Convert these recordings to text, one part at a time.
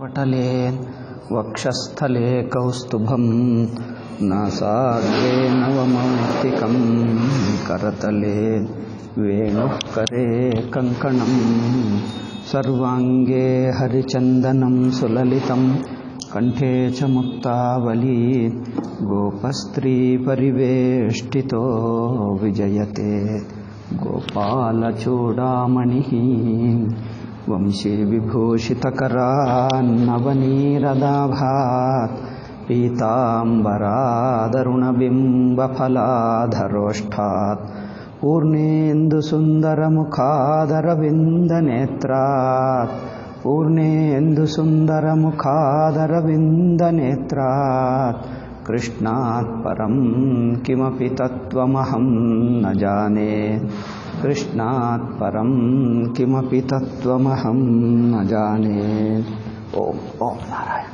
पटले वक्षस्थले कौस्तुभं नासाग्रे नवमौक्तिकं करतले वेणुः करे कङ्कणं सर्वाङ्गे हरिचन्दनं सुललितं कण्ठे च मुक्तावली गोपस्त्रीपरिवेष्टितो विजयते गोपालचूडामणिः वंशी विभूषितकरान्नवनीरदाभात् पीताम्बरादरुणबिम्बफलाधरोष्ठात् पूर्णेन्दुसुन्दरमुखादरविन्दनेत्रात् पूर्णेन्दुसुन्दरमुखादरविन्दनेत्रात् कृष्णात् परं किमपि तत्त्वमहं न जाने कृष्णात् परं किमपि तत्त्वमहं न जाने ॐ ॐ नारायण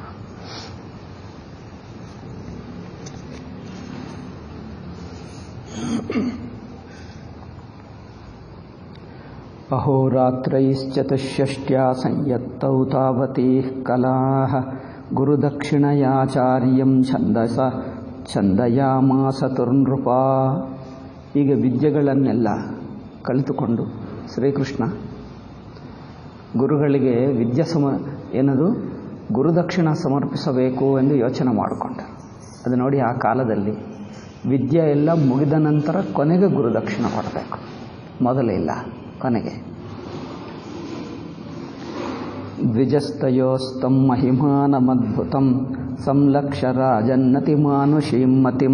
अहोरात्रैश्चतुष्षष्ट्या संयत्तौ तावतीः कलाः ಗುರುದಕ್ಷಿಣಯಾಚಾರ್ಯಂ ಛಂದಸ ಛಂದಯಾಮಾಸ ತುರ್ನೃಪ ಈಗ ವಿದ್ಯೆಗಳನ್ನೆಲ್ಲ ಕಲಿತುಕೊಂಡು ಶ್ರೀಕೃಷ್ಣ ಗುರುಗಳಿಗೆ ವಿದ್ಯೆ ಸಮ ಏನದು ಗುರುದಕ್ಷಿಣ ಸಮರ್ಪಿಸಬೇಕು ಎಂದು ಯೋಚನೆ ಮಾಡಿಕೊಂಡ ಅದು ನೋಡಿ ಆ ಕಾಲದಲ್ಲಿ ವಿದ್ಯೆ ಎಲ್ಲ ಮುಗಿದ ನಂತರ ಕೊನೆಗೆ ಗುರುದಕ್ಷಿಣ ಕೊಡಬೇಕು ಮೊದಲಿಲ್ಲ ಕೊನೆಗೆ ದ್ವಿಜಸ್ತಯೋಸ್ತಂ ಮಹಿಮಾನಮದ್ಭುತಂ ಸಂಲಕ್ಷ್ಯ ರಾಜನ್ನತಿಮಾನುಷೀಂ ಮತಿಂ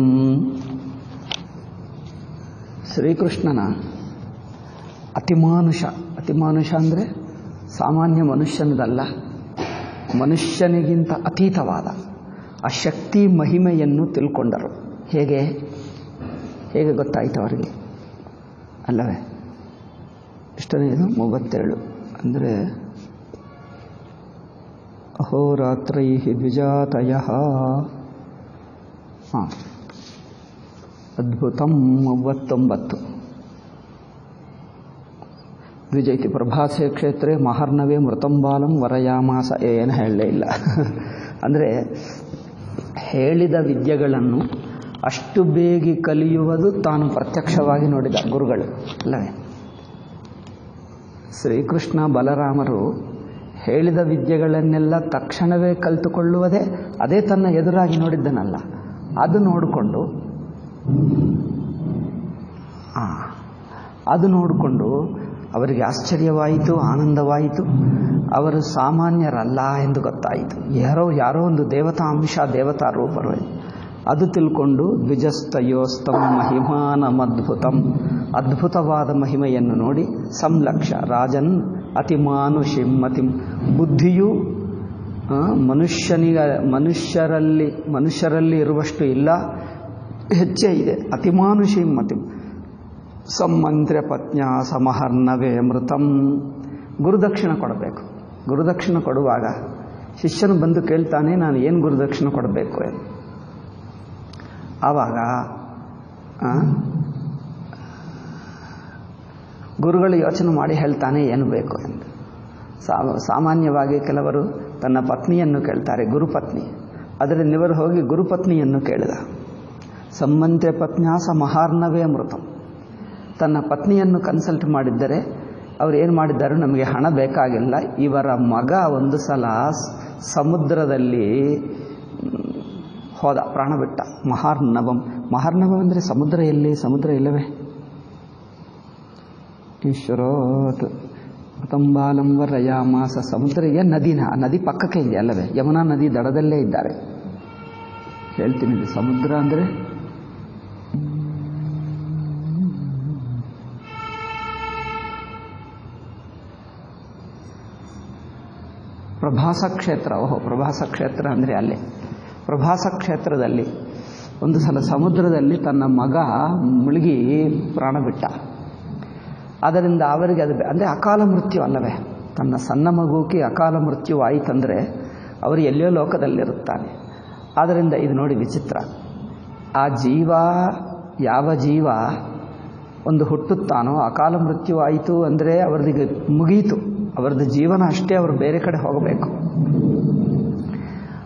ಶ್ರೀಕೃಷ್ಣನ ಅತಿಮಾನುಷ ಅತಿಮಾನುಷ ಅಂದರೆ ಸಾಮಾನ್ಯ ಮನುಷ್ಯನದಲ್ಲ ಮನುಷ್ಯನಿಗಿಂತ ಅತೀತವಾದ ಆ ಶಕ್ತಿ ಮಹಿಮೆಯನ್ನು ತಿಳ್ಕೊಂಡರು ಹೇಗೆ ಹೇಗೆ ಗೊತ್ತಾಯಿತು ಅವರಿಗೆ ಅಲ್ಲವೇ ಇಷ್ಟನೇ ಇದು ಮೂವತ್ತೇಳು ಅಂದರೆ ಅಹೋರಾತ್ರೈ ದ್ವಿಜಾತಯ ಹಾಂ ಅದ್ಭುತಂ ಮೂವತ್ತೊಂಬತ್ತು ದ್ವಿಜ ಇತಿ ಪ್ರಭಾಸೆ ಕ್ಷೇತ್ರೆ ಮಹರ್ನವೇ ಮೃತಂಬಾಲಂ ವರಯಾಮಾಸ ಏನು ಹೇಳಲೇ ಇಲ್ಲ ಅಂದರೆ ಹೇಳಿದ ವಿದ್ಯೆಗಳನ್ನು ಅಷ್ಟು ಬೇಗ ಕಲಿಯುವುದು ತಾನು ಪ್ರತ್ಯಕ್ಷವಾಗಿ ನೋಡಿದ ಗುರುಗಳು ಅಲ್ಲವೇ ಶ್ರೀಕೃಷ್ಣ ಬಲರಾಮರು ಹೇಳಿದ ವಿದ್ಯೆಗಳನ್ನೆಲ್ಲ ತಕ್ಷಣವೇ ಕಲಿತುಕೊಳ್ಳುವುದೇ ಅದೇ ತನ್ನ ಎದುರಾಗಿ ನೋಡಿದ್ದನಲ್ಲ ಅದು ನೋಡಿಕೊಂಡು ಅದು ನೋಡಿಕೊಂಡು ಅವರಿಗೆ ಆಶ್ಚರ್ಯವಾಯಿತು ಆನಂದವಾಯಿತು ಅವರು ಸಾಮಾನ್ಯರಲ್ಲ ಎಂದು ಗೊತ್ತಾಯಿತು ಯಾರೋ ಯಾರೋ ಒಂದು ದೇವತಾ ಅಂಶ ದೇವತಾ ರೂಪರು ಅದು ತಿಳ್ಕೊಂಡು ದ್ವಿಜಸ್ತಯೋಸ್ತಂ ಮಹಿಮಾನಮದ್ಭುತಂ ಅದ್ಭುತವಾದ ಮಹಿಮೆಯನ್ನು ನೋಡಿ ಸಂಲಕ್ಷ ರಾಜನ್ ಅತಿಮಾನುಷಿಂ ಮತಿಂ ಬುದ್ಧಿಯು ಮನುಷ್ಯನಿಗ ಮನುಷ್ಯರಲ್ಲಿ ಮನುಷ್ಯರಲ್ಲಿ ಇರುವಷ್ಟು ಇಲ್ಲ ಹೆಚ್ಚೇ ಇದೆ ಅತಿಮಾನುಷಿಂ ಮತಿಂ ಸಮ್ಮಂತ್ರ್ಯ ಪತ್ನ್ಯ ಸಮಹರ್ನವೇ ಮೃತಂ ಗುರುದಕ್ಷಿಣ ಕೊಡಬೇಕು ಗುರುದಕ್ಷಿಣ ಕೊಡುವಾಗ ಶಿಷ್ಯನು ಬಂದು ಕೇಳ್ತಾನೆ ನಾನು ಏನು ಗುರುದಕ್ಷಿಣ ಕೊಡಬೇಕು ಎಂದು ಆವಾಗ ಗುರುಗಳು ಯೋಚನೆ ಮಾಡಿ ಹೇಳ್ತಾನೆ ಏನು ಬೇಕು ಎಂದು ಸಾಮಾನ್ಯವಾಗಿ ಕೆಲವರು ತನ್ನ ಪತ್ನಿಯನ್ನು ಕೇಳ್ತಾರೆ ಗುರುಪತ್ನಿ ಅದರಿಂದ ಇವರು ಹೋಗಿ ಗುರುಪತ್ನಿಯನ್ನು ಕೇಳಿದ ಸಮ್ಮಂತೆ ಪತ್ನ್ಯಾಸ ಮಹಾರ್ನವೇ ಮೃತಂ ತನ್ನ ಪತ್ನಿಯನ್ನು ಕನ್ಸಲ್ಟ್ ಮಾಡಿದ್ದರೆ ಅವರು ಏನು ಮಾಡಿದ್ದಾರೆ ನಮಗೆ ಹಣ ಬೇಕಾಗಿಲ್ಲ ಇವರ ಮಗ ಒಂದು ಸಲ ಸಮುದ್ರದಲ್ಲಿ ಹೋದ ಪ್ರಾಣ ಬಿಟ್ಟ ಮಹಾರ್ನವಂ ಮಹಾರ್ನವಂ ಅಂದರೆ ಸಮುದ್ರ ಎಲ್ಲಿ ಸಮುದ್ರ ಇಲ್ಲವೇ ಈಶ್ವರೋತ್ ಮೃತಂಬಾಲಂ ವರಯಾಮಾಸ ಸಮುದ್ರ ಇದೆ ನದಿನ ನದಿ ಪಕ್ಕಕ್ಕೆ ಇದೆ ಅಲ್ಲವೇ ಯಮುನಾ ನದಿ ದಡದಲ್ಲೇ ಇದ್ದಾರೆ ಹೇಳ್ತೀನಿ ಸಮುದ್ರ ಅಂದರೆ ಪ್ರಭಾಸ ಕ್ಷೇತ್ರ ಓಹೋ ಪ್ರಭಾಸ ಕ್ಷೇತ್ರ ಅಂದರೆ ಅಲ್ಲೇ ಪ್ರಭಾಸ ಕ್ಷೇತ್ರದಲ್ಲಿ ಒಂದು ಸಲ ಸಮುದ್ರದಲ್ಲಿ ತನ್ನ ಮಗ ಮುಳುಗಿ ಪ್ರಾಣ ಬಿಟ್ಟ ಅದರಿಂದ ಅವರಿಗೆ ಅದು ಅಂದರೆ ಅಕಾಲ ಮೃತ್ಯು ಅಲ್ಲವೇ ತನ್ನ ಸಣ್ಣ ಮಗುಕ್ಕೆ ಅಕಾಲ ಮೃತ್ಯು ಆಯಿತಂದರೆ ಅವರು ಎಲ್ಲೋ ಲೋಕದಲ್ಲಿರುತ್ತಾನೆ ಆದ್ದರಿಂದ ಇದು ನೋಡಿ ವಿಚಿತ್ರ ಆ ಜೀವ ಯಾವ ಜೀವ ಒಂದು ಹುಟ್ಟುತ್ತಾನೋ ಅಕಾಲ ಮೃತ್ಯು ಆಯಿತು ಅಂದರೆ ಅವ್ರದ್ದು ಮುಗೀತು ಅವರದ್ದು ಜೀವನ ಅಷ್ಟೇ ಅವರು ಬೇರೆ ಕಡೆ ಹೋಗಬೇಕು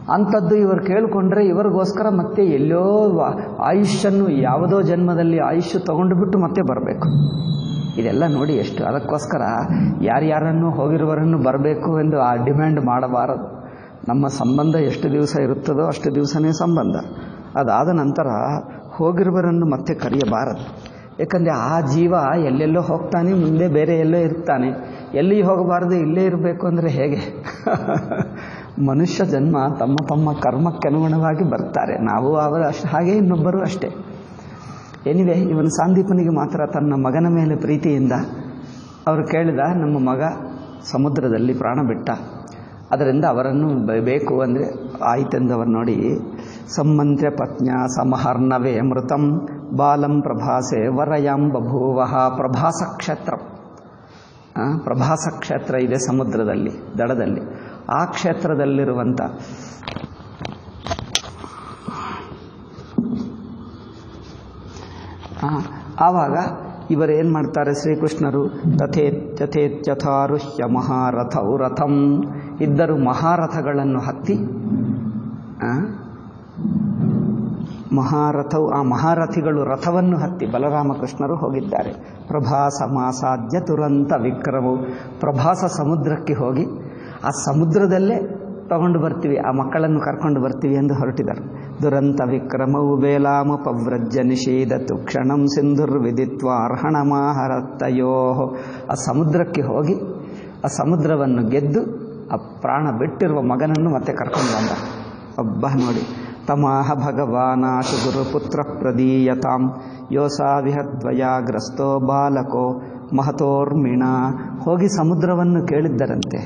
ಅಂಥದ್ದು ಇವರು ಕೇಳಿಕೊಂಡ್ರೆ ಇವರಿಗೋಸ್ಕರ ಮತ್ತೆ ಎಲ್ಲೋ ವ- ಆಯುಷ್ಯನ್ನು ಯಾವುದೋ ಜನ್ಮದಲ್ಲಿ ಆಯುಷ್ಯ ತಗೊಂಡು ಬಿಟ್ಟು ಮತ್ತೆ ಬರಬೇಕು ಇದೆಲ್ಲ ನೋಡಿ ಎಷ್ಟು ಅದಕ್ಕೋಸ್ಕರ ಯಾರ್ಯಾರನ್ನು ಹೋಗಿರುವರನ್ನು ಬರಬೇಕು ಎಂದು ಆ ಡಿಮ್ಯಾಂಡ್ ಮಾಡಬಾರದು ನಮ್ಮ ಸಂಬಂಧ ಎಷ್ಟು ದಿವಸ ಇರುತ್ತದೋ ಅಷ್ಟು ದಿವಸನೇ ಸಂಬಂಧ ಅದಾದ ನಂತರ ಹೋಗಿರುವರನ್ನು ಮತ್ತೆ ಕರೆಯಬಾರದು ಯಾಕಂದರೆ ಆ ಜೀವ ಎಲ್ಲೆಲ್ಲೋ ಹೋಗ್ತಾನೆ ಮುಂದೆ ಬೇರೆ ಎಲ್ಲೋ ಇರ್ತಾನೆ ಎಲ್ಲಿ ಹೋಗಬಾರದು ಇಲ್ಲೇ ಇರಬೇಕು ಅಂದರೆ ಹೇಗೆ ಮನುಷ್ಯ ಜನ್ಮ ತಮ್ಮ ತಮ್ಮ ಕರ್ಮಕ್ಕನುಗುಣವಾಗಿ ಬರ್ತಾರೆ ನಾವು ಅವರ ಅಷ್ಟು ಹಾಗೆ ಇನ್ನೊಬ್ಬರು ಅಷ್ಟೇ ಎನಿವೆ ಇವನು ಸಾಂದೀಪನಿಗೆ ಮಾತ್ರ ತನ್ನ ಮಗನ ಮೇಲೆ ಪ್ರೀತಿಯಿಂದ ಅವರು ಕೇಳಿದ ನಮ್ಮ ಮಗ ಸಮುದ್ರದಲ್ಲಿ ಪ್ರಾಣ ಬಿಟ್ಟ ಅದರಿಂದ ಅವರನ್ನು ಬ- ಬೇಕು ಅಂದರೆ ಆಯ್ತೆಂದವರು ನೋಡಿ ಸಮ್ಮಂತ್ಯ ಪತ್ನ್ಯ ಸಮಹರ್ಣವೇ ಮೃತಂ ಬಾಲಂ ಪ್ರಭಾಸೆ ವರಯಾಂ ಬಭೂವಃ ಪ್ರಭಾಸ ಕ್ಷೇತ್ರ ಆ, ಪ್ರಭಾಸ ಕ್ಷೇತ್ರ ಇದೆ ಸಮುದ್ರದಲ್ಲಿ ದಡದಲ್ಲಿ ಆ ಕ್ಷೇತ್ರದಲ್ಲಿರುವಂಥ ಆ, ಆವಾಗ ಇವರು ಏನು ಮಾಡ್ತಾರೆ ಶ್ರೀಕೃಷ್ಣರು ತಥೇತ್ ತಥೇತ್ ಯಥಾರುಹ್ಯ ಮಹಾರಥೌ ರಥಂ ಇದ್ದರು ಮಹಾರಥಗಳನ್ನು ಹತ್ತಿ ಆ, ಮಹಾರಥವು ಆ ಮಹಾರಥಿಗಳು ರಥವನ್ನು ಹತ್ತಿ ಬಲರಾಮಕೃಷ್ಣರು ಹೋಗಿದ್ದಾರೆ ಪ್ರಭಾಸ ಮಾಸಾದ್ಯ ತುರಂತ ವಿಕ್ರಮವು ಪ್ರಭಾಸ ಸಮುದ್ರಕ್ಕೆ ಹೋಗಿ ಆ ಸಮುದ್ರದಲ್ಲೇ ತಗೊಂಡು ಬರ್ತೀವಿ ಆ ಮಕ್ಕಳನ್ನು ಕರ್ಕೊಂಡು ಬರ್ತೀವಿ ಎಂದು ಹೊರಟಿದರು ದುರಂತ ವಿಕ್ರಮವು ಬೇಲಾಮ ಪವ್ರಜ್ಯ ನಿಷೇಧತು ಕ್ಷಣಂ ಸಿಂಧುರ್ವಿದಿತ್ವ ಅರ್ಹಣಮಾಹರತ್ತಯೋ ಆ ಸಮುದ್ರಕ್ಕೆ ಹೋಗಿ ಆ ಸಮುದ್ರವನ್ನು ಗೆದ್ದು ಆ ಪ್ರಾಣ ಬಿಟ್ಟಿರುವ ಮಗನನ್ನು ಮತ್ತೆ ಕರ್ಕೊಂಡು ಬಂದ ಒಬ್ಬ ನೋಡಿ ತಮಾಹ ಭಗವಾನಾಶು ಗುರುಪುತ್ರ ಪ್ರದೀಯತಾಂ ಯೋಸಾವಿಹದ್ವಯಾಗ್ರಸ್ತೋ ಬಾಲಕೋ ಮಹತೋರ್ಮಿಣ ಹೋಗಿ ಸಮುದ್ರವನ್ನು ಕೇಳಿದ್ದರಂತೆ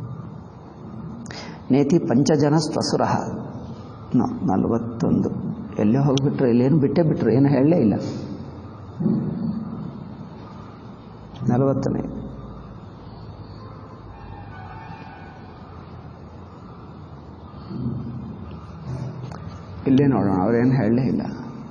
ನೇತಿ ಪಂಚಜನ ಸ್ವಸುರ ನಲವತ್ತೊಂದು ಎಲ್ಲೋ ಹೋಗ್ಬಿಟ್ರು ಇಲ್ಲೇನು ಬಿಟ್ಟೇ ಬಿಟ್ರು ಏನು ಹೇಳಲೇ ಇಲ್ಲ ನಲವತ್ತನೇ ಇಲ್ಲೇ ನೋಡೋಣ ಅವ್ರೇನು ಹೇಳಲೇ ಇಲ್ಲ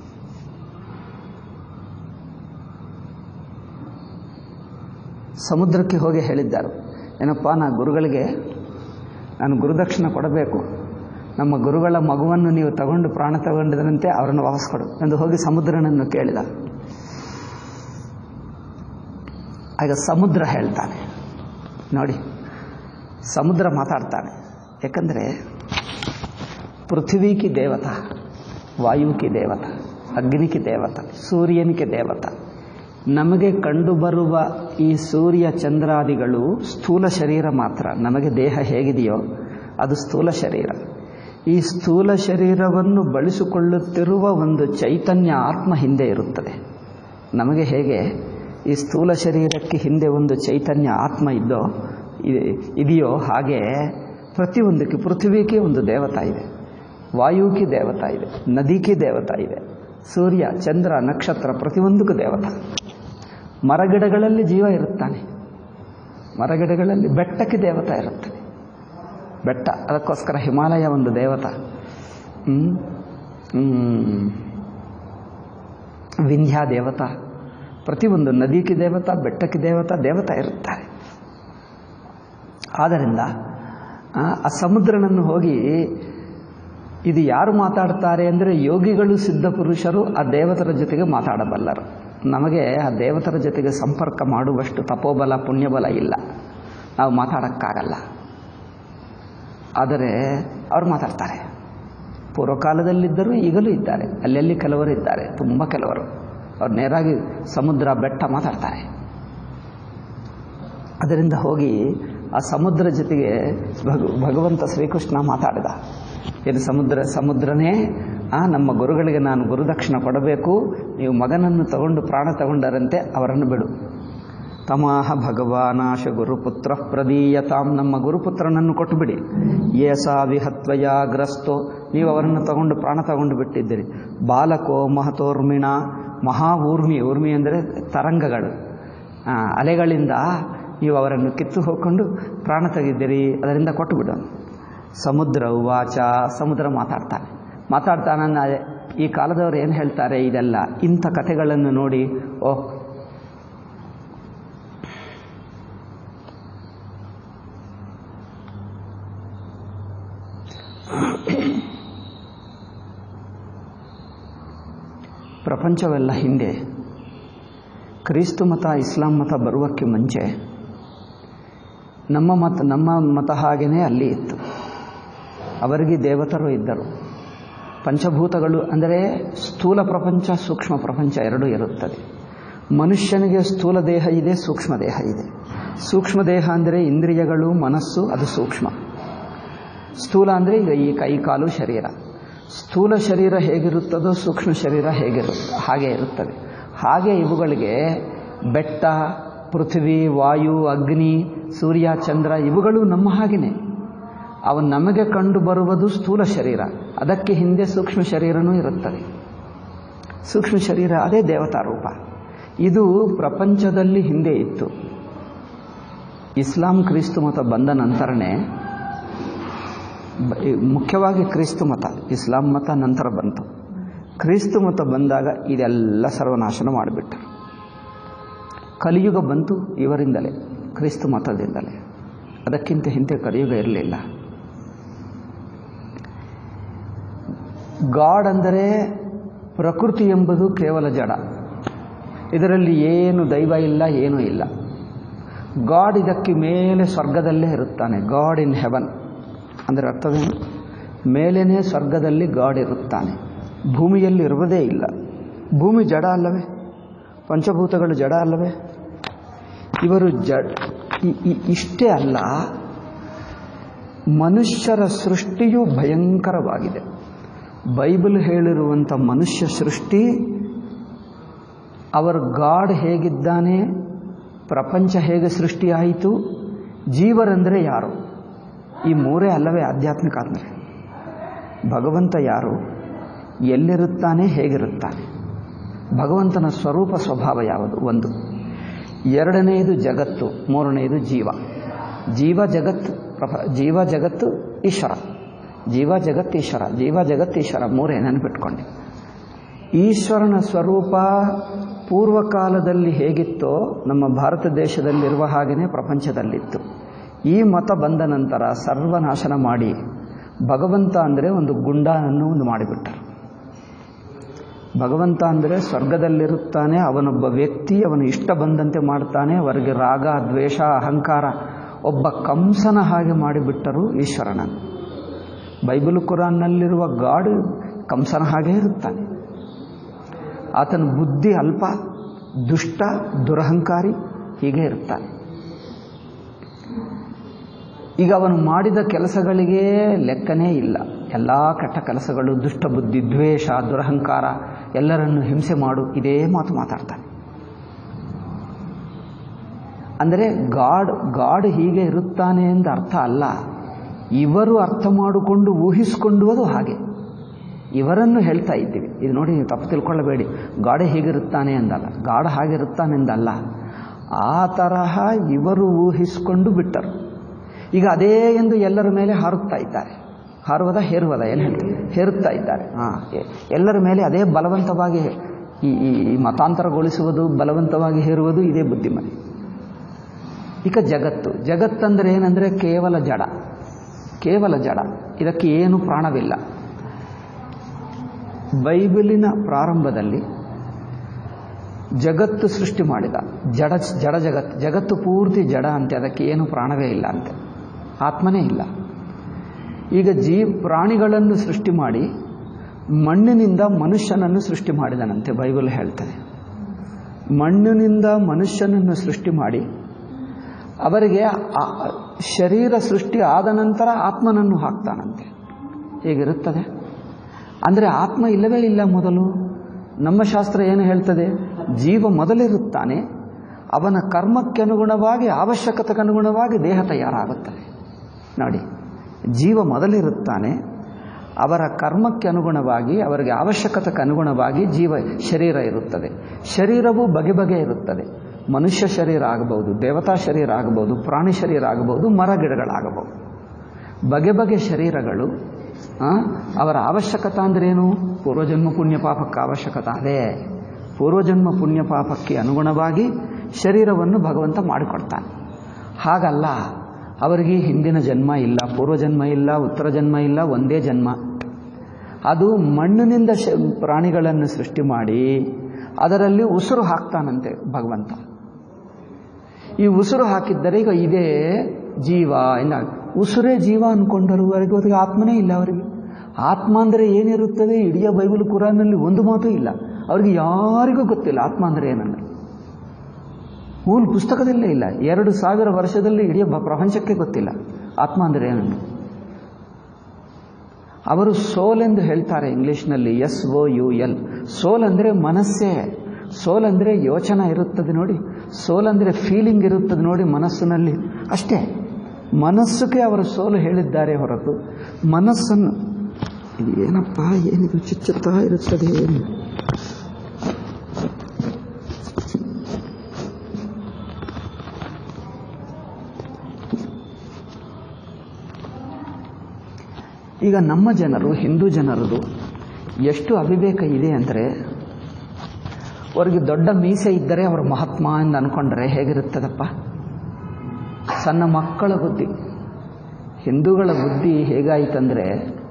ಸಮುದ್ರಕ್ಕೆ ಹೋಗಿ ಹೇಳಿದ್ದಾರೆ ಏನಪ್ಪ ನಾ ಗುರುಗಳಿಗೆ ನಾನು ಗುರುದಕ್ಷಿಣೆ ಕೊಡಬೇಕು ನಮ್ಮ ಗುರುಗಳ ಮಗುವನ್ನು ನೀವು ತಗೊಂಡು ಪ್ರಾಣ ತಗೊಂಡಿದ್ರಂತೆ ಅವರನ್ನು ವಾಪಸ್ ಕೊಡು ಎಂದು ಹೋಗಿ ಸಮುದ್ರನನ್ನು ಕೇಳಿದ ಆಗ ಸಮುದ್ರ ಹೇಳ್ತಾನೆ ನೋಡಿ ಸಮುದ್ರ ಮಾತಾಡ್ತಾನೆ ಯಾಕಂದರೆ ಪೃಥ್ವಿకి ದೇವತ ವಾಯುವಿಗೆ ದೇವತ ಅಗ್ನಿಗೆ ದೇವತ ಸೂರ್ಯನಿಗೆ ದೇವತ ನಮಗೆ ಕಂಡುಬರುವ ಈ ಸೂರ್ಯ ಚಂದ್ರಾದಿಗಳು ಸ್ಥೂಲ ಶರೀರ ಮಾತ್ರ ನಮಗೆ ದೇಹ ಹೇಗಿದೆಯೋ ಅದು ಸ್ಥೂಲ ಶರೀರ ಈ ಸ್ಥೂಲ ಶರೀರವನ್ನು ಬಳಸಿಕೊಳ್ಳುತ್ತಿರುವ ಒಂದು ಚೈತನ್ಯ ಆತ್ಮ ಹಿಂದೆ ಇರುತ್ತದೆ ನಮಗೆ ಹೇಗೆ ಈ ಸ್ಥೂಲ ಶರೀರಕ್ಕೆ ಹಿಂದೆ ಒಂದು ಚೈತನ್ಯ ಆತ್ಮ ಇದ್ದೋ ಇ- ಇದೆಯೋ ಹಾಗೆ ಪ್ರತಿಯೊಂದಕ್ಕೆ ಪೃಥ್ವಿಗೆ ಒಂದು ದೇವತಾ ಇದೆ ವಾಯುವಿಗೆ ದೇವತಾ ಇದೆ ನದಿಗೆ ದೇವತಾ ಇದೆ ಸೂರ್ಯ ಚಂದ್ರ ನಕ್ಷತ್ರ ಪ್ರತಿಯೊಂದಕ್ಕೂ ದೇವತಾ ಮರಗಿಡಗಳಲ್ಲಿ ಜೀವ ಇರುತ್ತಾನೆ ಮರಗಿಡಗಳಲ್ಲಿ ಬೆಟ್ಟಕ್ಕೆ ದೇವತಾ ಇರುತ್ತಾನೆ ಬೆಟ್ಟ ಅದಕ್ಕೋಸ್ಕರ ಹಿಮಾಲಯ ಒಂದು ದೇವತ ಹ್ಮ್? ಹ್ಮ್. ವಿಂಧ್ಯ ದೇವತಾ ಪ್ರತಿಯೊಂದು ನದಿಗೆ ದೇವತಾ ಬೆಟ್ಟಕ್ಕೆ ದೇವತಾ ದೇವತಾ ಇರುತ್ತಾರೆ ಆದ್ದರಿಂದ ಆ ಆ ಸಮುದ್ರನನ್ನು ಹೋಗಿ ಇದು ಯಾರು ಮಾತಾಡ್ತಾರೆ ಅಂದರೆ ಯೋಗಿಗಳು ಸಿದ್ಧ ಪುರುಷರು ಆ ದೇವತರ ಜೊತೆಗೆ ಮಾತಾಡಬಲ್ಲರು ನಮಗೆ ಆ ದೇವತರ ಜೊತೆಗೆ ಸಂಪರ್ಕ ಮಾಡುವಷ್ಟು ತಪೋಬಲ ಪುಣ್ಯಬಲ ಇಲ್ಲ ನಾವು ಮಾತಾಡೋಕ್ಕಾಗಲ್ಲ ಆದರೆ ಅವ್ರು ಮಾತಾಡ್ತಾರೆ ಪೂರ್ವಕಾಲದಲ್ಲಿದ್ದರೂ ಈಗಲೂ ಇದ್ದಾರೆ ಅಲ್ಲೆಲ್ಲಿ ಕೆಲವರು ಇದ್ದಾರೆ ತುಂಬ ಕೆಲವರು ಅವ್ರು ನೇರಾಗಿ ಸಮುದ್ರ ಬೆಟ್ಟ ಮಾತಾಡ್ತಾರೆ ಅದರಿಂದ ಹೋಗಿ ಆ ಸಮುದ್ರ ಜೊತೆಗೆ ಭಗ ಭಗವಂತ ಶ್ರೀಕೃಷ್ಣ ಮಾತಾಡಿದ ಇದು ಸಮುದ್ರ ಸಮುದ್ರನೇ ಆ ನಮ್ಮ ಗುರುಗಳಿಗೆ ನಾನು ಗುರುದಕ್ಷಿಣ ಕೊಡಬೇಕು ನೀವು ಮಗನನ್ನು ತಗೊಂಡು ಪ್ರಾಣ ತಗೊಂಡರಂತೆ ಅವರನ್ನು ಬಿಡು ತಮಾಹ ಭಗವಾನಾಶ ಗುರುಪುತ್ರ ಪ್ರದೀಯತಾಂ ನಮ್ಮ ಗುರುಪುತ್ರನನ್ನು ಕೊಟ್ಟುಬಿಡಿ ಏಸಾ ವಿಹತ್ವಯಾಗ್ರಸ್ತೋ ನೀವು ಅವರನ್ನು ತಗೊಂಡು ಪ್ರಾಣ ತಗೊಂಡು ಬಿಟ್ಟಿದ್ದೀರಿ ಬಾಲಕೋ ಮಹತೋರ್ಮಿಣ ಮಹಾ ಊರ್ಮಿ ಊರ್ಮಿ ಅಂದರೆ ತರಂಗಗಳು ಆ, ಅಲೆಗಳಿಂದ ನೀವು ಅವರನ್ನು ಕಿತ್ತು ಹೋಗ್ಕೊಂಡು ಪ್ರಾಣ ತೆಗಿದ್ದೀರಿ ಅದರಿಂದ ಕೊಟ್ಟು ಬಿಡು ಸಮುದ್ರ ವಾಚ ಸಮುದ್ರ ಮಾತಾಡ್ತಾನೆ ಮಾತಾಡ್ತಾನನ್ನ ಈ ಕಾಲದವರು ಏನು ಹೇಳ್ತಾರೆ ಇದೆಲ್ಲ ಇಂಥ ಕಥೆಗಳನ್ನು ನೋಡಿ ಓಹ್ ಪ್ರಪಂಚವೆಲ್ಲ ಹಿಂದೆ ಕ್ರಿಸ್ತು ಮತ ಇಸ್ಲಾಂ ಮತ ಬರುವಕ್ಕೆ ಮುಂಚೆ ನಮ್ಮ ಮತ ನಮ್ಮ ಮತ ಹಾಗೆಯೇ ಅಲ್ಲಿ ಇತ್ತು ಅವರಿಗೆ ದೇವತರು ಇದ್ದರು ಪಂಚಭೂತಗಳು ಅಂದರೆ ಸ್ಥೂಲ ಪ್ರಪಂಚ ಸೂಕ್ಷ್ಮ ಪ್ರಪಂಚ ಎರಡೂ ಇರುತ್ತದೆ ಮನುಷ್ಯನಿಗೆ ಸ್ಥೂಲ ದೇಹ ಇದೆ ಸೂಕ್ಷ್ಮ ದೇಹ ಇದೆ ಸೂಕ್ಷ್ಮ ದೇಹ ಅಂದರೆ ಇಂದ್ರಿಯಗಳು ಮನಸ್ಸು ಅದು ಸೂಕ್ಷ್ಮ ಸ್ಥೂಲ ಅಂದರೆ ಈಗ ಈ ಕೈ ಕಾಲು ಶರೀರ ಸ್ಥೂಲ ಶರೀರ ಹೇಗಿರುತ್ತದೋ ಸೂಕ್ಷ್ಮ ಶರೀರ ಹೇಗಿರುತ್ತೆ ಹಾಗೆ ಇರುತ್ತದೆ ಹಾಗೆ ಇವುಗಳಿಗೆ ಬೆಟ್ಟ ಪೃಥ್ವಿ ವಾಯು ಅಗ್ನಿ ಸೂರ್ಯ ಚಂದ್ರ ಇವುಗಳು ನಮ್ಮ ಹಾಗೆಯೇ ಅವು ನಮಗೆ ಕಂಡು ಬರುವುದು ಸ್ಥೂಲ ಶರೀರ ಅದಕ್ಕೆ ಹಿಂದೆ ಸೂಕ್ಷ್ಮ ಶರೀರನೂ ಇರುತ್ತದೆ ಸೂಕ್ಷ್ಮ ಶರೀರ ಅದೇ ದೇವತಾ ರೂಪ ಇದು ಪ್ರಪಂಚದಲ್ಲಿ ಹಿಂದೆ ಇತ್ತು ಇಸ್ಲಾಂ ಕ್ರಿಸ್ತು ಮತ ಬಂದ ನಂತರನೇ ಮುಖ್ಯವಾಗಿ ಕ್ರಿಸ್ತು ಮತ ಇಸ್ಲಾಂ ಮತ ನಂತರ ಬಂತು ಕ್ರಿಸ್ತು ಮತ ಬಂದಾಗ ಇದೆಲ್ಲ ಸರ್ವನಾಶನ ಮಾಡಿಬಿಟ್ಟರು ಕಲಿಯುಗ ಬಂತು ಇವರಿಂದಲೇ ಕ್ರಿಸ್ತು ಮತದಿಂದಲೇ ಅದಕ್ಕಿಂತ ಹಿಂದೆ ಕಲಿಯುಗ ಇರಲಿಲ್ಲ ಗಾಡ್ ಅಂದರೆ ಪ್ರಕೃತಿ ಎಂಬುದು ಕೇವಲ ಜಡ ಇದರಲ್ಲಿ ಏನು ದೈವ ಇಲ್ಲ ಏನೂ ಇಲ್ಲ ಗಾಡ್ ಇದಕ್ಕೆ ಮೇಲೆ ಸ್ವರ್ಗದಲ್ಲೇ ಇರುತ್ತಾನೆ ಗಾಡ್ ಇನ್ ಹೆವನ್ ಅಂದರೆ ಅರ್ಥವೇನು ಮೇಲೇನೇ ಸ್ವರ್ಗದಲ್ಲಿ ಗಾಡ್ ಇರುತ್ತಾನೆ ಭೂಮಿಯಲ್ಲಿ ಇರುವುದೇ ಇಲ್ಲ ಭೂಮಿ ಜಡ ಅಲ್ಲವೇ ಪಂಚಭೂತಗಳು ಜಡ ಅಲ್ಲವೇ ಇವರು ಜಡ್ ಇಷ್ಟೇ ಅಲ್ಲ ಮನುಷ್ಯರ ಸೃಷ್ಟಿಯು ಭಯಂಕರವಾಗಿದೆ ಬೈಬಲ್ ಹೇಳಿರುವಂಥ ಮನುಷ್ಯ ಸೃಷ್ಟಿ ಅವರ ಗಾಡ್ ಹೇಗಿದ್ದಾನೆ ಪ್ರಪಂಚ ಹೇಗೆ ಸೃಷ್ಟಿಯಾಯಿತು ಜೀವರಂದರೆ ಯಾರು ಈ ಮೂರೇ ಅಲ್ಲವೇ ಆಧ್ಯಾತ್ಮಿಕ ಅಂದರೆ ಭಗವಂತ ಯಾರು ಎಲ್ಲಿರುತ್ತಾನೆ ಹೇಗಿರುತ್ತಾನೆ ಭಗವಂತನ ಸ್ವರೂಪ ಸ್ವಭಾವ ಯಾವುದು ಒಂದು ಎರಡನೆಯದು ಜಗತ್ತು ಮೂರನೆಯದು ಜೀವ ಜೀವ ಜಗತ್ತು ಪ್ರಪ ಜೀವ ಜಗತ್ತು ಈಶ್ವರ ಜೀವ ಜಗತ್ ಈಶ್ವರ ಜೀವ ಜಗತ್ ಈಶ್ವರ ಮೂರೇ ನೆನಪಿಟ್ಕೊಂಡೆ ಈಶ್ವರನ ಸ್ವರೂಪ ಪೂರ್ವಕಾಲದಲ್ಲಿ ಹೇಗಿತ್ತೋ ನಮ್ಮ ಭಾರತ ದೇಶದಲ್ಲಿರುವ ಹಾಗೆಯೇ ಪ್ರಪಂಚದಲ್ಲಿತ್ತು ಈ ಮತ ಬಂದ ನಂತರ ಸರ್ವನಾಶನ ಮಾಡಿ ಭಗವಂತ ಅಂದರೆ ಒಂದು ಗುಂಡನನ್ನು ಒಂದು ಮಾಡಿಬಿಟ್ಟರು ಭಗವಂತ ಅಂದರೆ ಸ್ವರ್ಗದಲ್ಲಿರುತ್ತಾನೆ ಅವನೊಬ್ಬ ವ್ಯಕ್ತಿ ಅವನು ಇಷ್ಟ ಬಂದಂತೆ ಮಾಡ್ತಾನೆ ಅವರಿಗೆ ರಾಗ ದ್ವೇಷ ಅಹಂಕಾರ ಒಬ್ಬ ಕಂಸನ ಹಾಗೆ ಮಾಡಿಬಿಟ್ಟರು ಈಶ್ವರನನ್ನು ಬೈಬಲ್ ಕುರಾನ್ನಲ್ಲಿರುವ ಗಾಡ್ ಕಂಸನ ಹಾಗೆ ಇರುತ್ತಾನೆ ಆತನ ಬುದ್ಧಿ ಅಲ್ಪ ದುಷ್ಟ ದುರಹಂಕಾರಿ ಹೀಗೆ ಇರ್ತಾನೆ ಈಗ ಅವನು ಮಾಡಿದ ಕೆಲಸಗಳಿಗೆ ಲೆಕ್ಕನೇ ಇಲ್ಲ ಎಲ್ಲ ಕೆಟ್ಟ ಕೆಲಸಗಳು ದುಷ್ಟ ಬುದ್ಧಿ ದ್ವೇಷ ದುರಹಂಕಾರ ಎಲ್ಲರನ್ನು ಹಿಂಸೆ ಮಾಡು ಇದೇ ಮಾತು ಮಾತಾಡ್ತಾನೆ ಅಂದರೆ ಗಾಡ್ ಗಾಡ್ ಹೀಗೆ ಇರುತ್ತಾನೆ ಎಂದು ಅರ್ಥ ಅಲ್ಲ ಇವರು ಅರ್ಥ ಮಾಡಿಕೊಂಡು ಊಹಿಸಿಕೊಂಡು ಅದು ಹಾಗೆ ಇವರನ್ನು ಹೇಳ್ತಾ ಇದ್ದೀವಿ ಇದು ನೋಡಿ ನೀವು ತಪ್ಪು ತಿಳ್ಕೊಳ್ಳಬೇಡಿ ಗಾಡೆ ಹೀಗಿರುತ್ತಾನೆ ಎಂದಲ್ಲ ಗಾಢ ಹಾಗಿರುತ್ತಾನೆ ಎಂದಲ್ಲ ಆ ತರಹ ಇವರು ಊಹಿಸಿಕೊಂಡು ಬಿಟ್ಟರು ಈಗ ಅದೇ ಎಂದು ಎಲ್ಲರ ಮೇಲೆ ಹಾರುತ್ತಾ ಇದ್ದಾರೆ ಹಾರುವುದ ಹೇರುವುದ ಏನು ಹೇಳ್ತೀವಿ ಹೇರುತ್ತಾ ಇದ್ದಾರೆ ಹಾಂ ಎಲ್ಲರ ಮೇಲೆ ಅದೇ ಬಲವಂತವಾಗಿ ಈ ಈ ಮತಾಂತರಗೊಳಿಸುವುದು ಬಲವಂತವಾಗಿ ಹೇರುವುದು ಇದೇ ಬುದ್ಧಿಮನೆ ಈಗ ಜಗತ್ತು ಜಗತ್ತಂದರೆ ಏನಂದರೆ ಕೇವಲ ಜಡ ಕೇವಲ ಜಡ ಇದಕ್ಕೆ ಏನು ಪ್ರಾಣವಿಲ್ಲ ಬೈಬಲಿನ ಪ್ರಾರಂಭದಲ್ಲಿ ಜಗತ್ತು ಸೃಷ್ಟಿ ಮಾಡಿದ ಜಡ ಜಡ ಜಗತ್ತು ಜಗತ್ತು ಪೂರ್ತಿ ಜಡ ಅಂತೆ ಅದಕ್ಕೆ ಏನು ಪ್ರಾಣವೇ ಇಲ್ಲ ಅಂತೆ ಆತ್ಮನೇ ಇಲ್ಲ ಈಗ ಜೀ ಪ್ರಾಣಿಗಳನ್ನು ಸೃಷ್ಟಿ ಮಾಡಿ ಮಣ್ಣಿನಿಂದ ಮನುಷ್ಯನನ್ನು ಸೃಷ್ಟಿ ಮಾಡಿದನಂತೆ ಬೈಬಲ್ ಹೇಳ್ತದೆ ಮಣ್ಣಿನಿಂದ ಮನುಷ್ಯನನ್ನು ಸೃಷ್ಟಿ ಮಾಡಿ ಅವರಿಗೆ ಶರೀರ ಸೃಷ್ಟಿ ಆದ ನಂತರ ಆತ್ಮನನ್ನು ಹಾಕ್ತಾನಂತೆ ಹೇಗಿರುತ್ತದೆ ಅಂದರೆ ಆತ್ಮ ಇಲ್ಲವೇ ಇಲ್ಲ ಮೊದಲು ನಮ್ಮ ಶಾಸ್ತ್ರ ಏನು ಹೇಳ್ತದೆ ಜೀವ ಮೊದಲಿರುತ್ತಾನೆ ಅವನ ಕರ್ಮಕ್ಕೆ ಅನುಗುಣವಾಗಿ ಅವಶ್ಯಕತೆಗನುಗುಣವಾಗಿ ದೇಹ ತಯಾರಾಗುತ್ತದೆ ನೋಡಿ ಜೀವ ಮೊದಲಿರುತ್ತಾನೆ ಅವರ ಕರ್ಮಕ್ಕೆ ಅನುಗುಣವಾಗಿ ಅವರಿಗೆ ಅವಶ್ಯಕತೆಗೆ ಅನುಗುಣವಾಗಿ ಜೀವ ಶರೀರ ಇರುತ್ತದೆ ಶರೀರವು ಬಗೆ ಬಗೆ ಇರುತ್ತದೆ ಮನುಷ್ಯ ಶರೀರ ಆಗಬಹುದು ದೇವತಾ ಶರೀರ ಆಗಬಹುದು ಪ್ರಾಣಿ ಶರೀರ ಆಗಬಹುದು ಮರ ಗಿಡಗಳಾಗಬಹುದು ಬಗೆ ಬಗೆ ಶರೀರಗಳು ಅವರ ಅವಶ್ಯಕತೆ ಅಂದ್ರೇನು ಪೂರ್ವಜನ್ಮ ಪುಣ್ಯ ಪಾಪಕ್ಕೆ ಅವಶ್ಯಕತೆ ಅದೇ ಪೂರ್ವಜನ್ಮ ಪುಣ್ಯ ಪಾಪಕ್ಕೆ ಅನುಗುಣವಾಗಿ ಶರೀರವನ್ನು ಭಗವಂತ ಮಾಡಿಕೊಡ್ತಾನೆ ಹಾಗಲ್ಲ ಅವರಿಗೆ ಹಿಂದಿನ ಜನ್ಮ ಇಲ್ಲ ಪೂರ್ವಜನ್ಮ ಇಲ್ಲ ಉತ್ತರ ಜನ್ಮ ಇಲ್ಲ ಒಂದೇ ಜನ್ಮ ಅದು ಮಣ್ಣಿನಿಂದ ಶ ಪ್ರಾಣಿಗಳನ್ನು ಸೃಷ್ಟಿ ಮಾಡಿ ಅದರಲ್ಲಿ ಉಸಿರು ಹಾಕ್ತಾನಂತೆ ಭಗವಂತ ಈ ಉಸಿರು ಹಾಕಿದ್ದರೆ ಈಗ ಇದೇ ಜೀವ ಇನ್ನ ಉಸಿರೇ ಜೀವ ಅಂದ್ಕೊಂಡರುವರೆಗೂ ಅದಕ್ಕೆ ಆತ್ಮನೇ ಇಲ್ಲ ಅವರಿಗೆ ಆತ್ಮ ಅಂದರೆ ಏನಿರುತ್ತದೆ ಇಡೀ ಬೈಬಲ್ ಕುರಾನಲ್ಲಿ ಒಂದು ಮಾತು ಇಲ್ಲ ಅವರಿಗೆ ಯಾರಿಗೂ ಗೊತ್ತಿಲ್ಲ ಆತ್ಮ ಅಂದರೆ ಏನಂದ್ರೆ ಮೂಲ ಪುಸ್ತಕದಲ್ಲೇ ಇಲ್ಲ ಎರಡು ಸಾವಿರ ವರ್ಷದಲ್ಲಿ ಇಡೀ ಬ- ಪ್ರಪಂಚಕ್ಕೆ ಗೊತ್ತಿಲ್ಲ ಆತ್ಮ ಅಂದರೆ ಏನಂದ್ರೆ ಅವರು ಸೋಲ್ ಎಂದು ಹೇಳ್ತಾರೆ ಇಂಗ್ಲಿಷ್ನಲ್ಲಿ S O U L soul ಅಂದರೆ ಮನಸ್ಸೇ ಸೋಲ್ ಅಂದರೆ ಯೋಚನೆ ಇರುತ್ತದೆ ನೋಡಿ ಸೋಲ್ ಅಂದರೆ ಫೀಲಿಂಗ್ ಇರುತ್ತದೆ ನೋಡಿ ಮನಸ್ಸಿನಲ್ಲಿ ಅಷ್ಟೇ ಮನಸ್ಸಿಗೆ ಅವರು ಸೋಲು ಹೇಳಿದ್ದಾರೆ ಹೊರತು ಮನಸ್ಸನ್ನು ಇದು ಏನಪ್ಪ ಏನಿದು ಚುಚ್ಚುತ್ತಾ ಇರುತ್ತದೆ ಏನು ಈಗ ನಮ್ಮ ಜನರು ಹಿಂದೂ ಜನರದು ಎಷ್ಟು ಅವಿವೇಕ ಇದೆ ಅಂದರೆ ಅವರಿಗೆ ದೊಡ್ಡ ಮೀಸೆ ಇದ್ದರೆ ಅವರು ಮಹಾತ್ಮ ಎಂದು ಅಂದ್ಕೊಂಡ್ರೆ ಹೇಗಿರುತ್ತದಪ್ಪ ಸಣ್ಣ ಮಕ್ಕಳ ಬುದ್ಧಿ ಹಿಂದೂಗಳ ಬುದ್ಧಿ ಹೇಗಾಯಿತಂದರೆ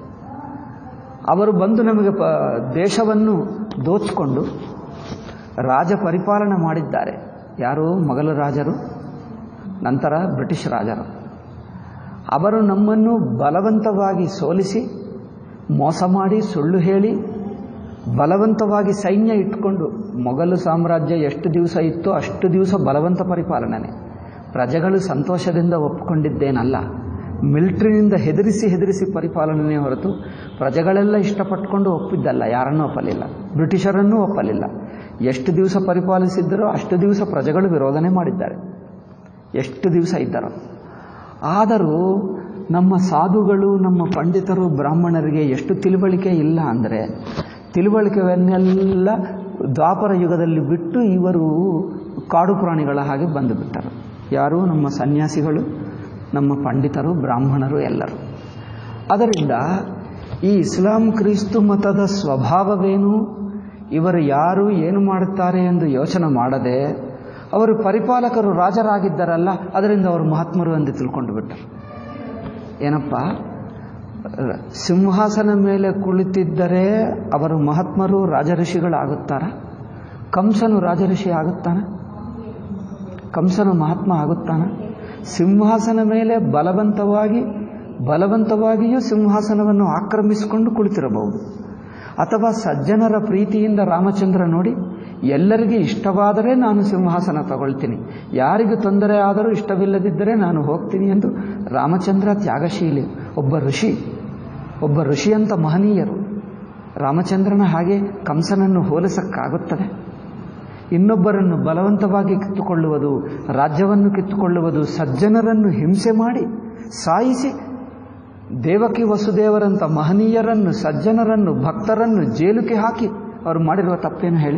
ಅವರು ಬಂದು ನಮಗೆ ಪ ದೇಶವನ್ನು ದೋಚಿಕೊಂಡು ರಾಜ ಪರಿಪಾಲನೆ ಮಾಡಿದ್ದಾರೆ ಯಾರು ಮೊಘಲ ರಾಜರು ನಂತರ ಬ್ರಿಟಿಷ್ ರಾಜರು ಅವರು ನಮ್ಮನ್ನು ಬಲವಂತವಾಗಿ ಸೋಲಿಸಿ ಮೋಸ ಮಾಡಿ ಸುಳ್ಳು ಹೇಳಿ ಬಲವಂತವಾಗಿ ಸೈನ್ಯ ಇಟ್ಕೊಂಡು ಮೊಘಲು ಸಾಮ್ರಾಜ್ಯ ಎಷ್ಟು ದಿವಸ ಇತ್ತೋ ಅಷ್ಟು ದಿವಸ ಬಲವಂತ ಪರಿಪಾಲನೆ ಪ್ರಜೆಗಳು ಸಂತೋಷದಿಂದ ಒಪ್ಪಿಕೊಂಡಿದ್ದೇನಲ್ಲ ಮಿಲಿಟ್ರಿನಿಂದ ಹೆದರಿಸಿ ಹೆದರಿಸಿ ಪರಿಪಾಲನೆ ಹೊರತು ಪ್ರಜೆಗಳೆಲ್ಲ ಇಷ್ಟಪಟ್ಕೊಂಡು ಒಪ್ಪಿದ್ದಲ್ಲ ಯಾರನ್ನೂ ಒಪ್ಪಲಿಲ್ಲ ಬ್ರಿಟಿಷರನ್ನೂ ಒಪ್ಪಲಿಲ್ಲ ಎಷ್ಟು ದಿವಸ ಪರಿಪಾಲಿಸಿದ್ದರೋ ಅಷ್ಟು ದಿವಸ ಪ್ರಜೆಗಳು ವಿರೋಧನೆ ಮಾಡಿದ್ದಾರೆ ಎಷ್ಟು ದಿವಸ ಇದ್ದಾರೋ ಆದರೂ ನಮ್ಮ ಸಾಧುಗಳು ನಮ್ಮ ಪಂಡಿತರು ಬ್ರಾಹ್ಮಣರಿಗೆ ಎಷ್ಟು ತಿಳುವಳಿಕೆ ಇಲ್ಲ ಅಂದರೆ ತಿಳುವಳಿಕೆಯನ್ನೆಲ್ಲ ದ್ವಾಪರ ಯುಗದಲ್ಲಿ ಬಿಟ್ಟು ಇವರು ಕಾಡು ಪ್ರಾಣಿಗಳ ಹಾಗೆ ಬಂದು ಬಿಟ್ಟರು ಯಾರು ನಮ್ಮ ಸನ್ಯಾಸಿಗಳು ನಮ್ಮ ಪಂಡಿತರು ಬ್ರಾಹ್ಮಣರು ಎಲ್ಲರೂ ಅದರಿಂದ ಈ ಇಸ್ಲಾಂ ಕ್ರಿಸ್ತು ಮತದ ಸ್ವಭಾವವೇನು ಇವರು ಯಾರು ಏನು ಮಾಡುತ್ತಾರೆ ಎಂದು ಯೋಚನೆ ಮಾಡದೆ ಅವರು ಪರಿಪಾಲಕರು ರಾಜರಾಗಿದ್ದಾರಲ್ಲ ಅದರಿಂದ ಅವರು ಮಹಾತ್ಮರು ಎಂದು ತಿಳ್ಕೊಂಡು ಬಿಟ್ಟರು ಏನಪ್ಪ ರ- ಸಿಂಹಾಸನ ಮೇಲೆ ಕುಳಿತಿದ್ದರೆ ಅವರು ಮಹಾತ್ಮರು ರಾಜಋಷಿಗಳಾಗುತ್ತಾರ ಕಂಸನು ರಾಜಋಷಿ ಆಗುತ್ತಾನ ಕಂಸನು ಮಹಾತ್ಮ ಆಗುತ್ತಾನ ಸಿಂಹಾಸನ ಮೇಲೆ ಬಲವಂತವಾಗಿ ಬಲವಂತವಾಗಿಯೂ ಸಿಂಹಾಸನವನ್ನು ಆಕ್ರಮಿಸಿಕೊಂಡು ಕುಳಿತಿರಬಹುದು ಅಥವಾ ಸಜ್ಜನರ ಪ್ರೀತಿಯಿಂದ ರಾಮಚಂದ್ರ ನೋಡಿ ಎಲ್ಲರಿಗೆ ಇಷ್ಟವಾದರೆ ನಾನು ಸಿಂಹಾಸನ ತಗೊಳ್ತೀನಿ ಯಾರಿಗೂ ತೊಂದರೆ ಆದರೂ ಇಷ್ಟವಿಲ್ಲದಿದ್ದರೆ ನಾನು ಹೋಗ್ತೀನಿ ಎಂದು ರಾಮಚಂದ್ರ ತ್ಯಾಗಶೀಲಿ ಒಬ್ಬ ಋಷಿ ಒಬ್ಬ ಋಷಿಯಂತ ಮಹನೀಯರು ರಾಮಚಂದ್ರನ ಹಾಗೆ ಕಂಸನನ್ನು ಹೋಲಿಸಕ್ಕಾಗುತ್ತದೆ ಇನ್ನೊಬ್ಬರನ್ನು ಬಲವಂತವಾಗಿ ಕಿತ್ತುಕೊಳ್ಳುವುದು ರಾಜ್ಯವನ್ನು ಕಿತ್ತುಕೊಳ್ಳುವುದು ಸಜ್ಜನರನ್ನು ಹಿಂಸೆ ಮಾಡಿ ಸಾಯಿಸಿ ದೇವಕಿ ವಸುದೇವರಂಥ ಮಹನೀಯರನ್ನು ಸಜ್ಜನರನ್ನು ಭಕ್ತರನ್ನು ಜೇಲುಗೆ ಹಾಕಿ ಅವರು ಮಾಡಿರುವ ತಪ್ಪೇನು ಹೇಳಿ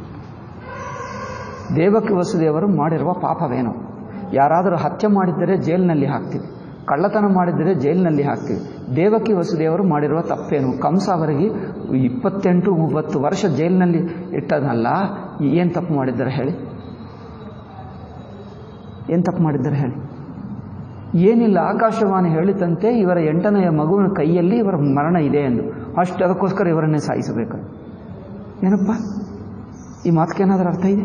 ದೇವಕಿ ವಸುದೇವರು ಮಾಡಿರುವ ಪಾಪವೇನು ಯಾರಾದರೂ ಹತ್ಯೆ ಮಾಡಿದ್ದರೆ ಜೈಲಿನಲ್ಲಿ ಹಾಕ್ತೀವಿ ಕಳ್ಳತನ ಮಾಡಿದ್ದರೆ ಜೈಲಿನಲ್ಲಿ ಹಾಕ್ತೀವಿ ದೇವಕಿ ವಸುದೇವರು ಮಾಡಿರುವ ತಪ್ಪೇನು ಕಂಸ ಅವರಿಗೆ ಇಪ್ಪತ್ತೆಂಟು ಮೂವತ್ತು ವರ್ಷ ಜೈಲಿನಲ್ಲಿ ಇಟ್ಟದಲ್ಲ ಏನು ತಪ್ಪು ಮಾಡಿದ್ದಾರೆ ಹೇಳಿ ಏನು ತಪ್ಪು ಮಾಡಿದ್ದಾರೆ ಹೇಳಿ ಏನಿಲ್ಲ ಆಕಾಶವಾಣಿ ಹೇಳಿತಂತೆ ಇವರ ಎಂಟನೆಯ ಮಗುವಿನ ಕೈಯಲ್ಲಿ ಇವರ ಮರಣ ಇದೆ ಎಂದು ಅಷ್ಟು ಅದಕ್ಕೋಸ್ಕರ ಇವರನ್ನೇ ಸಾಯಿಸಬೇಕು ಏನಪ್ಪ ಈ ಮಾತಕ್ಕೇನಾದರೂ ಅರ್ಥ ಇದೆ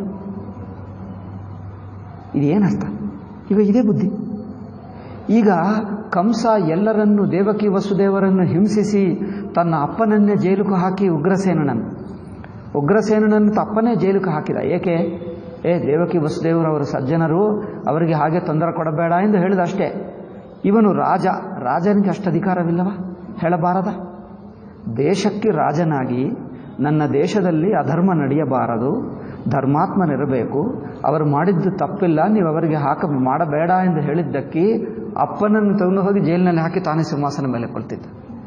ಇದೇನರ್ಥ ಈಗ ಇದೇ ಬುದ್ಧಿ ಈಗ ಕಂಸ ಎಲ್ಲರನ್ನು ದೇವಕಿ ವಸುದೇವರನ್ನು ಹಿಂಸಿಸಿ ತನ್ನ ಅಪ್ಪನನ್ನೇ ಜೈಲಿಗೆ ಹಾಕಿ ಉಗ್ರಸೇನನನ್ನು ಉಗ್ರಸೇನನನ್ನು ತಪ್ಪನೇ ಜೈಲಿಗೆ ಹಾಕಿದ ಏಕೆ ಏ ದೇವಕಿ ವಸುದೇವರು ಅವರು ಸಜ್ಜನರು ಅವರಿಗೆ ಹಾಗೆ ತೊಂದರೆ ಕೊಡಬೇಡ ಎಂದು ಹೇಳಿದ ಅಷ್ಟೇ ಇವನು ರಾಜ ರಾಜನಿಗೆ ಅಷ್ಟು ಅಧಿಕಾರವಿಲ್ಲವ ಹೇಳಬಾರದ ದೇಶಕ್ಕೆ ರಾಜನಾಗಿ ನನ್ನ ದೇಶದಲ್ಲಿ ಅಧರ್ಮ ನಡೆಯಬಾರದು ಧರ್ಮಾತ್ಮನಿರಬೇಕು ಅವರು ಮಾಡಿದ್ದು ತಪ್ಪಿಲ್ಲ ನೀವು ಅವರಿಗೆ ಹಾಕ ಮಾಡಬೇಡ ಎಂದು ಹೇಳಿದ್ದಕ್ಕೆ ಅಪ್ಪನನ್ನು ತಗೊಂಡು ಹೋಗಿ ಜೈಲಿನಲ್ಲಿ ಹಾಕಿ ತಾನೇ ಸಿಂಹಾಸನ ಮೇಲೆ ಕೊಳ್ತಿದ್ದ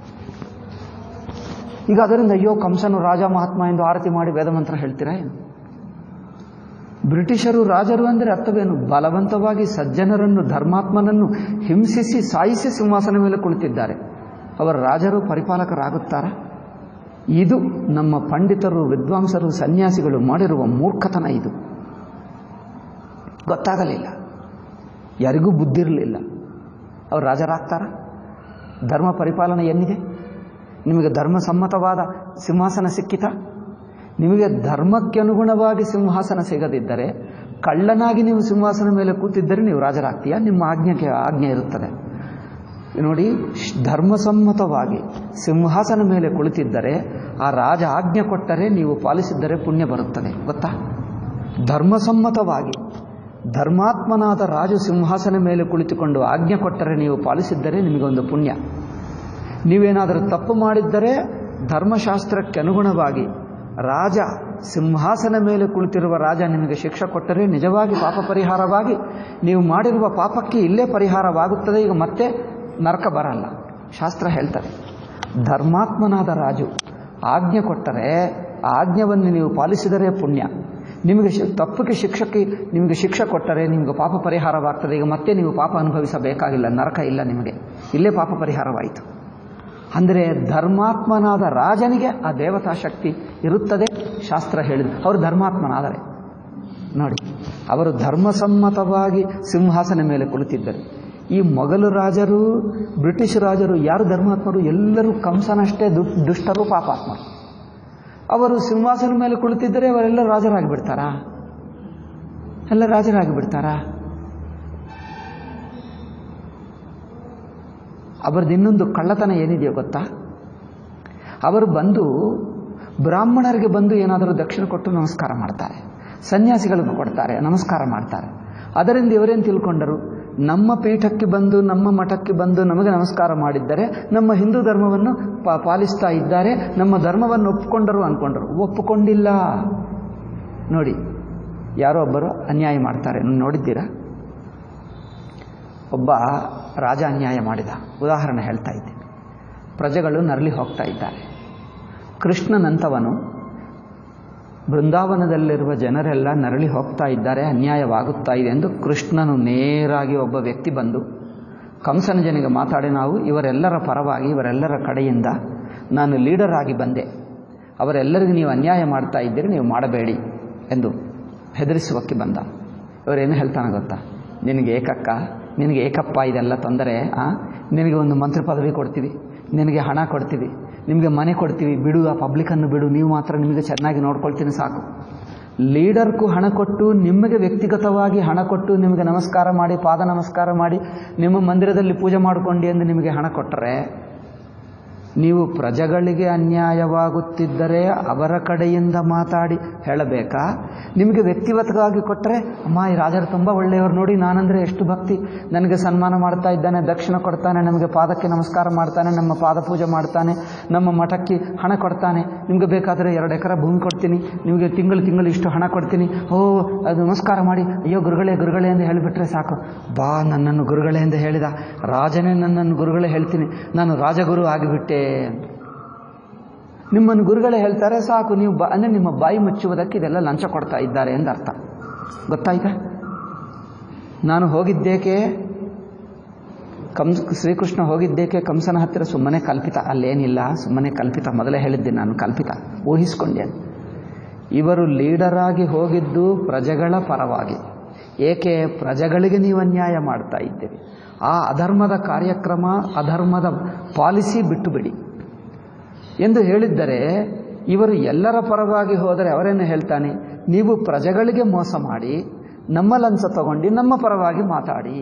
ಈಗ ಅದರಿಂದ ಅಯ್ಯೋ ಕಂಸನು ರಾಜ ಮಹಾತ್ಮ ಎಂದು ಆರತಿ ಮಾಡಿ ವೇದಮಂತ್ರ ಹೇಳ್ತೀರಾ ಏನು ಬ್ರಿಟಿಷರು ರಾಜರು ಅಂದರೆ ಅರ್ಥವೇನು ಬಲವಂತವಾಗಿ ಸಜ್ಜನರನ್ನು ಧರ್ಮಾತ್ಮನನ್ನು ಹಿಂಸಿಸಿ ಸಾಯಿಸಿ ಸಿಂಹಾಸನ ಮೇಲೆ ಕುಳಿತಿದ್ದಾರೆ ಅವರ ರಾಜರು ಪರಿಪಾಲಕರಾಗುತ್ತಾರ ಇದು ನಮ್ಮ ಪಂಡಿತರು ವಿದ್ವಾಂಸರು ಸನ್ಯಾಸಿಗಳು ಮಾಡಿರುವ ಮೂರ್ಖತನ ಇದು ಗೊತ್ತಾಗಲಿಲ್ಲ ಯಾರಿಗೂ ಬುದ್ಧಿರಲಿಲ್ಲ ಅವ್ರು ರಾಜರಾಗ್ತಾರ ಧರ್ಮ ಪರಿಪಾಲನೆ ಏನಿದೆ ನಿಮಗೆ ಧರ್ಮಸಮ್ಮತವಾದ ಸಿಂಹಾಸನ ಸಿಕ್ಕಿತ ನಿಮಗೆ ಧರ್ಮಕ್ಕೆ ಅನುಗುಣವಾಗಿ ಸಿಂಹಾಸನ ಸಿಗದಿದ್ದರೆ ಕಳ್ಳನಾಗಿ ನೀವು ಸಿಂಹಾಸನ ಮೇಲೆ ಕೂತಿದ್ದರೆ ನೀವು ರಾಜರಾಗ್ತೀಯ ನಿಮ್ಮ ಆಜ್ಞೆಗೆ ಆಜ್ಞೆ ಇರುತ್ತದೆ ನೋಡಿ ಶ್- ಧರ್ಮಸಮ್ಮತವಾಗಿ ಸಿಂಹಾಸನ ಮೇಲೆ ಕುಳಿತಿದ್ದರೆ ಆ ರಾಜ ಆಜ್ಞೆ ಕೊಟ್ಟರೆ ನೀವು ಪಾಲಿಸಿದ್ದರೆ ಪುಣ್ಯ ಬರುತ್ತದೆ ಗೊತ್ತಾ ಧರ್ಮಸಮ್ಮತವಾಗಿ ಧರ್ಮಾತ್ಮನಾದ ರಾಜು ಸಿಂಹಾಸನ ಮೇಲೆ ಕುಳಿತುಕೊಂಡು ಆಜ್ಞೆ ಕೊಟ್ಟರೆ ನೀವು ಪಾಲಿಸಿದ್ದರೆ ನಿಮಗೊಂದು ಪುಣ್ಯ ನೀವೇನಾದರೂ ತಪ್ಪು ಮಾಡಿದ್ದರೆ ಧರ್ಮಶಾಸ್ತ್ರಕ್ಕೆ ಅನುಗುಣವಾಗಿ ರಾಜ ಸಿಂಹಾಸನ ಮೇಲೆ ಕುಳಿತಿರುವ ರಾಜ ನಿಮಗೆ ಶಿಕ್ಷೆ ಕೊಟ್ಟರೆ ನಿಜವಾಗಿ ಪಾಪ ಪರಿಹಾರವಾಗಿ ನೀವು ಮಾಡಿರುವ ಪಾಪಕ್ಕೆ ಇಲ್ಲೇ ಪರಿಹಾರವಾಗುತ್ತದೆ ಈಗ ಮತ್ತೆ ನರಕ ಬರಲ್ಲ ಶಾಸ್ತ್ರ ಹೇಳ್ತಾರೆ ಧರ್ಮಾತ್ಮನಾದ ರಾಜು ಆಜ್ಞೆ ಕೊಟ್ಟರೆ ಆ ಆಜ್ಞೆಯನ್ನು ನೀವು ಪಾಲಿಸಿದರೆ ಪುಣ್ಯ ನಿಮಗೆ ಶಿ- ತಪ್ಪಿಗೆ ಶಿಕ್ಷಕ್ಕೆ ನಿಮಗೆ ಶಿಕ್ಷೆ ಕೊಟ್ಟರೆ ನಿಮಗೆ ಪಾಪ ಪರಿಹಾರವಾಗ್ತದೆ ಈಗ ಮತ್ತೆ ನೀವು ಪಾಪ ಅನುಭವಿಸಬೇಕಾಗಿಲ್ಲ ನರಕ ಇಲ್ಲ ನಿಮಗೆ ಇಲ್ಲೇ ಪಾಪ ಪರಿಹಾರವಾಯಿತು ಅಂದರೆ ಧರ್ಮಾತ್ಮನಾದ ರಾಜನಿಗೆ ಆ ದೇವತಾ ಶಕ್ತಿ ಇರುತ್ತದೆ ಶಾಸ್ತ್ರ ಹೇಳಿದೆ ಅವರು ಧರ್ಮಾತ್ಮನಾದರೆ ನೋಡಿ ಅವರು ಧರ್ಮಸಮ್ಮತವಾಗಿ ಸಿಂಹಾಸನ ಮೇಲೆ ಕುಳಿತಿದ್ದರು ಈ ಮೊಘಲು ರಾಜರು ಬ್ರಿಟಿಷ್ ರಾಜರು ಯಾರು ಧರ್ಮಾತ್ಮರು ಎಲ್ಲರೂ ಕಂಸನಷ್ಟೇ ದು ದುಷ್ಟರು ಪಾಪಾತ್ಮರು ಅವರು ಸಿಂಹಾಸನ ಮೇಲೆ ಕುಳಿತಿದ್ದರೆ ಅವರೆಲ್ಲ ರಾಜರಾಗಿ ಬಿಡ್ತಾರಾ ಎಲ್ಲ ರಾಜರಾಗಿ ಬಿಡ್ತಾರಾ ಅವರದ್ದು ಇನ್ನೊಂದು ಕಳ್ಳತನ ಏನಿದೆಯೋ ಗೊತ್ತಾ ಅವರು ಬಂದು ಬ್ರಾಹ್ಮಣರಿಗೆ ಬಂದು ಏನಾದರೂ ದಕ್ಷಿಣ ಕೊಟ್ಟು ನಮಸ್ಕಾರ ಮಾಡ್ತಾರೆ ಸನ್ಯಾಸಿಗಳಿಗೆ ಕೊಡ್ತಾರೆ ನಮಸ್ಕಾರ ಮಾಡ್ತಾರೆ ಅದರಿಂದ ಇವರೇನು ತಿಳ್ಕೊಂಡರು ನಮ್ಮ ಪೀಠಕ್ಕೆ ಬಂದು ನಮ್ಮ ಮಠಕ್ಕೆ ಬಂದು ನಮಗೆ ನಮಸ್ಕಾರ ಮಾಡಿದ್ದರೆ ನಮ್ಮ ಹಿಂದೂ ಧರ್ಮವನ್ನು ಪಾ ಪಾಲಿಸ್ತಾ ಇದ್ದಾರೆ ನಮ್ಮ ಧರ್ಮವನ್ನು ಒಪ್ಪಿಕೊಂಡರು ಅಂದ್ಕೊಂಡರು ಒಪ್ಪಿಕೊಂಡಿಲ್ಲ ನೋಡಿ ಯಾರೋ ಒಬ್ಬರು ಅನ್ಯಾಯ ಮಾಡ್ತಾರೆ ನೋಡಿದ್ದೀರಾ ಒಬ್ಬ ರಾಜ ಅನ್ಯಾಯ ಮಾಡಿದ ಉದಾಹರಣೆ ಹೇಳ್ತಾ ಇದ್ದೀನಿ ಪ್ರಜೆಗಳು ನರಳಿ ಹೋಗ್ತಾ ಇದ್ದಾರೆ ಕೃಷ್ಣನಂತವನು ಬೃಂದಾವನದಲ್ಲಿರುವ ಜನರೆಲ್ಲ ನರಳಿ ಹೋಗ್ತಾ ಇದ್ದಾರೆ ಅನ್ಯಾಯವಾಗುತ್ತಾ ಇದೆ ಎಂದು ಕೃಷ್ಣನು ನೇರಾಗಿ ಒಬ್ಬ ವ್ಯಕ್ತಿ ಬಂದು ಕಂಸನ ಜನಿಗೆ ಮಾತಾಡಿ ನಾವು ಇವರೆಲ್ಲರ ಪರವಾಗಿ ಇವರೆಲ್ಲರ ಕಡೆಯಿಂದ ನಾನು ಲೀಡರ್ ಆಗಿ ಬಂದೆ ಅವರೆಲ್ಲರಿಗೂ ನೀವು ಅನ್ಯಾಯ ಮಾಡ್ತಾ ಇದ್ದೀರಿ ನೀವು ಮಾಡಬೇಡಿ ಎಂದು ಹೆದರಿಸುವಕ್ಕೆ ಬಂದ ಇವರೇನು ಹೇಳ್ತಾನೆ ಗೊತ್ತಾ ನಿನಗೆ ಏಕಕ್ಕ ನಿನಗೆ ಏಕಪ್ಪ ಇದೆಲ್ಲ ತೊಂದರೆ ಆ ನಿನಗೆ ಒಂದು ಮಂತ್ರಿ ಪದವಿ ಕೊಡ್ತೀವಿ ನಿನಗೆ ಹಣ ಕೊಡ್ತೀವಿ ನಿಮಗೆ ಮನೆ ಕೊಡ್ತೀವಿ ಬಿಡು ಆ ಪಬ್ಲಿಕನ್ನು ಬಿಡು ನೀವು ಮಾತ್ರ ನಿಮಗೆ ಚೆನ್ನಾಗಿ ನೋಡ್ಕೊಳ್ತೀನಿ ಸಾಕು ಲೀಡರ್ಗೂ ಹಣ ಕೊಟ್ಟು ನಿಮಗೆ ವ್ಯಕ್ತಿಗತವಾಗಿ ಹಣ ಕೊಟ್ಟು ನಿಮಗೆ ನಮಸ್ಕಾರ ಮಾಡಿ ಪಾದ ನಮಸ್ಕಾರ ಮಾಡಿ ನಿಮ್ಮ ಮಂದಿರದಲ್ಲಿ ಪೂಜೆ ಮಾಡಿಕೊಂಡು ಎಂದು ನಿಮಗೆ ಹಣ ಕೊಟ್ಟರೆ ನೀವು ಪ್ರಜೆಗಳಿಗೆ ಅನ್ಯಾಯವಾಗುತ್ತಿದ್ದರೆ ಅವರ ಕಡೆಯಿಂದ ಮಾತಾಡಿ ಹೇಳಬೇಕಾ ನಿಮಗೆ ವ್ಯಕ್ತಿಗತವಾಗಿ ಕೊಟ್ಟರೆ ಅಮ್ಮ ಈ ರಾಜರು ತುಂಬ ಒಳ್ಳೆಯವರು ನೋಡಿ ನಾನಂದರೆ ಎಷ್ಟು ಭಕ್ತಿ ನನಗೆ ಸನ್ಮಾನ ಮಾಡ್ತಾ ಇದ್ದಾನೆ ದಕ್ಷಿಣ ಕೊಡ್ತಾನೆ ನಮಗೆ ಪಾದಕ್ಕೆ ನಮಸ್ಕಾರ ಮಾಡ್ತಾನೆ ನಮ್ಮ ಪಾದ ಪೂಜೆ ಮಾಡ್ತಾನೆ ನಮ್ಮ ಮಠಕ್ಕೆ ಹಣ ಕೊಡ್ತಾನೆ ನಿಮಗೆ ಬೇಕಾದರೆ ಎರಡು ಎಕರೆ ಭೂಮಿ ಕೊಡ್ತೀನಿ ನಿಮಗೆ ತಿಂಗಳು ತಿಂಗಳು ಇಷ್ಟು ಹಣ ಕೊಡ್ತೀನಿ ಓ ಅದು ನಮಸ್ಕಾರ ಮಾಡಿ ಅಯ್ಯೋ ಗುರುಗಳೇ ಗುರುಗಳೇ ಎಂದು ಹೇಳಿಬಿಟ್ರೆ ಸಾಕು ಬಾ ನನ್ನನ್ನು ಗುರುಗಳೇ ಎಂದು ಹೇಳಿದ ರಾಜನೇ ನನ್ನನ್ನು ಗುರುಗಳೇ ಹೇಳ್ತೀನಿ ನಾನು ರಾಜಗುರು ಆಗಿಬಿಟ್ಟೆ ನಿಮ್ಮನ್ನು ಗುರುಗಳೇ ಹೇಳ್ತಾರೆ ಸಾಕು ನೀವು ಬ ಅಂದರೆ ನಿಮ್ಮ ಬಾಯಿ ಮುಚ್ಚುವುದಕ್ಕೆ ಇದೆಲ್ಲ ಲಂಚ ಕೊಡ್ತಾ ಇದ್ದಾರೆ ಎಂದು ಅರ್ಥ ಗೊತ್ತಾಯ್ತಾ ನಾನು ಹೋಗಿದ್ದೇಕೆ ಕಂಸ್ ಶ್ರೀಕೃಷ್ಣ ಹೋಗಿದ್ದೇಕೆ ಕಂಸನ ಹತ್ತಿರ ಸುಮ್ಮನೆ ಕಲ್ಪಿತ ಅಲ್ಲೇನಿಲ್ಲ ಸುಮ್ಮನೆ ಕಲ್ಪಿತ ಮೊದಲೇ ಹೇಳಿದ್ದೆ ನಾನು ಕಲ್ಪಿತ ಊಹಿಸ್ಕೊಂಡೆ ಇವರು ಲೀಡರಾಗಿ ಹೋಗಿದ್ದು ಪ್ರಜೆಗಳ ಪರವಾಗಿ ಏಕೆ ಪ್ರಜೆಗಳಿಗೆ ನೀವು ಅನ್ಯಾಯ ಮಾಡ್ತಾ ಇದ್ದೀರಿ ಆ ಅಧರ್ಮದ ಕಾರ್ಯಕ್ರಮ ಅಧರ್ಮದ ಪಾಲಿಸಿ ಬಿಟ್ಟು ಬಿಡಿ ಎಂದು ಹೇಳಿದ್ದರೆ ಇವರು ಎಲ್ಲರ ಪರವಾಗಿ ಹೋದರೆ ಅವರೇನು ಹೇಳ್ತಾನೆ ನೀವು ಪ್ರಜೆಗಳಿಗೆ ಮೋಸ ಮಾಡಿ ನಮ್ಮ ಲಂಚ ತಗೊಂಡು ನಮ್ಮ ಪರವಾಗಿ ಮಾತಾಡಿ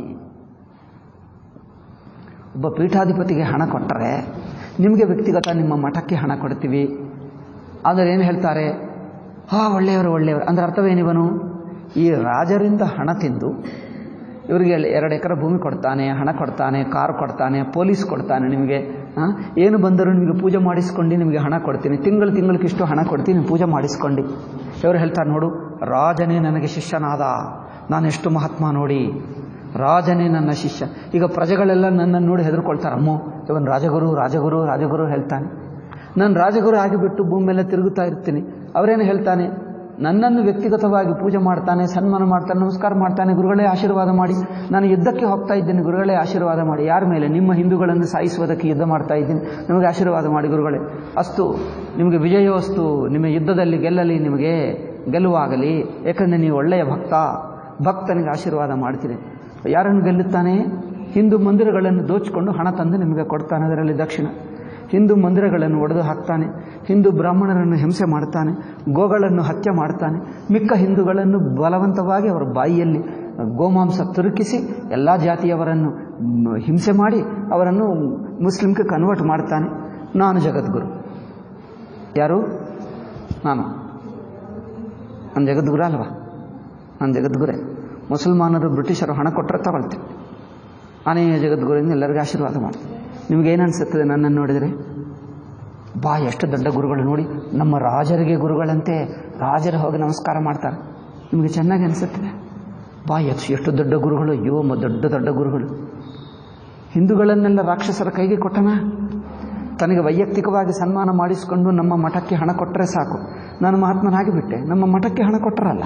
ಒಬ್ಬ ಪೀಠಾಧಿಪತಿಗೆ ಹಣ ಕೊಟ್ಟರೆ ನಿಮಗೆ ವ್ಯಕ್ತಿಗತ ನಿಮ್ಮ ಮಠಕ್ಕೆ ಹಣ ಕೊಡ್ತೀವಿ ಆದರೆ ಏನು ಹೇಳ್ತಾರೆ ಹಾ ಒಳ್ಳೆಯವರು ಒಳ್ಳೆಯವರು ಅಂದರೆ ಅರ್ಥವೇನಿವನು ಈ ರಾಜರಿಂದ ಹಣ ತಿಂದು ಇವರಿಗೆ ಎರಡು ಎಕರೆ ಭೂಮಿ ಕೊಡ್ತಾನೆ ಹಣ ಕೊಡ್ತಾನೆ ಕಾರು ಕೊಡ್ತಾನೆ ಪೊಲೀಸ್ ಕೊಡ್ತಾನೆ ನಿಮಗೆ ಆ, ಏನು ಬಂದರೂ ನಿಮಗೆ ಪೂಜೆ ಮಾಡಿಸ್ಕೊಂಡು ನಿಮಗೆ ಹಣ ಕೊಡ್ತೀನಿ ತಿಂಗಳು ತಿಂಗಳಿಗಿಷ್ಟು ಹಣ ಕೊಡ್ತೀನಿ ಪೂಜೆ ಮಾಡಿಸ್ಕೊಂಡು ಇವರು ಹೇಳ್ತಾರೆ ನೋಡು ರಾಜನೇ ನನಗೆ ಶಿಷ್ಯನಾದ ನಾನು ಎಷ್ಟು ಮಹಾತ್ಮ ನೋಡಿ ರಾಜನೇ ನನ್ನ ಶಿಷ್ಯ ಈಗ ಪ್ರಜೆಗಳೆಲ್ಲ ನನ್ನನ್ನು ನೋಡಿ ಹೆದರ್ಕೊಳ್ತಾರೆ ಅಮ್ಮೋ ಇವನ್ ರಾಜಗುರು ರಾಜಗುರು ರಾಜಗುರು ಹೇಳ್ತಾನೆ ನಾನು ರಾಜಗುರು ಆಗಿಬಿಟ್ಟು ಭೂಮಿ ಮೇಲೆ ತಿರುಗುತ್ತಾ ಇರ್ತೀನಿ ಅವರೇನು ಹೇಳ್ತಾನೆ ನನ್ನನ್ನು ವ್ಯಕ್ತಿಗತವಾಗಿ ಪೂಜೆ ಮಾಡ್ತಾನೆ ಸನ್ಮಾನ ಮಾಡ್ತಾನೆ ನಮಸ್ಕಾರ ಮಾಡ್ತಾನೆ ಗುರುಗಳೇ ಆಶೀರ್ವಾದ ಮಾಡಿ ನಾನು ಯುದ್ಧಕ್ಕೆ ಹೋಗ್ತಾ ಇದ್ದೇನೆ ಗುರುಗಳೇ ಆಶೀರ್ವಾದ ಮಾಡಿ ಯಾರ ಮೇಲೆ ನಿಮ್ಮ ಹಿಂದೂಗಳನ್ನು ಸಾಯಿಸುವುದಕ್ಕೆ ಯುದ್ಧ ಮಾಡ್ತಾ ಇದ್ದೀನಿ ನಿಮಗೆ ಆಶೀರ್ವಾದ ಮಾಡಿ ಗುರುಗಳೇ ಅಸ್ತು ನಿಮಗೆ ವಿಜಯೋಸ್ತು ನಿಮ್ಮ ಯುದ್ಧದಲ್ಲಿ ಗೆಲ್ಲಲಿ ನಿಮಗೆ ಗೆಲುವಾಗಲಿ ಯಾಕಂದರೆ ನೀವು ಒಳ್ಳೆಯ ಭಕ್ತ ಭಕ್ತನಿಗೆ ಆಶೀರ್ವಾದ ಮಾಡ್ತೀರಿ ಯಾರನ್ನು ಗೆಲ್ಲುತ್ತಾನೆ ಹಿಂದೂ ಮಂದಿರಗಳನ್ನು ದೋಚಿಕೊಂಡು ಹಣ ತಂದು ನಿಮಗೆ ಕೊಡ್ತಾನೆ ಅದರಲ್ಲಿ ದಕ್ಷಿಣ ಹಿಂದೂ ಮಂದಿರಗಳನ್ನು ಒಡೆದು ಹಾಕ್ತಾನೆ ಹಿಂದೂ ಬ್ರಾಹ್ಮಣರನ್ನು ಹಿಂಸೆ ಮಾಡ್ತಾನೆ ಗೋಗಳನ್ನು ಹತ್ಯೆ ಮಾಡ್ತಾನೆ ಮಿಕ್ಕ ಹಿಂದೂಗಳನ್ನು ಬಲವಂತವಾಗಿ ಅವರ ಬಾಯಿಯಲ್ಲಿ ಗೋಮಾಂಸ ತುರುಕಿಸಿ ಎಲ್ಲ ಜಾತಿಯವರನ್ನು ಮ್, ಹಿಂಸೆ ಮಾಡಿ ಅವರನ್ನು ಮುಸ್ಲಿಮ್ಗೆ ಕನ್ವರ್ಟ್ ಮಾಡ್ತಾನೆ ನಾನು ಜಗದ್ಗುರು ಯಾರು ನಾನು ನಾನು ಜಗದ್ಗುರು ಅಲ್ವಾ ನಾನು ಜಗದ್ಗುರೇ ಮುಸಲ್ಮಾನರು ಬ್ರಿಟಿಷರು ಹಣ ಕೊಟ್ಟರೆ ತಗೊಳ್ತೀನಿ ನಾನೇ ಜಗದ್ಗುರುವಿಂದ ಎಲ್ಲರಿಗೂ ಆಶೀರ್ವಾದ ಮಾಡಿ ನಿಮಗೇನು ಅನಿಸುತ್ತದೆ ನನ್ನನ್ನು ನೋಡಿದರೆ ಬಾ ಎಷ್ಟು ದೊಡ್ಡ ಗುರುಗಳು ನೋಡಿ ನಮ್ಮ ರಾಜರಿಗೆ ಗುರುಗಳಂತೆ ರಾಜರು ಹೋಗಿ ನಮಸ್ಕಾರ ಮಾಡ್ತಾರೆ ನಿಮಗೆ ಚೆನ್ನಾಗಿ ಅನಿಸುತ್ತದೆ ಬಾ ಎಷ್ಟು ಎಷ್ಟು ದೊಡ್ಡ ಗುರುಗಳು ಅಯ್ಯೋ ಮ ದೊಡ್ಡ ದೊಡ್ಡ ಗುರುಗಳು ಹಿಂದೂಗಳನ್ನೆಲ್ಲ ರಾಕ್ಷಸರ ಕೈಗೆ ಕೊಟ್ಟನ ತನಗೆ ವೈಯಕ್ತಿಕವಾಗಿ ಸನ್ಮಾನ ಮಾಡಿಸಿಕೊಂಡು ನಮ್ಮ ಮಠಕ್ಕೆ ಹಣ ಕೊಟ್ಟರೆ ಸಾಕು ನಾನು ಮಹಾತ್ಮನಾಗಿ ಬಿಟ್ಟೆ ನಮ್ಮ ಮಠಕ್ಕೆ ಹಣ ಕೊಟ್ಟರಲ್ಲ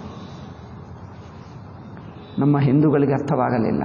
ನಮ್ಮ ಹಿಂದೂಗಳಿಗೆ ಅರ್ಥವಾಗಲಿಲ್ಲ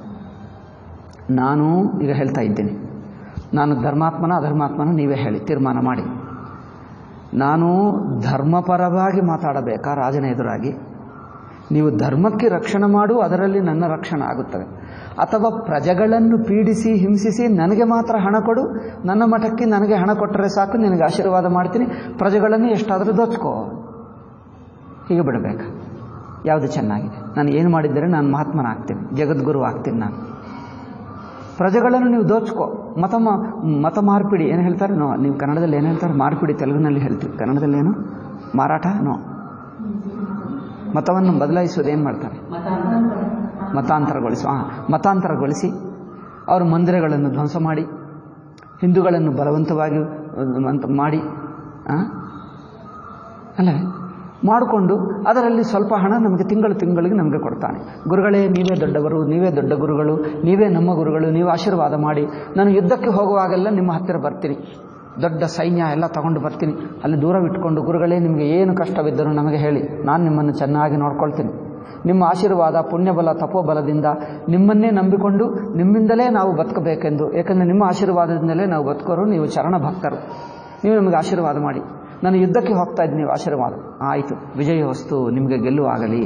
ನಾನು ಈಗ ಹೇಳ್ತಾ ಇದ್ದೇನೆ ನಾನು ಧರ್ಮಾತ್ಮನ ಅಧರ್ಮಾತ್ಮನ ನೀವೇ ಹೇಳಿ ತೀರ್ಮಾನ ಮಾಡಿ ನಾನು ಧರ್ಮಪರವಾಗಿ ಮಾತಾಡಬೇಕಾ ರಾಜನ ಎದುರಾಗಿ ನೀವು ಧರ್ಮಕ್ಕೆ ರಕ್ಷಣೆ ಮಾಡು ಅದರಲ್ಲಿ ನನ್ನ ರಕ್ಷಣೆ ಆಗುತ್ತದೆ ಅಥವಾ ಪ್ರಜೆಗಳನ್ನು ಪೀಡಿಸಿ ಹಿಂಸಿಸಿ ನನಗೆ ಮಾತ್ರ ಹಣ ಕೊಡು ನನ್ನ ಮಠಕ್ಕೆ ನನಗೆ ಹಣ ಕೊಟ್ಟರೆ ಸಾಕು ನಿನಗೆ ಆಶೀರ್ವಾದ ಮಾಡ್ತೀನಿ ಪ್ರಜೆಗಳನ್ನು ಎಷ್ಟಾದರೂ ದೋಚ್ಕೋ ಹೀಗೆ ಬಿಡಬೇಕಾ ಯಾವುದು ಚೆನ್ನಾಗಿದೆ ನಾನು ಏನು ಮಾಡಿದ್ದರೆ ನಾನು ಮಹಾತ್ಮನಾಗ್ತೀನಿ ಜಗದ್ಗುರು ಆಗ್ತೀನಿ ನಾನು ಪ್ರಜೆಗಳನ್ನು ನೀವು ದೋಚ್ಕೋ ಮತ ಮಾ- ಮತ ಮಾರ್ಪಿಡಿ ಏನು ಹೇಳ್ತಾರೆ ನೋ ನೀವು ಕನ್ನಡದಲ್ಲಿ ಏನು ಹೇಳ್ತಾರೆ ಮಾರ್ಪಿಡಿ ತೆಲುಗಿನಲ್ಲಿ ಹೇಳ್ತೀವಿ ಕನ್ನಡದಲ್ಲಿ ಏನು ಮಾರಾಟ ನೋ ಮತವನ್ನು ಬದಲಾಯಿಸೋದು ಏನು ಮಾಡ್ತಾರೆ ಮತಾಂತರಗೊಳಿಸುವ ಹಾಂ ಮತಾಂತರಗೊಳಿಸಿ ಅವರು ಮಂದಿರಗಳನ್ನು ಧ್ವಂಸ ಮಾಡಿ ಹಿಂದೂಗಳನ್ನು ಬಲವಂತವಾಗಿ ಅಹ್, ಅಂತ ಮಾಡಿ ಆ? ಅಲ್ಲವೇ ಮಾಡಿಕೊಂಡು ಅದರಲ್ಲಿ ಸ್ವಲ್ಪ ಹಣ ನಮಗೆ ತಿಂಗಳು ತಿಂಗಳಿಗೆ ನಮಗೆ ಕೊಡ್ತಾನೆ ಗುರುಗಳೇ ನೀವೇ ದೊಡ್ಡವರು ನೀವೇ ದೊಡ್ಡ ಗುರುಗಳು ನೀವೇ ನಮ್ಮ ಗುರುಗಳು ನೀವು ಆಶೀರ್ವಾದ ಮಾಡಿ ನಾನು ಯುದ್ಧಕ್ಕೆ ಹೋಗುವಾಗೆಲ್ಲ ನಿಮ್ಮ ಹತ್ತಿರ ಬರ್ತೀನಿ ದೊಡ್ಡ ಸೈನ್ಯ ಎಲ್ಲ ತಗೊಂಡು ಬರ್ತೀನಿ ಅಲ್ಲಿ ದೂರವಿಟ್ಕೊಂಡು ಗುರುಗಳೇ ನಿಮಗೆ ಏನು ಕಷ್ಟವಿದ್ದರೂ ನಮಗೆ ಹೇಳಿ ನಾನು ನಿಮ್ಮನ್ನು ಚೆನ್ನಾಗಿ ನೋಡ್ಕೊಳ್ತೀನಿ ನಿಮ್ಮ ಆಶೀರ್ವಾದ ಪುಣ್ಯಬಲ ತಪೋಬಲದಿಂದ ನಿಮ್ಮನ್ನೇ ನಂಬಿಕೊಂಡು ನಿಮ್ಮಿಂದಲೇ ನಾವು ಬದುಕಬೇಕೆಂದು ಏಕೆಂದರೆ ನಿಮ್ಮ ಆಶೀರ್ವಾದದಿಂದಲೇ ನಾವು ಬದುಕೋರು ನೀವು ಚರಣ ಭಕ್ತರು ನೀವು ನಮಗೆ ಆಶೀರ್ವಾದ ಮಾಡಿ ನಾನು ಯುದ್ಧಕ್ಕೆ ಹೋಗ್ತಾ ಇದ್ದೀನಿ ನೀವು ಆಶೀರ್ವಾದ ಆಯಿತು ವಿಜಯ ವಸ್ತು ನಿಮಗೆ ಗೆಲ್ಲುವಾಗಲಿ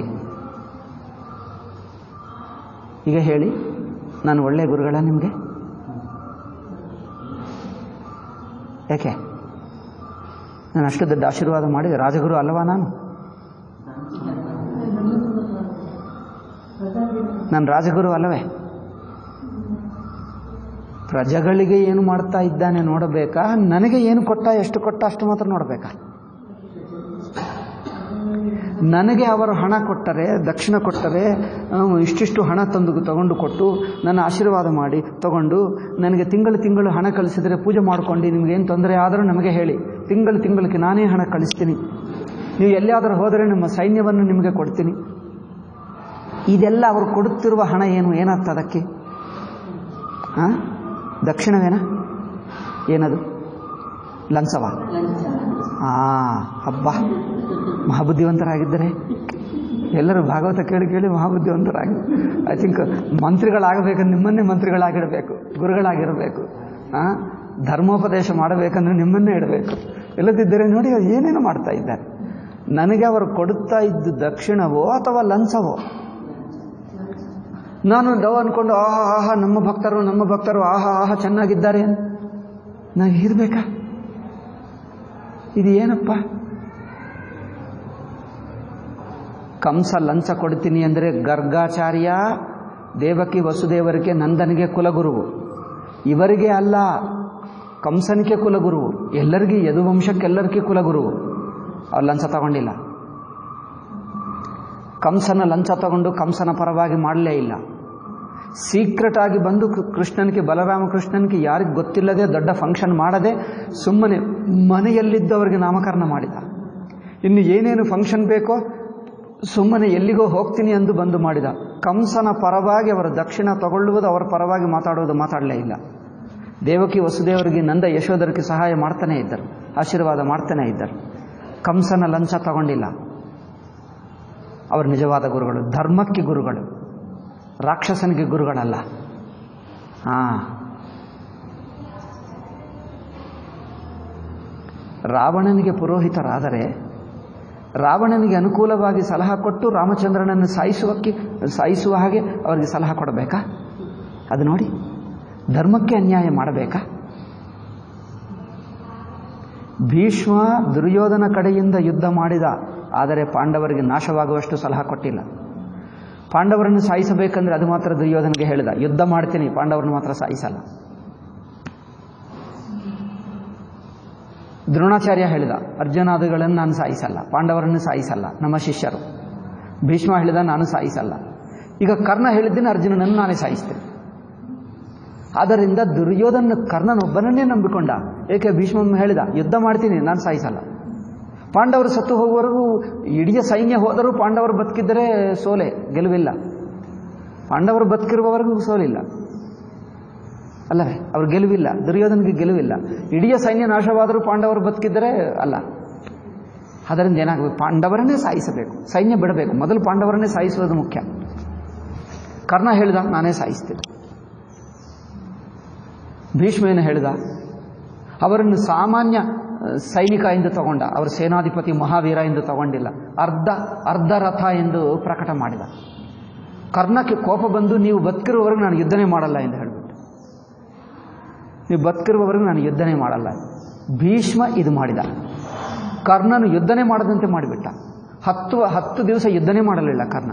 ಈಗ ಹೇಳಿ ನಾನು ಒಳ್ಳೆಯ ಗುರುಗಳ ನಿಮಗೆ ಯಾಕೆ ನಾನು ಅಷ್ಟು ದೊಡ್ಡ ಆಶೀರ್ವಾದ ಮಾಡಿದೆ ರಾಜಗುರು ಅಲ್ಲವಾ ನಾನು ನಾನು ರಾಜಗುರು ಅಲ್ಲವೇ ಪ್ರಜೆಗಳಿಗೆ ಏನು ಮಾಡ್ತಾ ಇದ್ದಾನೆ ನೋಡಬೇಕಾ ನನಗೆ ಏನು ಕೊಟ್ಟ ಎಷ್ಟು ಕೊಟ್ಟ ಅಷ್ಟು ಮಾತ್ರ ನೋಡಬೇಕಾ ನನಗೆ ಅವರು ಹಣ ಕೊಟ್ಟರೆ ದಕ್ಷಿಣ ಕೊಟ್ಟರೆ ಅಹ್, ಇಷ್ಟಿಷ್ಟು ಹಣ ತಂದು ತಗೊಂಡು ಕೊಟ್ಟು ನನ್ನ ಆಶೀರ್ವಾದ ಮಾಡಿ ತಗೊಂಡು ನನಗೆ ತಿಂಗಳು ತಿಂಗಳು ಹಣ ಕಳಿಸಿದರೆ ಪೂಜೆ ಮಾಡ್ಕೊಂಡು ನಿಮಗೇನು ತೊಂದರೆ ಆದರೂ ನಮಗೆ ಹೇಳಿ ತಿಂಗಳು ತಿಂಗಳಿಗೆ ನಾನೇ ಹಣ ಕಳಿಸ್ತೀನಿ ನೀವು ಎಲ್ಲಿಯಾದರೂ ಹೋದರೆ ನಿಮ್ಮ ಸೈನ್ಯವನ್ನು ನಿಮಗೆ ಕೊಡ್ತೀನಿ ಇದೆಲ್ಲ ಅವರು ಕೊಡುತ್ತಿರುವ ಹಣ ಏನು ಏನಾಗ್ತದೆ ಅದಕ್ಕೆ ಹಾಂ ದಕ್ಷಿಣವೇನ ಏನದು ಲಂಚವ ಹಾಂ ಹಬ್ಬ ಮಹಾಬುದ್ಧಿವಂತರಾಗಿದ್ದರೆ ಎಲ್ಲರೂ ಭಾಗವತ ಕೇಳಿ ಕೇಳಿ ಮಹಾಬುದ್ಧಿವಂತರಾಗಿ ಐ ಥಿಂಕ್ ಮಂತ್ರಿಗಳಾಗಬೇಕಂದ್ರೆ ನಿಮ್ಮನ್ನೇ ಮಂತ್ರಿಗಳಾಗಿಡಬೇಕು ಗುರುಗಳಾಗಿರಬೇಕು ಹಾಂ ಧರ್ಮೋಪದೇಶ ಮಾಡಬೇಕಂದ್ರೆ ನಿಮ್ಮನ್ನೇ ಇಡಬೇಕು ಇಲ್ಲದಿದ್ದರೆ ನೋಡಿ ಅವ್ರು ಏನೇನು ಮಾಡ್ತಾ ಇದ್ದಾರೆ ನನಗೆ ಅವರು ಕೊಡುತ್ತಾ ಇದ್ದು ದಕ್ಷಿಣವೋ ಅಥವಾ ಲಂಚವೋ ನಾನು ಡವ್ ಅಂದ್ಕೊಂಡು ಆಹಾ ಆಹಾ ನಮ್ಮ ಭಕ್ತರು ನಮ್ಮ ಭಕ್ತರು ಆಹಾ ಆಹಾ ಚೆನ್ನಾಗಿದ್ದಾರೆ ನಾನು ಇರಬೇಕಾ ಇದು ಏನಪ್ಪ ಕಂಸ ಲಂಚ ಕೊಡ್ತೀನಿ ಅಂದರೆ ಗರ್ಗಾಚಾರ್ಯ ದೇವಕಿ ವಸುದೇವರಿಗೆ ನಂದನಿಗೆ ಕುಲಗುರುವು ಇವರಿಗೆ ಅಲ್ಲ ಕಂಸನಿಗೆ ಕುಲಗುರುವು ಎಲ್ಲರಿಗೆ ಯದುವಂಶಕ್ಕೆಲ್ಲರಿಗೂ ಕುಲಗುರುವು ಅವ್ರು ಲಂಚ ತಗೊಂಡಿಲ್ಲ ಕಂಸನ ಲಂಚ ತಗೊಂಡು ಕಂಸನ ಪರವಾಗಿ ಮಾಡಲೇ ಇಲ್ಲ ಸೀಕ್ರೆಟ್ ಆಗಿ ಬಂದು ಕೃ- ಕೃಷ್ಣನಿಗೆ ಬಲರಾಮ ಕೃಷ್ಣನಿಗೆ ಯಾರಿಗೆ ಗೊತ್ತಿಲ್ಲದೆ ದೊಡ್ಡ ಫಂಕ್ಷನ್ ಮಾಡದೆ ಸುಮ್ಮನೆ ಮನೆಯಲ್ಲಿದ್ದವರಿಗೆ ನಾಮಕರಣ ಮಾಡಿದ ಇನ್ನು ಏನೇನು ಫಂಕ್ಷನ್ ಬೇಕೋ ಸುಮ್ಮನೆ ಎಲ್ಲಿಗೋ ಹೋಗ್ತೀನಿ ಎಂದು ಬಂದು ಮಾಡಿದ ಕಂಸನ ಪರವಾಗಿ ಅವರ ದಕ್ಷಿಣ ತಗೊಳ್ಳುವುದು ಅವರ ಪರವಾಗಿ ಮಾತಾಡುವುದು ಮಾತಾಡಲೇ ಇಲ್ಲ ದೇವಕಿ ವಸುದೇವರಿಗೆ ನಂದ ಯಶೋಧರಿಗೆ ಸಹಾಯ ಮಾಡ್ತಾನೇ ಇದ್ದರು ಆಶೀರ್ವಾದ ಮಾಡ್ತಾನೇ ಇದ್ದರು ಕಂಸನ ಲಂಚ ತಗೊಂಡಿಲ್ಲ ಅವರು ನಿಜವಾದ ಗುರುಗಳು ಧರ್ಮಕ್ಕೆ ಗುರುಗಳು ರಾಕ್ಷಸನಿಗೆ ಗುರುಗಳಲ್ಲ ಹಾಂ ರಾವಣನಿಗೆ ಪುರೋಹಿತರಾದರೆ ರಾವಣನಿಗೆ ಅನುಕೂಲವಾಗಿ ಸಲಹೆ ಕೊಟ್ಟು ರಾಮಚಂದ್ರನನ್ನು ಸಾಯಿಸುವಕ್ಕೆ ಸಾಯಿಸುವ ಹಾಗೆ ಅವರಿಗೆ ಸಲಹೆ ಕೊಡಬೇಕಾ ಅದು ನೋಡಿ ಧರ್ಮಕ್ಕೆ ಅನ್ಯಾಯ ಮಾಡಬೇಕಾ ಭೀಷ್ಮ ದುರ್ಯೋಧನ ಕಡೆಯಿಂದ ಯುದ್ಧ ಮಾಡಿದ ಆದರೆ ಪಾಂಡವರಿಗೆ ನಾಶವಾಗುವಷ್ಟು ಸಲಹೆ ಕೊಟ್ಟಿಲ್ಲ ಪಾಂಡವರನ್ನು ಸಾಯಿಸಬೇಕಂದ್ರೆ ಅದು ಮಾತ್ರ ದುರ್ಯೋಧನಿಗೆ ಹೇಳಿದ ಯುದ್ಧ ಮಾಡ್ತೀನಿ ಪಾಂಡವರನ್ನು ಮಾತ್ರ ಸಾಯಿಸಲ್ಲ ದ್ರೋಣಾಚಾರ್ಯ ಹೇಳಿದ ಅರ್ಜುನಾದಿಗಳನ್ನು ನಾನು ಸಾಯಿಸಲ್ಲ ಪಾಂಡವರನ್ನು ಸಾಯಿಸಲ್ಲ ನಮ್ಮ ಶಿಷ್ಯರು ಭೀಷ್ಮ ಹೇಳಿದ ನಾನು ಸಾಯಿಸಲ್ಲ ಈಗ ಕರ್ಣ ಹೇಳಿದ್ದೀನಿ ಅರ್ಜುನನನ್ನು ನಾನೇ ಸಾಯಿಸ್ತೇನೆ ಆದ್ದರಿಂದ ದುರ್ಯೋಧನ ಕರ್ಣನೊಬ್ಬನನ್ನೇ ನಂಬಿಕೊಂಡ ಏಕೆ ಭೀಷ್ಮ ಹೇಳಿದ ಯುದ್ಧ ಮಾಡ್ತೀನಿ ನಾನು ಸಾಯಿಸಲ್ಲ ಪಾಂಡವರು ಸತ್ತು ಹೋಗುವವರೆಗೂ ಇಡೀ ಸೈನ್ಯ ಹೋದರೂ ಪಾಂಡವರು ಬದುಕಿದ್ದರೆ ಸೋಲೆ ಗೆಲುವಿಲ್ಲ ಪಾಂಡವರು ಬದುಕಿರುವವರೆಗೂ ಸೋಲಿಲ್ಲ ಅಲ್ಲವೇ ಅವ್ರ ಗೆಲುವಿಲ್ಲ ದುರ್ಯೋಧನಿಗೆ ಗೆಲುವಿಲ್ಲ ಇಡೀ ಸೈನ್ಯ ನಾಶವಾದರೂ ಪಾಂಡವರು ಬದುಕಿದ್ದರೆ ಅಲ್ಲ ಅದರಿಂದ ಏನಾಗಬೇಕು ಪಾಂಡವರನ್ನೇ ಸಾಯಿಸಬೇಕು ಸೈನ್ಯ ಬಿಡಬೇಕು ಮೊದಲು ಪಾಂಡವರನ್ನೇ ಸಾಯಿಸುವುದು ಮುಖ್ಯ ಕರ್ಣ ಹೇಳಿದ ನಾನೇ ಸಾಯಿಸ್ತೇನೆ ಭೀಷ್ಮ ಏನು ಹೇಳಿದ ಅವರನ್ನು ಸಾಮಾನ್ಯ ಸೈನಿಕ ಎಂದು ತಗೊಂಡ ಅವರು ಸೇನಾಧಿಪತಿ ಮಹಾವೀರ ಎಂದು ತಗೊಂಡಿಲ್ಲ ಅರ್ಧ ಅರ್ಧ ರಥ ಎಂದು ಪ್ರಕಟ ಮಾಡಿದ ಕರ್ಣಕ್ಕೆ ಕೋಪ ಬಂದು ನೀವು ಬದುಕಿರುವವರೆಗೂ ನಾನು ಯುದ್ಧನೇ ಮಾಡಲ್ಲ ಎಂದು ಹೇಳಿಬಿಟ್ಟು ನೀವು ಬದುಕಿರುವವರೆಗೂ ನಾನು ಯುದ್ಧನೇ ಮಾಡಲ್ಲ ಭೀಷ್ಮ ಇದು ಮಾಡಿದ ಕರ್ಣನು ಯುದ್ಧನೇ ಮಾಡದಂತೆ ಮಾಡಿಬಿಟ್ಟ ಹತ್ತು ಹತ್ತು ದಿವಸ ಯುದ್ಧನೇ ಮಾಡಲಿಲ್ಲ ಕರ್ಣ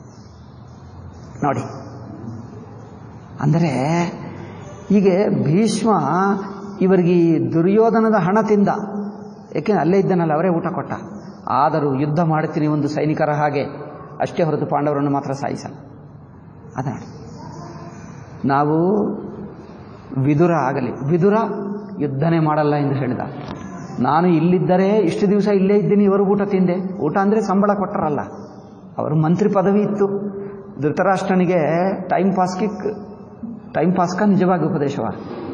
ನೋಡಿ ಅಂದರೆ ಹೀಗೆ ಭೀಷ್ಮ ಇವರಿಗೆ ಈ ದುರ್ಯೋಧನದ ಹಣ ತಿಂದ ಏಕೆಂದ್ರೆ ಅಲ್ಲೇ ಇದ್ದನಲ್ಲ ಅವರೇ ಊಟ ಕೊಟ್ಟ ಆದರೂ ಯುದ್ಧ ಮಾಡ್ತೀನಿ ಒಂದು ಸೈನಿಕರ ಹಾಗೆ ಅಷ್ಟೇ ಹೊರತು ಪಾಂಡವರನ್ನು ಮಾತ್ರ ಸಾಯಿಸಲ್ಲ ಅದ ನಾವು ವಿದುರ ಆಗಲಿ ವಿದುರ ಯುದ್ಧನೇ ಮಾಡಲ್ಲ ಎಂದು ಹೇಳಿದ ನಾನು ಇಲ್ಲಿದ್ದರೆ ಇಷ್ಟು ದಿವಸ ಇಲ್ಲೇ ಇದ್ದೀನಿ ಇವರು ಊಟ ತಿಂದೆ ಊಟ ಅಂದರೆ ಸಂಬಳ ಕೊಟ್ಟರಲ್ಲ ಅವರು ಮಂತ್ರಿ ಪದವಿ ಇತ್ತು ಧೃತರಾಷ್ಟ್ರನಿಗೆ ಟೈಮ್ ಪಾಸ್ಗೆ ಟೈಮ್ ಪಾಸ್ಕ ನಿಜವಾಗಿ ಉಪದೇಶವ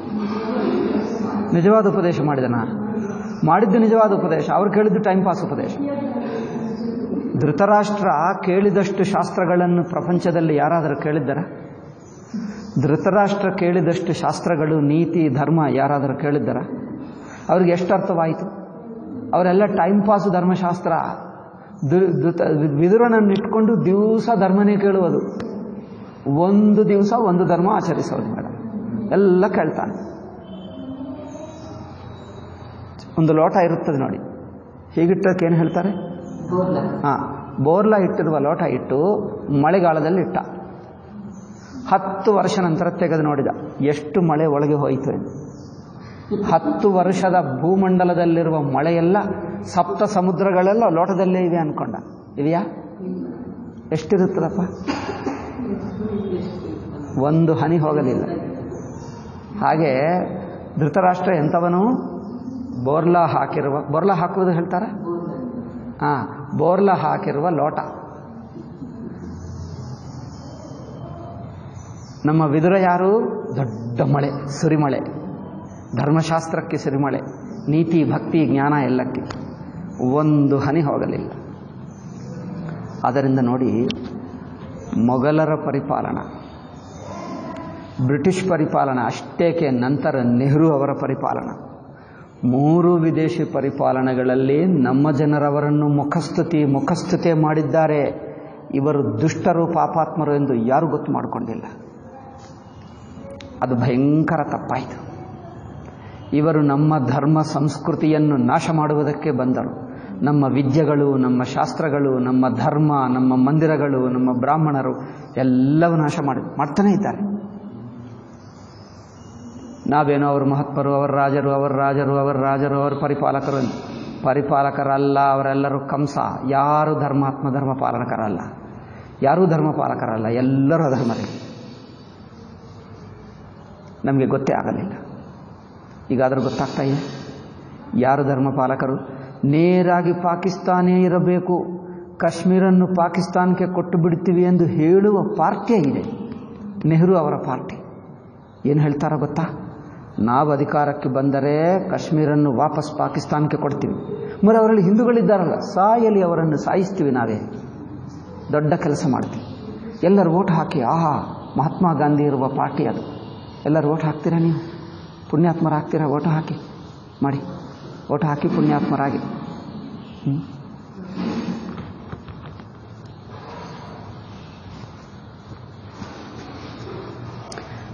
ನಿಜವಾದ ಉಪದೇಶ ಮಾಡಿದನ ಮಾಡಿದ್ದು ನಿಜವಾದ ಉಪದೇಶ ಅವ್ರು ಕೇಳಿದ್ದು ಟೈಮ್ ಪಾಸ್ ಉಪದೇಶ ಧೃತರಾಷ್ಟ್ರ ಕೇಳಿದಷ್ಟು ಶಾಸ್ತ್ರಗಳನ್ನು ಪ್ರಪಂಚದಲ್ಲಿ ಯಾರಾದರೂ ಕೇಳಿದ್ದರ ಧೃತರಾಷ್ಟ್ರ ಕೇಳಿದಷ್ಟು ಶಾಸ್ತ್ರಗಳು ನೀತಿ ಧರ್ಮ ಯಾರಾದರೂ ಕೇಳಿದ್ದರ ಅವ್ರಿಗೆ ಎಷ್ಟು ಅರ್ಥವಾಯಿತು ಅವರೆಲ್ಲ ಟೈಮ್ ಪಾಸ್ ಧರ್ಮಶಾಸ್ತ್ರ ವಿದುರನನ್ನು ಇಟ್ಕೊಂಡು ದಿವಸ ಧರ್ಮನೇ ಕೇಳುವುದು ಒಂದು ದಿವಸ ಒಂದು ಧರ್ಮ ಆಚರಿಸೋದು ಮೇಡಮ್ ಎಲ್ಲ ಕೇಳ್ತಾನೆ ಒಂದು ಲೋಟ ಇರುತ್ತದೆ ನೋಡಿ ಹೀಗಿಟ್ಟಕ್ಕೆ ಏನು ಹೇಳ್ತಾರೆ ಹಾಂ ಬೋರ್ಲ ಇಟ್ಟಿರುವ ಲೋಟ ಇಟ್ಟು ಮಳೆಗಾಲದಲ್ಲಿ ಇಟ್ಟ ಹತ್ತು ವರ್ಷ ನಂತರ ತೆಗೆದು ನೋಡಿದ ಎಷ್ಟು ಮಳೆ ಒಳಗೆ ಹೋಯಿತು ಎಂದು ಹತ್ತು ವರ್ಷದ ಭೂಮಂಡಲದಲ್ಲಿರುವ ಮಳೆಯೆಲ್ಲ ಸಪ್ತ ಸಮುದ್ರಗಳೆಲ್ಲ ಲೋಟದಲ್ಲೇ ಇವೆ ಅನ್ಕೊಂಡ ಇವೆಯಾ ಎಷ್ಟಿರುತ್ತದಪ್ಪ ಒಂದು ಹನಿ ಹೋಗಲಿಲ್ಲ ಹಾಗೆ ಧೃತರಾಷ್ಟ್ರ ಎಂಥವನು ಬೋರ್ಲಾ ಹಾಕಿರುವ ಬೋರ್ಲಾ ಹಾಕುವುದು ಹೇಳ್ತಾರೆ ಹಾಂ ಬೋರ್ಲಾ ಹಾಕಿರುವ ಲೋಟ ನಮ್ಮ ವಿದುರ ಯಾರು ದೊಡ್ಡ ಮಳೆ ಸುರಿಮಳೆ ಧರ್ಮಶಾಸ್ತ್ರಕ್ಕೆ ಸಿರಿಮಳೆ ನೀತಿ ಭಕ್ತಿ ಜ್ಞಾನ ಎಲ್ಲಕ್ಕೆ ಒಂದು ಹನಿ ಹೋಗಲಿಲ್ಲ ಅದರಿಂದ ನೋಡಿ ಮೊಘಲರ ಪರಿಪಾಲನಾ ಬ್ರಿಟಿಷ್ ಪರಿಪಾಲನಾ ಅಷ್ಟೇಕೆ ನಂತರ ನೆಹರು ಅವರ ಪರಿಪಾಲನಾ ಮೂರು ವಿದೇಶಿ ಪರಿಪಾಲನೆಗಳಲ್ಲಿ ನಮ್ಮ ಜನರವರನ್ನು ಮುಖಸ್ತುತಿ ಮುಖಸ್ತುತಿ ಮಾಡಿದ್ದಾರೆ ಇವರು ದುಷ್ಟರು ಪಾಪಾತ್ಮರು ಎಂದು ಯಾರೂ ಗೊತ್ತು ಮಾಡಿಕೊಂಡಿಲ್ಲ ಅದು ಭಯಂಕರ ತಪ್ಪಾಯಿತು ಇವರು ನಮ್ಮ ಧರ್ಮ ಸಂಸ್ಕೃತಿಯನ್ನು ನಾಶ ಮಾಡುವುದಕ್ಕೆ ಬಂದರು ನಮ್ಮ ವಿದ್ಯೆಗಳು ನಮ್ಮ ಶಾಸ್ತ್ರಗಳು ನಮ್ಮ ಧರ್ಮ ನಮ್ಮ ಮಂದಿರಗಳು ನಮ್ಮ ಬ್ರಾಹ್ಮಣರು ಎಲ್ಲವೂ ನಾಶ ಮಾಡಿ ಮಾಡ್ತಾನೇ ಇದ್ದಾರೆ ನಾವೇನೋ ಅವರು ಮಹತ್ವರು ಅವರ ರಾಜರು ಅವರ ರಾಜರು ಅವರ ರಾಜರು ಅವರ ಪರಿಪಾಲಕರು ಪರಿಪಾಲಕರಲ್ಲ ಅವರೆಲ್ಲರೂ ಕಂಸ ಯಾರು ಧರ್ಮಾತ್ಮ ಧರ್ಮ ಪಾಲಕರಲ್ಲ ಯಾರೂ ಧರ್ಮ ಪಾಲಕರಲ್ಲ ಎಲ್ಲರೂ ಅಧರ್ಮರೇ ನಮಗೆ ಗೊತ್ತೇ ಆಗಲಿಲ್ಲ ಈಗಾದರೂ ಗೊತ್ತಾಗ್ತಾ ಇದೆ ಯಾರು ಧರ್ಮ ಪಾಲಕರು ನೇರಾಗಿ ಪಾಕಿಸ್ತಾನೇ ಇರಬೇಕು ಕಾಶ್ಮೀರನ್ನು ಪಾಕಿಸ್ತಾನಕ್ಕೆ ಕೊಟ್ಟು ಬಿಡ್ತೀವಿ ಎಂದು ಹೇಳುವ ಪಾರ್ಟಿಯೇ ಇದೆ ನೆಹರು ಅವರ ಪಾರ್ಟಿ ಏನು ಹೇಳ್ತಾರೋ ಗೊತ್ತಾ ನಾವು ಅಧಿಕಾರಕ್ಕೆ ಬಂದರೆ ಕಾಶ್ಮೀರನ್ನು ವಾಪಸ್ ಪಾಕಿಸ್ತಾನಕ್ಕೆ ಕೊಡ್ತೀವಿ ಮರ ಅವರಲ್ಲಿ ಹಿಂದೂಗಳಿದ್ದಾರಲ್ಲ ಸಾಯಲಿ ಅವರನ್ನು ಸಾಯಿಸ್ತೀವಿ ನಾವೇ ದೊಡ್ಡ ಕೆಲಸ ಮಾಡ್ತೀವಿ ಎಲ್ಲರೂ ಓಟ್ ಹಾಕಿ ಆಹಾ ಮಹಾತ್ಮ ಗಾಂಧಿ ಇರುವ ಪಾರ್ಟಿ ಅದು ಎಲ್ಲರೂ ಓಟ್ ಹಾಕ್ತೀರಾ ನೀವು ಪುಣ್ಯಾತ್ಮರಾಗ್ತೀರಾ ಓಟು ಹಾಕಿ ಮಾಡಿ ಓಟು ಹಾಕಿ ಪುಣ್ಯಾತ್ಮರಾಗಿ ಹ್ಞೂ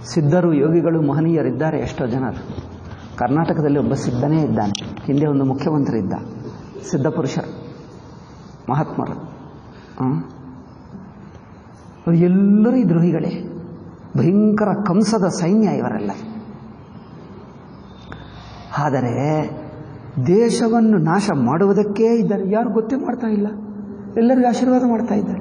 ಸಿದ್ಧರು ಯೋಗಿಗಳು ಮಹನೀಯರಿದ್ದಾರೆ ಎಷ್ಟೋ ಜನರು ಕರ್ನಾಟಕದಲ್ಲಿ ಒಬ್ಬ ಸಿದ್ಧನೇ ಇದ್ದಾನೆ ಹಿಂದೆ ಒಂದು ಮುಖ್ಯಮಂತ್ರಿ ಇದ್ದ ಸಿದ್ಧ ಪುರುಷರು ಮಹಾತ್ಮರು ಹ್ಮ್? ಅವ್ರು ಎಲ್ಲರೂ ಈ ದ್ರೋಹಿಗಳೇ ಭಯಂಕರ ಕಂಸದ ಸೈನ್ಯ ಇವರೆಲ್ಲ ಆದರೆ ದೇಶವನ್ನು ನಾಶ ಮಾಡುವುದಕ್ಕೇ ಇದ್ದಾರೆ ಯಾರು ಗೊತ್ತೇ ಮಾಡ್ತಾ ಇಲ್ಲ ಎಲ್ಲರಿಗೂ ಆಶೀರ್ವಾದ ಮಾಡ್ತಾ ಇದ್ದಾರೆ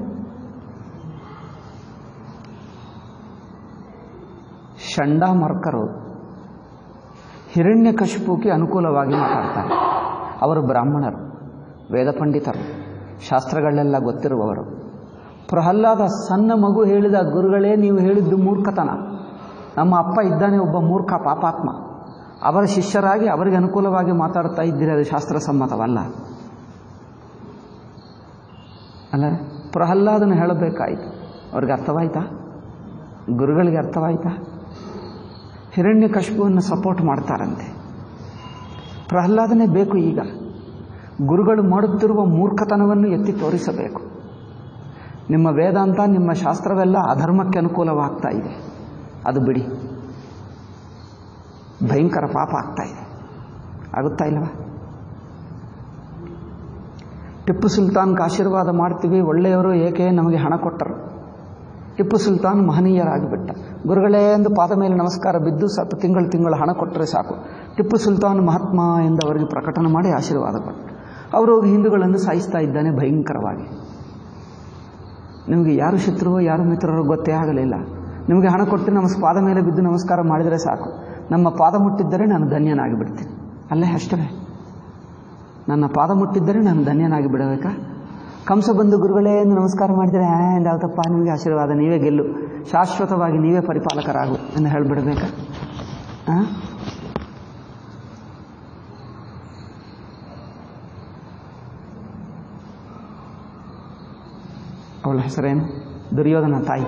ಷಂಡಾಮರ್ಕರು ಹಿರಣ್ಯಕಶಿಪುಗೆ ಅನುಕೂಲವಾಗಿ ಮಾತಾಡ್ತಾರೆ ಅವರು ಬ್ರಾಹ್ಮಣರು ವೇದ ಪಂಡಿತರು ಶಾಸ್ತ್ರಗಳೆಲ್ಲ ಗೊತ್ತಿರುವವರು ಪ್ರಹ್ಲಾದ ಸಣ್ಣ ಮಗು ಹೇಳಿದ ಗುರುಗಳೇ ನೀವು ಹೇಳಿದ್ದು ಮೂರ್ಖತನ ನಮ್ಮ ಅಪ್ಪ ಇದ್ದಾನೆ ಒಬ್ಬ ಮೂರ್ಖ ಪಾಪಾತ್ಮ ಅವರ ಶಿಷ್ಯರಾಗಿ ಅವರಿಗೆ ಅನುಕೂಲವಾಗಿ ಮಾತಾಡ್ತಾ ಇದ್ದೀರಿ ಅದು ಶಾಸ್ತ್ರಸಮ್ಮತವಲ್ಲ ಅಲ್ಲ ಪ್ರಹ್ಲಾದನ ಹೇಳಬೇಕಾಯಿತು ಅವ್ರಿಗೆ ಅರ್ಥವಾಯ್ತಾ ಗುರುಗಳಿಗೆ ಅರ್ಥವಾಯ್ತಾ ಹಿರಣ್ಯ ಕಶ್ಪುವನ್ನು ಸಪೋರ್ಟ್ ಮಾಡ್ತಾರಂತೆ ಪ್ರಹ್ಲಾದನೇ ಬೇಕು ಈಗ ಗುರುಗಳು ಮಾಡುತ್ತಿರುವ ಮೂರ್ಖತನವನ್ನು ಎತ್ತಿ ತೋರಿಸಬೇಕು ನಿಮ್ಮ ವೇದಾಂತ ನಿಮ್ಮ ಶಾಸ್ತ್ರವೆಲ್ಲ ಅಧರ್ಮಕ್ಕೆ ಅನುಕೂಲವಾಗ್ತಾ ಇದೆ ಅದು ಬಿಡಿ ಭಯಂಕರ ಪಾಪ ಆಗ್ತಾ ಇದೆ ಆಗುತ್ತಾ ಇಲ್ವಾ ಟಿಪ್ಪು ಸುಲ್ತಾನ್ಗೆ ಆಶೀರ್ವಾದ ಮಾಡ್ತೀವಿ ಒಳ್ಳೆಯವರು ಏಕೆ ನಮಗೆ ಹಣ ಕೊಟ್ಟರು ಟಿಪ್ಪು ಸುಲ್ತಾನ್ ಮಹನೀಯರಾಗಿಬಿಟ್ಟ ಗುರುಗಳೇ ಎಂದು ಪಾದ ಮೇಲೆ ನಮಸ್ಕಾರ ಬಿದ್ದು ಸ್ವಲ್ಪ ತಿಂಗಳು ತಿಂಗಳು ಹಣ ಕೊಟ್ಟರೆ ಸಾಕು ಟಿಪ್ಪು ಸುಲ್ತಾನ್ ಮಹಾತ್ಮ ಎಂದು ಅವರಿಗೆ ಪ್ರಕಟಣೆ ಮಾಡಿ ಆಶೀರ್ವಾದ ಕೊಟ್ಟರು ಅವರು ಹೋಗಿ ಹಿಂದೂಗಳನ್ನು ಸಾಯಿಸ್ತಾ ಇದ್ದಾನೆ ಭಯಂಕರವಾಗಿ ನಿಮಗೆ ಯಾರು ಶತ್ರುವೋ ಯಾರು ಮಿತ್ರರೋ ಗೊತ್ತೇ ಆಗಲಿಲ್ಲ ನಿಮಗೆ ಹಣ ಕೊಟ್ಟು ನಮ್ಮ ಪಾದ ಮೇಲೆ ಬಿದ್ದು ನಮಸ್ಕಾರ ಮಾಡಿದರೆ ಸಾಕು ನಮ್ಮ ಪಾದ ಮುಟ್ಟಿದ್ದರೆ ನಾನು ಧನ್ಯನಾಗಿ ಬಿಡ್ತೀನಿ ಅಲ್ಲೇ ಅಷ್ಟೇ ನನ್ನ ಪಾದ ಮುಟ್ಟಿದ್ದರೆ ನಾನು ಧನ್ಯನಾಗಿ ಬಿಡಬೇಕಾ ಕಂಸ ಬಂದು ಗುರುಗಳೇ ಎಂದು ನಮಸ್ಕಾರ ಮಾಡಿದರೆ ಹ್ಯಾ ಎಂದಾವತ್ತಪ್ಪ ನಿಮಗೆ ಆಶೀರ್ವಾದ ನೀವೇ ಗೆಲ್ಲು ಶಾಶ್ವತವಾಗಿ ನೀವೇ ಪರಿಪಾಲಕರಾಗು ಎಂದು ಹೇಳಿಬಿಡಬೇಕಾ ಹಾಂ ಅವಳ ಹೆಸರೇನು ದುರ್ಯೋಧನ ತಾಯಿ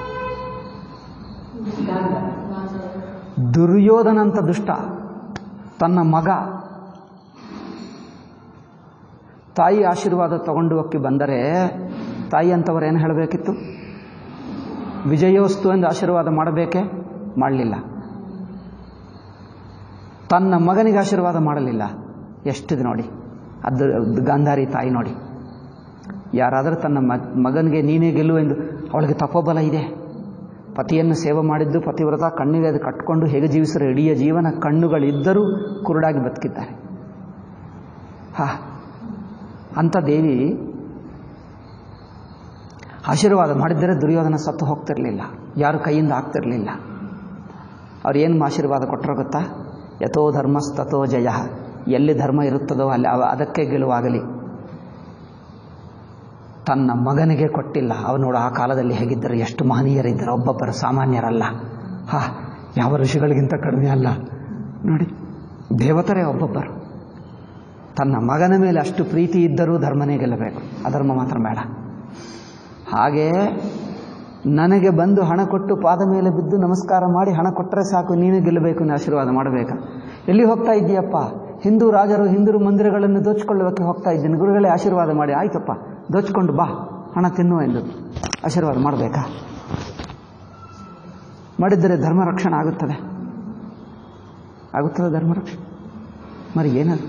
ದುರ್ಯೋಧನಂತ ದುಷ್ಟ ತನ್ನ ಮಗ ತಾಯಿ ಆಶೀರ್ವಾದ ತಗೊಂಡು ಹೋಗಿ ಬಂದರೆ ತಾಯಿ ಅಂತವರು ಏನು ಹೇಳಬೇಕಿತ್ತು ವಿಜಯೋಸ್ತು ಎಂದು ಆಶೀರ್ವಾದ ಮಾಡಬೇಕೇ ಮಾಡಲಿಲ್ಲ ತನ್ನ ಮಗನಿಗೆ ಆಶೀರ್ವಾದ ಮಾಡಲಿಲ್ಲ ಎಷ್ಟಿದೆ ನೋಡಿ ಅದು ಗಾಂಧಾರಿ ತಾಯಿ ನೋಡಿ ಯಾರಾದರೂ ತನ್ನ ಮಗನಿಗೆ ನೀನೇ ಗೆಲ್ಲು ಎಂದು ಅವಳಿಗೆ ತಪೋಬಲ ಇದೆ ಪತಿಯನ್ನು ಸೇವೆ ಮಾಡಿದ್ದು ಪತಿವ್ರತ ಕಣ್ಣಿಗೆ ಅದು ಕಟ್ಕೊಂಡು ಹೇಗೆ ಜೀವಿಸರು ಇಡೀ ಜೀವನ ಕಣ್ಣುಗಳಿದ್ದರೂ ಕುರುಡಾಗಿ ಬದುಕಿದ್ದಾರೆ ಹಾ ಅಂಥ ದೇವಿ ಆಶೀರ್ವಾದ ಮಾಡಿದ್ದರೆ ದುರ್ಯೋಧನ ಸತ್ತು ಹೋಗ್ತಿರಲಿಲ್ಲ ಯಾರು ಕೈಯಿಂದ ಆಗ್ತಿರಲಿಲ್ಲ ಅವ್ರು ಏನು ಆಶೀರ್ವಾದ ಕೊಟ್ಟರೋ ಗೊತ್ತಾ ಯಥೋ ಧರ್ಮಸ್ತಥೋ ಜಯ ಎಲ್ಲಿ ಧರ್ಮ ಇರುತ್ತದೋ ಅಲ್ಲಿ ಅದಕ್ಕೆ ಗೆಲುವಾಗಲಿ ತನ್ನ ಮಗನಿಗೆ ಕೊಟ್ಟಿಲ್ಲ ಅವನು ನೋಡು ಆ ಕಾಲದಲ್ಲಿ ಹೇಗಿದ್ದರು ಎಷ್ಟು ಮಹನೀಯರಿದ್ದರು ಒಬ್ಬೊಬ್ಬರು ಸಾಮಾನ್ಯರಲ್ಲ ಹಾ ಯಾವ ಋಷಿಗಳಿಗಿಂತ ಕಡಿಮೆ ಅಲ್ಲ ನೋಡಿ ದೇವತರೇ ಒಬ್ಬೊಬ್ಬರು ತನ್ನ ಮಗನ ಮೇಲೆ ಅಷ್ಟು ಪ್ರೀತಿ ಇದ್ದರೂ ಧರ್ಮನೇ ಗೆಲ್ಲಬೇಕು ಅಧರ್ಮ ಮಾತ್ರ ಬೇಡ ಹಾಗೆ ನನಗೆ ಬಂದು ಹಣ ಕೊಟ್ಟು ಪಾದ ಮೇಲೆ ಬಿದ್ದು ನಮಸ್ಕಾರ ಮಾಡಿ ಹಣ ಕೊಟ್ಟರೆ ಸಾಕು ನೀನು ಗೆಲ್ಲಬೇಕು ಎಂದು ಆಶೀರ್ವಾದ ಮಾಡಬೇಕಾ ಎಲ್ಲಿ ಹೋಗ್ತಾ ಇದ್ದೀಯಪ್ಪ ಹಿಂದೂ ರಾಜರು ಹಿಂದೂ ಮಂದಿರಗಳನ್ನು ದೋಚಿಕೊಳ್ಳೋಕ್ಕೆ ಹೋಗ್ತಾ ಇದ್ದೀನಿ ಗುರುಗಳೇ ಆಶೀರ್ವಾದ ಮಾಡಿ ಆಯ್ತಪ್ಪ ದೋಚ್ಕೊಂಡು ಬಾ ಹಣ ತಿನ್ನು ಎಂದು ಆಶೀರ್ವಾದ ಮಾಡಬೇಕಾ ಮಾಡಿದ್ದರೆ ಧರ್ಮ ರಕ್ಷಣೆ ಆಗುತ್ತದೆ ಆಗುತ್ತದೆ ಧರ್ಮ ರಕ್ಷಣೆ మరి ಏನದು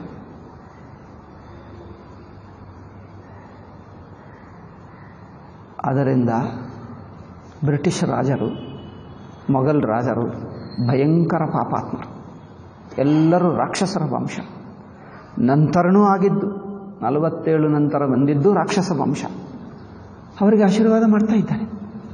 ಅದರಿಂದ ಬ್ರಿಟಿಷ್ ರಾಜರು ಮೊಘಲ್ ರಾಜರು ಭಯಂಕರ ಪಾಪಾತ್ಮರು ಎಲ್ಲರೂ ರಾಕ್ಷಸರ ವಂಶ ನಂತರನೂ ಆಗಿದ್ದು ನಲವತ್ತೇಳು ನಂತರ ಬಂದಿದ್ದು ರಾಕ್ಷಸ ವಂಶ ಅವರಿಗೆ ಆಶೀರ್ವಾದ ಮಾಡ್ತಾ ಇದ್ದಾರೆ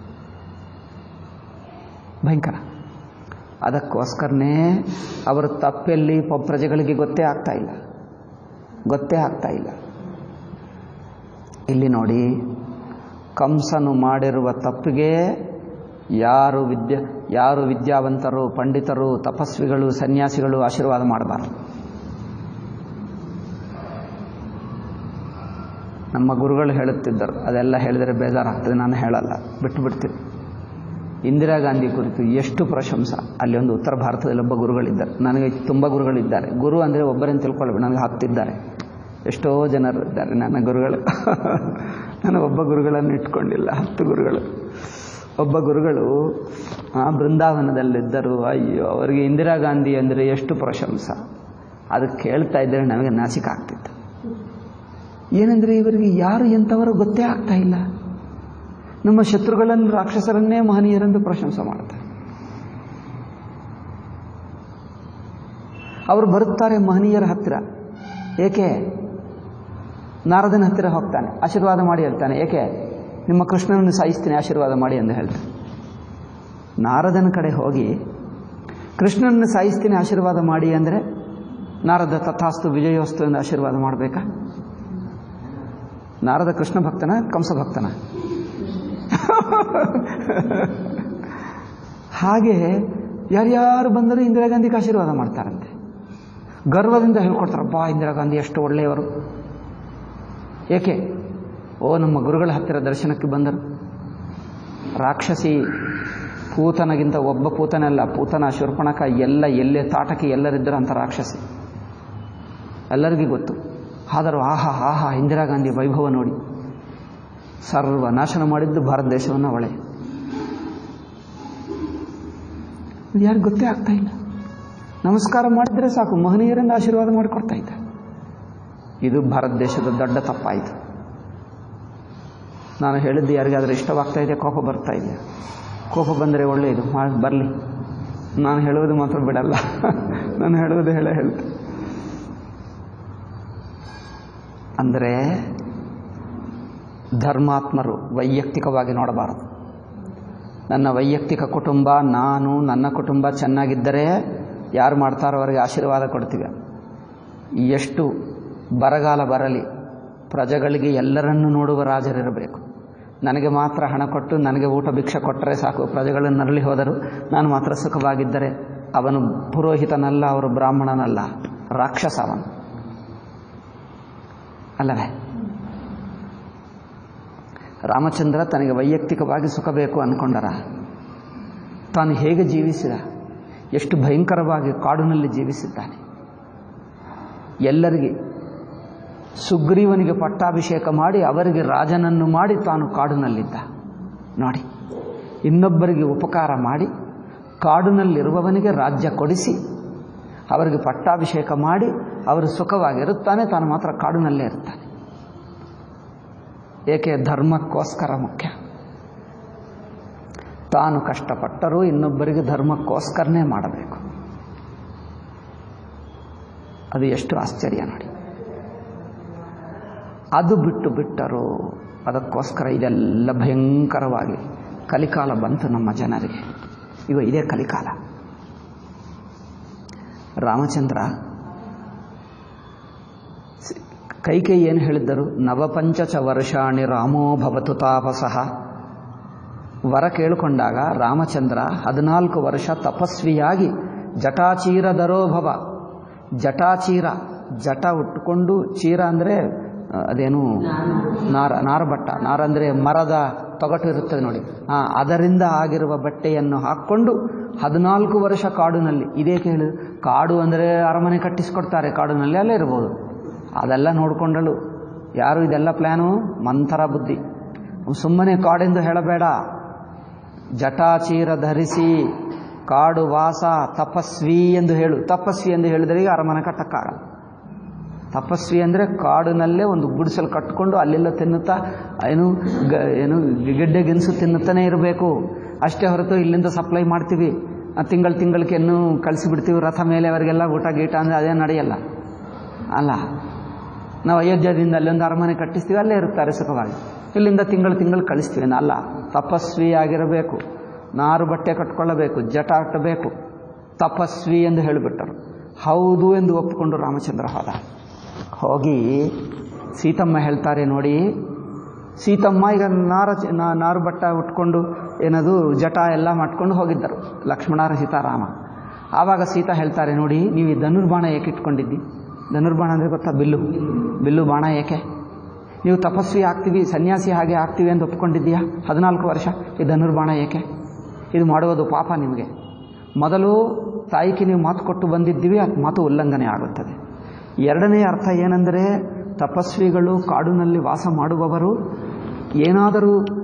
ಭಯಂಕರ ಅದಕ್ಕೋಸ್ಕರನೇ ಅವರ ತಪ್ಪೆಲ್ಲಿ ಪ್ರಜೆಗಳಿಗೆ ಗೊತ್ತೇ ಆಗ್ತಾ ಇಲ್ಲ ಗೊತ್ತೇ ಆಗ್ತಾ ಇಲ್ಲ ಇಲ್ಲಿ ನೋಡಿ ಕಂಸನು ಮಾಡಿರುವ ತಪ್ಪಿಗೆ ಯಾರು ವಿದ್ಯೆ ಯಾರು ವಿದ್ಯಾವಂತರು ಪಂಡಿತರು ತಪಸ್ವಿಗಳು ಸನ್ಯಾಸಿಗಳು ಆಶೀರ್ವಾದ ಮಾಡಬಾರದು ನಮ್ಮ ಗುರುಗಳು ಹೇಳುತ್ತಿದ್ದರು ಅದೆಲ್ಲ ಹೇಳಿದರೆ ಬೇಜಾರಾಗ್ತದೆ ನಾನು ಹೇಳಲ್ಲ ಬಿಟ್ಟು ಬಿಡ್ತೀನಿ ಇಂದಿರಾ ಗಾಂಧಿ ಕುರಿತು ಎಷ್ಟು ಪ್ರಶಂಸ ಅಲ್ಲಿ ಒಂದು ಉತ್ತರ ಭಾರತದಲ್ಲಿ ಒಬ್ಬ ಗುರುಗಳಿದ್ದಾರೆ ನನಗೆ ತುಂಬ ಗುರುಗಳಿದ್ದಾರೆ ಗುರು ಅಂದರೆ ಒಬ್ಬರನ್ನು ತಿಳ್ಕೊಳ್ಬೇಕು ನನಗೆ ಹತ್ತಿದ್ದಾರೆ ಎಷ್ಟೋ ಜನರು ಇದ್ದಾರೆ ನನ್ನ ಗುರುಗಳು ನಾನು ಒಬ್ಬ ಗುರುಗಳನ್ನು ಇಟ್ಕೊಂಡಿಲ್ಲ ಹತ್ತು ಗುರುಗಳು ಒಬ್ಬ ಗುರುಗಳು ಆ, ಬೃಂದಾವನದಲ್ಲಿದ್ದರು ಅಯ್ಯೋ ಅವರಿಗೆ ಇಂದಿರಾ ಗಾಂಧಿ ಅಂದರೆ ಎಷ್ಟು ಪ್ರಶಂಸ ಅದು ಕೇಳ್ತಾ ಇದ್ದರೆ ನಮಗೆ ನಾಚಿಕ ಆಗ್ತಿತ್ತು ಏನಂದರೆ ಇವರಿಗೆ ಯಾರು ಎಂಥವರು ಗೊತ್ತೇ ಆಗ್ತಾ ಇಲ್ಲ ನಮ್ಮ ಶತ್ರುಗಳನ್ನು ರಾಕ್ಷಸರನ್ನೇ ಮಹನೀಯರೆಂದು ಪ್ರಶಂಸೆ ಮಾಡ್ತಾರೆ ಅವರು ಬರುತ್ತಾರೆ ಮಹನೀಯರ ಹತ್ತಿರ ಏಕೆ ನಾರದನ ಹತ್ತಿರ ಹೋಗ್ತಾನೆ ಆಶೀರ್ವಾದ ಮಾಡಿ ಹೇಳ್ತಾನೆ ಏಕೆ ನಿಮ್ಮ ಕೃಷ್ಣನನ್ನು ಸಾಯಿಸ್ತೀನಿ ಆಶೀರ್ವಾದ ಮಾಡಿ ಎಂದು ಹೇಳ್ತಾನೆ ನಾರದನ ಕಡೆ ಹೋಗಿ ಕೃಷ್ಣನನ್ನು ಸಾಯಿಸ್ತೀನಿ ಆಶೀರ್ವಾದ ಮಾಡಿ ಅಂದರೆ ನಾರದ ತಥಾಸ್ತು ವಿಜಯೋಸ್ತು ಎಂದು ಆಶೀರ್ವಾದ ಮಾಡಬೇಕಾ ನಾರದ ಕೃಷ್ಣ ಭಕ್ತನ ಕಂಸ ಭಕ್ತನ ಹಾಗೆ ಯಾರ್ಯಾರು ಬಂದರೂ ಇಂದಿರಾ ಗಾಂಧಿಗೆ ಆಶೀರ್ವಾದ ಮಾಡ್ತಾರಂತೆ ಗರ್ವದಿಂದ ಹೇಳ್ಕೊಡ್ತಾರೆ ಬಾ ಇಂದಿರಾ ಗಾಂಧಿ ಎಷ್ಟು ಒಳ್ಳೆಯವರು ಏಕೆ ಓ ನಮ್ಮ ಗುರುಗಳ ಹತ್ತಿರ ದರ್ಶನಕ್ಕೆ ಬಂದರು ರಾಕ್ಷಸಿ ಪೂತನಗಿಂತ ಒಬ್ಬ ಪೂತನಲ್ಲ ಪೂತನ ಶೂರ್ಪಣಕ ಎಲ್ಲ ಎಲ್ಲೇ ತಾಟಕಿ ಎಲ್ಲರಿದ್ದರು ಅಂತ ರಾಕ್ಷಸಿ ಎಲ್ಲರಿಗೂ ಗೊತ್ತು ಆದರೂ ಆಹಾ ಆಹಾ ಇಂದಿರಾ ಗಾಂಧಿ ವೈಭವ ನೋಡಿ ಸರ್ವ ನಾಶನ ಮಾಡಿದ್ದು ಭಾರತ ದೇಶವನ್ನು ಅವಳೆ ಇದು ಯಾರಿಗೂ ಗೊತ್ತೇ ಆಗ್ತಾ ಇಲ್ಲ ನಮಸ್ಕಾರ ಮಾಡಿದ್ರೆ ಸಾಕು ಮಹನೀಯರಿಂದ ಆಶೀರ್ವಾದ ಮಾಡಿಕೊಡ್ತಾ ಇದ್ದ ಇದು ಭಾರತ ದೇಶದ ದೊಡ್ಡ ತಪ್ಪಾಯಿತು ನಾನು ಹೇಳಿದ್ದು ಯಾರಿಗಾದರೂ ಇಷ್ಟವಾಗ್ತಾ ಇದೆ ಕೋಪ ಬರ್ತಾ ಇದೆ ಕೋಪ ಬಂದರೆ ಒಳ್ಳೆಯದು ಬರಲಿ ನಾನು ಹೇಳುವುದು ಮಾತ್ರ ಬಿಡಲ್ಲ ನಾನು ಹೇಳುವುದು ಹೇಳೇ ಹೇಳ್ತೆ ಅಂದರೆ ಧರ್ಮಾತ್ಮರು ವೈಯಕ್ತಿಕವಾಗಿ ನೋಡಬಾರದು ನನ್ನ ವೈಯಕ್ತಿಕ ಕುಟುಂಬ ನಾನು ನನ್ನ ಕುಟುಂಬ ಚೆನ್ನಾಗಿದ್ದರೆ ಯಾರು ಮಾಡ್ತಾರೋ ಅವರಿಗೆ ಆಶೀರ್ವಾದ ಕೊಡ್ತೀವಿ ಎಷ್ಟು ಬರಗಾಲ ಬರಲಿ ಪ್ರಜೆಗಳಿಗೆ ಎಲ್ಲರನ್ನೂ ನೋಡುವ ರಾಜರಿರಬೇಕು ನನಗೆ ಮಾತ್ರ ಹಣ ಕೊಟ್ಟು ನನಗೆ ಊಟ ಭಿಕ್ಷೆ ಕೊಟ್ಟರೆ ಸಾಕು ಪ್ರಜೆಗಳನ್ನು ನರಳಿ ಹೋದರು ನಾನು ಮಾತ್ರ ಸುಖವಾಗಿದ್ದರೆ ಅವನು ಪುರೋಹಿತನಲ್ಲ ಅವರು ಬ್ರಾಹ್ಮಣನಲ್ಲ ರಾಕ್ಷಸ ಅವನು ಅಲ್ಲವೇ ರಾಮಚಂದ್ರ ತನಗೆ ವೈಯಕ್ತಿಕವಾಗಿ ಸುಖ ಬೇಕು ಅಂದ್ಕೊಂಡರ ತಾನು ಹೇಗೆ ಜೀವಿಸಿದ ಎಷ್ಟು ಭಯಂಕರವಾಗಿ ಕಾಡಿನಲ್ಲಿ ಜೀವಿಸಿದ್ದಾನೆ ಎಲ್ಲರಿಗೆ ಸುಗ್ರೀವನಿಗೆ ಪಟ್ಟಾಭಿಷೇಕ ಮಾಡಿ ಅವರಿಗೆ ರಾಜನನ್ನು ಮಾಡಿ ತಾನು ಕಾಡಿನಲ್ಲಿದ್ದ ನೋಡಿ ಇನ್ನೊಬ್ಬರಿಗೆ ಉಪಕಾರ ಮಾಡಿ ಕಾಡಿನಲ್ಲಿರುವವನಿಗೆ ರಾಜ್ಯ ಕೊಡಿಸಿ ಅವರಿಗೆ ಪಟ್ಟಾಭಿಷೇಕ ಮಾಡಿ ಅವರು ಸುಖವಾಗಿರುತ್ತಾನೆ ತಾನು ಮಾತ್ರ ಕಾಡಿನಲ್ಲೇ ಇರ್ತಾನೆ ಏಕೆ ಧರ್ಮಕ್ಕೋಸ್ಕರ ಮುಖ್ಯ ತಾನು ಕಷ್ಟಪಟ್ಟರೂ ಇನ್ನೊಬ್ಬರಿಗೆ ಧರ್ಮಕ್ಕೋಸ್ಕರನೇ ಮಾಡಬೇಕು ಅದು ಎಷ್ಟು ಆಶ್ಚರ್ಯ ನೋಡಿ ಅದು ಬಿಟ್ಟು ಬಿಟ್ಟರು ಅದಕ್ಕೋಸ್ಕರ ಇದೆಲ್ಲ ಭಯಂಕರವಾಗಿ ಕಲಿಕಾಲ ಬಂತು ನಮ್ಮ ಜನರಿಗೆ ಈಗ ಇದೇ ಕಲಿಕಾಲ ರಾಮಚಂದ್ರ ಕೈಕೈ ಏನು ಹೇಳಿದ್ದರು ನವಪಂಚಚ ವರ್ಷಾಣಿ ರಾಮೋ ಭವತು ತಾಪಸಃ ವರ ಕೇಳಿಕೊಂಡಾಗ ರಾಮಚಂದ್ರ ಹದಿನಾಲ್ಕು ವರ್ಷ ತಪಸ್ವಿಯಾಗಿ ಜಟಾಚೀರದರೋಭವ ಜಟಾಚೀರ ಜಟ ಉಟ್ಕೊಂಡು ಚೀರ ಅಂದರೆ ಅದೇನು ನಾರ ನಾರಬಟ್ಟ ನಾರ ಅಂದರೆ ಮರದ ತೊಗಟು ಇರುತ್ತದೆ ನೋಡಿ ಆ ಅದರಿಂದ ಆಗಿರುವ ಬಟ್ಟೆಯನ್ನು ಹಾಕ್ಕೊಂಡು ಹದಿನಾಲ್ಕು ವರ್ಷ ಕಾಡಿನಲ್ಲಿ ಇದೇ ಕೇಳಿ ಕಾಡು ಅಂದರೆ ಅರಮನೆ ಕಟ್ಟಿಸ್ಕೊಡ್ತಾರೆ ಕಾಡಿನಲ್ಲಿ ಅಲ್ಲೇ ಇರ್ಬೋದು ಅದೆಲ್ಲ ನೋಡಿಕೊಂಡಳು ಯಾರು ಇದೆಲ್ಲ ಪ್ಲ್ಯಾನು ಮಂಥರ ಬುದ್ಧಿ ಸುಮ್ಮನೆ ಕಾಡೆಂದು ಹೇಳಬೇಡ ಜಟಾಚೀರ ಧರಿಸಿ ಕಾಡು ವಾಸ ತಪಸ್ವಿ ಎಂದು ಹೇಳು ತಪಸ್ವಿ ಎಂದು ಹೇಳಿದರೆ ಈಗ ಅರಮನೆ ಕಟ್ಟಕ್ಕಾಗಲ್ಲ ತಪಸ್ವಿ ಅಂದರೆ ಕಾಡಿನಲ್ಲೇ ಒಂದು ಗುಡಿಸಲು ಕಟ್ಟಿಕೊಂಡು ಅಲ್ಲೆಲ್ಲ ತಿನ್ನುತ್ತಾ ಏನು ಗ ಏನು ಗೆಡ್ಡೆ ಗೆಣಸು ತಿನ್ನುತ್ತಾನೆ ಇರಬೇಕು ಅಷ್ಟೇ ಹೊರತು ಇಲ್ಲಿಂದ ಸಪ್ಲೈ ಮಾಡ್ತೀವಿ ತಿಂಗಳು ತಿಂಗಳಿಗೆ ಇನ್ನೂ ಕಳಿಸಿಬಿಡ್ತೀವಿ ರಥ ಮೇಲೆ ಅವರಿಗೆಲ್ಲ ಊಟ ಗೀಟ ಅಂದರೆ ಅದೇ ನಡೆಯಲ್ಲ ಅಲ್ಲ ನಾವು ಅಯೋಧ್ಯದಿಂದ ಅಲ್ಲೊಂದು ಅರಮನೆ ಕಟ್ಟಿಸ್ತೀವಿ ಅಲ್ಲೇ ಇರುತ್ತಾರೆ ಸುಖವಾಗಿ ಇಲ್ಲಿಂದ ತಿಂಗಳು ತಿಂಗಳು ಕಳಿಸ್ತೀವಿ ಅಲ್ಲ ತಪಸ್ವಿ ಆಗಿರಬೇಕು ನಾರು ಬಟ್ಟೆ ಕಟ್ಕೊಳ್ಳಬೇಕು ಜಟ ಕಟ್ಟಬೇಕು ತಪಸ್ವಿ ಎಂದು ಹೇಳಿಬಿಟ್ಟರು ಹೌದು ಎಂದು ಒಪ್ಪಿಕೊಂಡು ರಾಮಚಂದ್ರ ಹೋದ ಹೋಗಿ ಸೀತಮ್ಮ ಹೇಳ್ತಾರೆ ನೋಡಿ ಸೀತಮ್ಮ ಈಗ ನಾರ ನಾರು ಬಟ್ಟ ಉಟ್ಕೊಂಡು ಏನದು ಜಟ ಎಲ್ಲ ಮಾಡ್ಕೊಂಡು ಹೋಗಿದ್ದರು ಲಕ್ಷ್ಮಣರ ಸೀತಾರಾಮ ಆವಾಗ ಸೀತಾ ಹೇಳ್ತಾರೆ ನೋಡಿ ನೀವು ಈ ಧನುರ್ಬಾಣ ಏಕೆ ಇಟ್ಕೊಂಡಿದ್ದಿ ಧನುರ್ಬಾಣ ಅಂದರೆ ಗೊತ್ತಾ ಬಿಲ್ಲು ಬಿಲ್ಲು ಬಾಣ ಏಕೆ ನೀವು ತಪಸ್ವಿ ಆಗ್ತೀವಿ ಸನ್ಯಾಸಿ ಹಾಗೆ ಆಗ್ತೀವಿ ಎಂದು ಒಪ್ಕೊಂಡಿದ್ದೀಯಾ ಹದಿನಾಲ್ಕು ವರ್ಷ ಈ ಧನುರ್ಬಾಣ ಏಕೆ ಇದು ಮಾಡುವುದು ಪಾಪ ನಿಮಗೆ ಮೊದಲು ತಾಯಿಗೆ ನೀವು ಮಾತು ಕೊಟ್ಟು ಬಂದಿದ್ದೀವಿ ಆ ಮಾತು ಉಲ್ಲಂಘನೆ ಆಗುತ್ತದೆ ಎರಡನೇ ಅರ್ಥ ಏನೆಂದರೆ ತಪಸ್ವಿಗಳು ಕಾಡಿನಲ್ಲಿ ವಾಸ ಮಾಡುವವರು ಏನಾದರೂ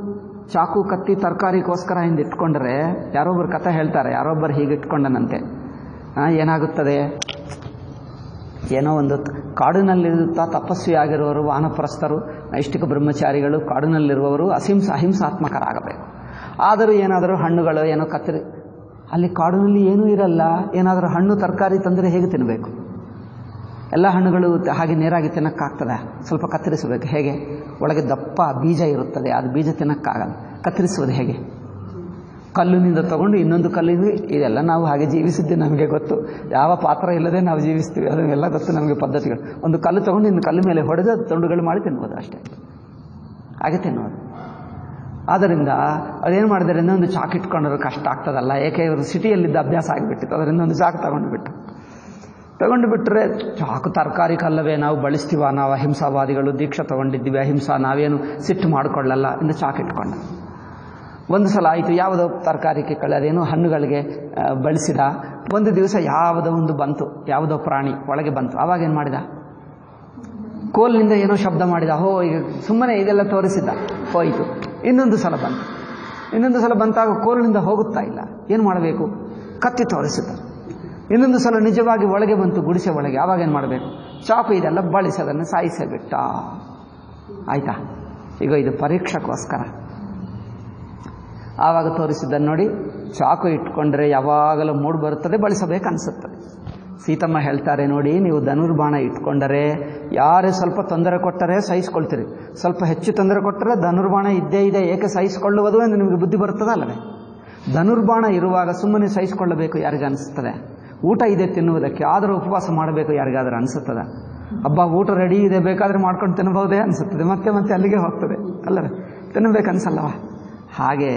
ಚಾಕು ಕತ್ತಿ ತರಕಾರಿಗೋಸ್ಕರ ಹಿಂದೆ ಇಟ್ಕೊಂಡ್ರೆ ಯಾರೊಬ್ಬರು ಕಥೆ ಹೇಳ್ತಾರೆ ಯಾರೊಬ್ಬರು ಹೀಗೆ ಇಟ್ಕೊಂಡನಂತೆ ಆ, ಏನಾಗುತ್ತದೆ ಏನೋ ಒಂದು ಕಾಡಿನಲ್ಲಿರುತ್ತಾ ತಪಸ್ವಿ ಆಗಿರುವವರು ವಾನಪ್ರಸ್ಥರು ನೈಷ್ಠಿಕ ಬ್ರಹ್ಮಚಾರಿಗಳು ಕಾಡಿನಲ್ಲಿರುವವರು ಅಹಿಂಸ ಅಹಿಂಸಾತ್ಮಕರಾಗಬೇಕು ಆದರೂ ಏನಾದರೂ ಹಣ್ಣುಗಳು ಏನೋ ಕತ್ತರಿ ಅಲ್ಲಿ ಕಾಡಿನಲ್ಲಿ ಏನೂ ಇರಲ್ಲ ಏನಾದರೂ ಹಣ್ಣು ತರಕಾರಿ ತಂದರೆ ಹೇಗೆ ತಿನ್ನಬೇಕು ಎಲ್ಲ ಹಣ್ಣುಗಳು ತ- ಹಾಗೆ ನೇರಾಗಿ ತಿನ್ನಕ್ಕಾಗ್ತದೆ ಸ್ವಲ್ಪ ಕತ್ತರಿಸಬೇಕು ಹೇಗೆ ಒಳಗೆ ದಪ್ಪ ಬೀಜ ಇರುತ್ತದೆ ಅದು ಬೀಜ ತಿನ್ನಕ್ಕಾಗಲ್ಲ ಕತ್ತರಿಸುವುದು ಹೇಗೆ ಕಲ್ಲಿನಿಂದ ತಗೊಂಡು ಇನ್ನೊಂದು ಕಲ್ಲಿಂದ ಇದೆಲ್ಲ ನಾವು ಹಾಗೆ ಜೀವಿಸಿದ್ದೆ ನಮಗೆ ಗೊತ್ತು ಯಾವ ಪಾತ್ರ ಇಲ್ಲದೆ ನಾವು ಜೀವಿಸ್ತೀವಿ ಅದನ್ನೆಲ್ಲ ಗೊತ್ತು ನಮಗೆ ಪದ್ಧತಿಗಳು ಒಂದು ಕಲ್ಲು ತಗೊಂಡು ಇನ್ನು ಕಲ್ಲು ಮೇಲೆ ಹೊಡೆದು ಅದು ತುಂಡುಗಳು ಮಾಡಿ ತಿನ್ಬೋದು ಅಷ್ಟೇ ಹಾಗೆ ತಿನ್ನೋದು ಆದ್ದರಿಂದ ಅದೇನು ಮಾಡಿದರೆ ಇನ್ನೊಂದು ಚಾಕ್ ಇಟ್ಕೊಂಡ್ರೆ ಕಷ್ಟ ಆಗ್ತದಲ್ಲ ಏಕೆ ಇವರು ಸಿಟಿಯಲ್ಲಿದ್ದ ಅಭ್ಯಾಸ ಆಗಿಬಿಟ್ಟಿತ್ತು ಅದರಿಂದ ಒಂದು ಚಾಕು ತಗೊಂಡು ಬಿಟ್ಟು ತಗೊಂಡು ಬಿಟ್ಟರೆ ಚಾಕು ತರಕಾರಿ ಕಲ್ಲವೇ ನಾವು ಬಳಸ್ತೀವ ನಾವು ಅಹಿಂಸಾವಾದಿಗಳು ದೀಕ್ಷೆ ತಗೊಂಡಿದ್ದೀವಿ ಅಹಿಂಸಾ ನಾವೇನು ಸಿಟ್ಟು ಮಾಡಿಕೊಳ್ಳಲ್ಲ ಎಂದು ಚಾಕು ಇಟ್ಕೊಂಡ ಒಂದು ಸಲ ಆಯಿತು ಯಾವುದೋ ತರಕಾರಿ ಕಳೆ ಅದೇನೋ ಹಣ್ಣುಗಳಿಗೆ ಆ, ಬಳಸಿದ ಒಂದು ದಿವಸ ಯಾವುದೋ ಒಂದು ಬಂತು ಯಾವುದೋ ಪ್ರಾಣಿ ಒಳಗೆ ಬಂತು ಆವಾಗ ಏನು ಮಾಡಿದ ಕೋಲ್ನಿಂದ ಏನೋ ಶಬ್ದ ಮಾಡಿದ ಹೋ ಈಗ ಸುಮ್ಮನೆ ಇದೆಲ್ಲ ತೋರಿಸಿದ್ದ ಹೋಯಿತು ಇನ್ನೊಂದು ಸಲ ಬಂತು ಇನ್ನೊಂದು ಸಲ ಬಂತಾಗ ಕೋಲ್ನಿಂದ ಹೋಗುತ್ತಾ ಇಲ್ಲ ಏನು ಮಾಡಬೇಕು ಕತ್ತಿ ತೋರಿಸಿದ್ದ ಇನ್ನೊಂದು ಸಲ ನಿಜವಾಗಿ ಒಳಗೆ ಬಂತು ಗುಡಿಸೆ ಒಳಗೆ ಆವಾಗ ಏನು ಮಾಡಬೇಕು ಚಾಕು ಇದೆಲ್ಲ ಬಳಸಿ ಅದನ್ನು ಸಾಯಿಸೇ ಬಿಟ್ಟ ಆಯ್ತಾ ಈಗ ಇದು ಪರೀಕ್ಷೆಗೋಸ್ಕರ ಆವಾಗ ತೋರಿಸಿದ್ದನ್ನು ನೋಡಿ ಚಾಕು ಇಟ್ಕೊಂಡ್ರೆ ಯಾವಾಗಲೂ ಮೂಡ್ ಬರುತ್ತದೆ ಬಳಸಬೇಕು ಅನಿಸುತ್ತದೆ ಸೀತಮ್ಮ ಹೇಳ್ತಾರೆ ನೋಡಿ ನೀವು ಧನುರ್ಬಾಣ ಇಟ್ಕೊಂಡರೆ ಯಾರೇ ಸ್ವಲ್ಪ ತೊಂದರೆ ಕೊಟ್ಟರೆ ಸಹಿಸ್ಕೊಳ್ತೀರಿ ಸ್ವಲ್ಪ ಹೆಚ್ಚು ತೊಂದರೆ ಕೊಟ್ಟರೆ ಧನುರ್ಬಾಣ ಇದ್ದೇ ಇದೆ ಏಕೆ ಸಹಿಸಿಕೊಳ್ಳುವುದು ಎಂದು ನಿಮಗೆ ಬುದ್ಧಿ ಬರುತ್ತದೆ ಅಲ್ಲವೇ ಧನುರ್ಬಾಣ ಇರುವಾಗ ಸುಮ್ಮನೆ ಸಹಿಸಿಕೊಳ್ಳಬೇಕು ಯಾರಿಗೆ ಅನಿಸ್ತದೆ ಊಟ ಇದೆ ತಿನ್ನುವುದಕ್ಕೆ ಆದರೂ ಉಪವಾಸ ಮಾಡಬೇಕು ಯಾರಿಗಾದರೂ ಅನಿಸುತ್ತದೆ ಹಬ್ಬ ಊಟ ರೆಡಿ ಇದೆ ಬೇಕಾದರೆ ಮಾಡ್ಕೊಂಡು ತಿನ್ನಬಹುದೇ ಅನಿಸುತ್ತದೆ ಮತ್ತೆ ಮತ್ತೆ ಅಲ್ಲಿಗೆ ಹೋಗ್ತದೆ ಅಲ್ಲವೇ ತಿನ್ನಬೇಕು ಅನ್ಸಲ್ಲವಾ ಹಾಗೆ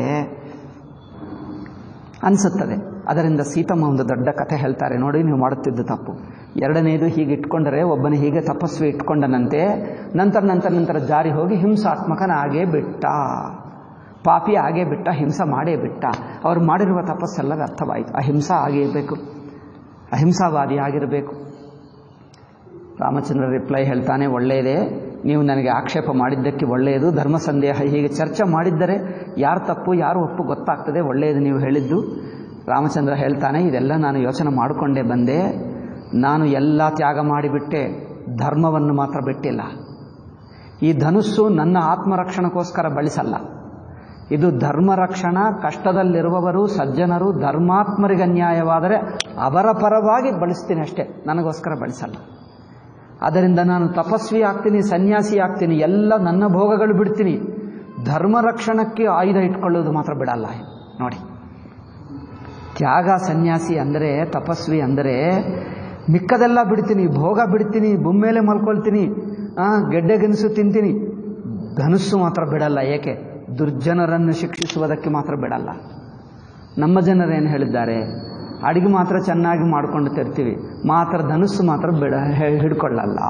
ಅನಿಸುತ್ತದೆ ಅದರಿಂದ ಸೀತಮ್ಮ ಒಂದು ದೊಡ್ಡ ಕಥೆ ಹೇಳ್ತಾರೆ ನೋಡಿ ನೀವು ಮಾಡುತ್ತಿದ್ದು ತಪ್ಪು ಎರಡನೇದು ಹೀಗೆ ಇಟ್ಕೊಂಡರೆ ಒಬ್ಬನ ಹೀಗೆ ತಪಸ್ವಿ ಇಟ್ಕೊಂಡನಂತೆ ನಂತರ ನಂತರ ನಂತರ ಜಾರಿ ಹೋಗಿ ಹಿಂಸಾತ್ಮಕನಾಗೇ ಬಿಟ್ಟ ಪಾಪಿ ಆಗೇ ಬಿಟ್ಟ ಹಿಂಸ ಮಾಡೇ ಬಿಟ್ಟ ಅವರು ಮಾಡಿರುವ ತಪಸ್ಸೆಲ್ಲ ವ್ಯರ್ಥವಾಯಿತು ಅಹಿಂಸಾ ಆಗಿರಬೇಕು ಅಹಿಂಸಾವಾದಿ ಆಗಿರಬೇಕು ರಾಮಚಂದ್ರ ರಿಪ್ಲೈ ಹೇಳ್ತಾನೆ ಒಳ್ಳೆಯದೇ ನೀವು ನನಗೆ ಆಕ್ಷೇಪ ಮಾಡಿದ್ದಕ್ಕೆ ಒಳ್ಳೆಯದು ಧರ್ಮ ಸಂದೇಹ ಹೀಗೆ ಚರ್ಚೆ ಮಾಡಿದ್ದರೆ ಯಾರು ತಪ್ಪು ಯಾರು ಒಪ್ಪು ಗೊತ್ತಾಗ್ತದೆ ಒಳ್ಳೆಯದು ನೀವು ಹೇಳಿದ್ದು ರಾಮಚಂದ್ರ ಹೇಳ್ತಾನೆ ಇದೆಲ್ಲ ನಾನು ಯೋಚನೆ ಮಾಡಿಕೊಂಡೇ ಬಂದೆ ನಾನು ಎಲ್ಲ ತ್ಯಾಗ ಮಾಡಿಬಿಟ್ಟೆ ಧರ್ಮವನ್ನು ಮಾತ್ರ ಬಿಟ್ಟಿಲ್ಲ ಈ ಧನುಸ್ಸು ನನ್ನ ಆತ್ಮರಕ್ಷಣಕ್ಕೋಸ್ಕರ ಬಳಸಲ್ಲ ಇದು ಧರ್ಮ ರಕ್ಷಣ ಕಷ್ಟದಲ್ಲಿರುವವರು ಸಜ್ಜನರು ಧರ್ಮಾತ್ಮರಿಗೆ ಅನ್ಯಾಯವಾದರೆ ಅವರ ಪರವಾಗಿ ಬಳಸ್ತೀನಿ ಅಷ್ಟೇ ನನಗೋಸ್ಕರ ಬಳಸಲ್ಲ ಅದರಿಂದ ನಾನು ತಪಸ್ವಿ ಆಗ್ತೀನಿ ಸನ್ಯಾಸಿ ಆಗ್ತೀನಿ ಎಲ್ಲ ನನ್ನ ಭೋಗಗಳು ಬಿಡ್ತೀನಿ ಧರ್ಮ ರಕ್ಷಣಕ್ಕೆ ಆಯುಧ ಇಟ್ಕೊಳ್ಳೋದು ಮಾತ್ರ ಬಿಡಲ್ಲ ನೋಡಿ ತ್ಯಾಗ ಸನ್ಯಾಸಿ ಅಂದರೆ ತಪಸ್ವಿ ಅಂದರೆ ಮಿಕ್ಕದೆಲ್ಲ ಬಿಡ್ತೀನಿ ಭೋಗ ಬಿಡ್ತೀನಿ ಬೊಮ್ಮೇಲೆ ಮಲ್ಕೊಳ್ತೀನಿ ಆ, ಗೆಡ್ಡೆ ಗೆಣಸು ತಿಂತೀನಿ ಧನುಸ್ಸು ಮಾತ್ರ ಬಿಡಲ್ಲ ಏಕೆ ದುರ್ಜನರನ್ನು ಶಿಕ್ಷಿಸುವುದಕ್ಕೆ ಮಾತ್ರ ಬಿಡಲ್ಲ ನಮ್ಮ ಜನರೇನು ಹೇಳಿದ್ದಾರೆ ಅಡಿಗೆ ಮಾತ್ರ ಚೆನ್ನಾಗಿ ಮಾಡ್ಕೊಂಡು ತರ್ತೀವಿ ಮಾತ್ರ ಧನುಸ್ಸು ಮಾತ್ರ ಬಿಡ ಹೆ- ಹಿಡ್ಕೊಳ್ಳಲ್ಲ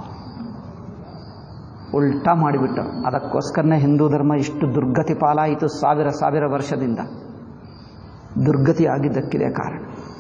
ಉಲ್ಟಾ ಮಾಡಿಬಿಟ್ಟು ಅದಕ್ಕೋಸ್ಕರನೇ ಹಿಂದೂ ಧರ್ಮ ಇಷ್ಟು ದುರ್ಗತಿ ಪಾಲಾಯಿತು ಸಾವಿರ ಸಾವಿರ ವರ್ಷದಿಂದ ದುರ್ಗತಿ ಆಗಿದ್ದಕ್ಕಿದೆ ಕಾರಣ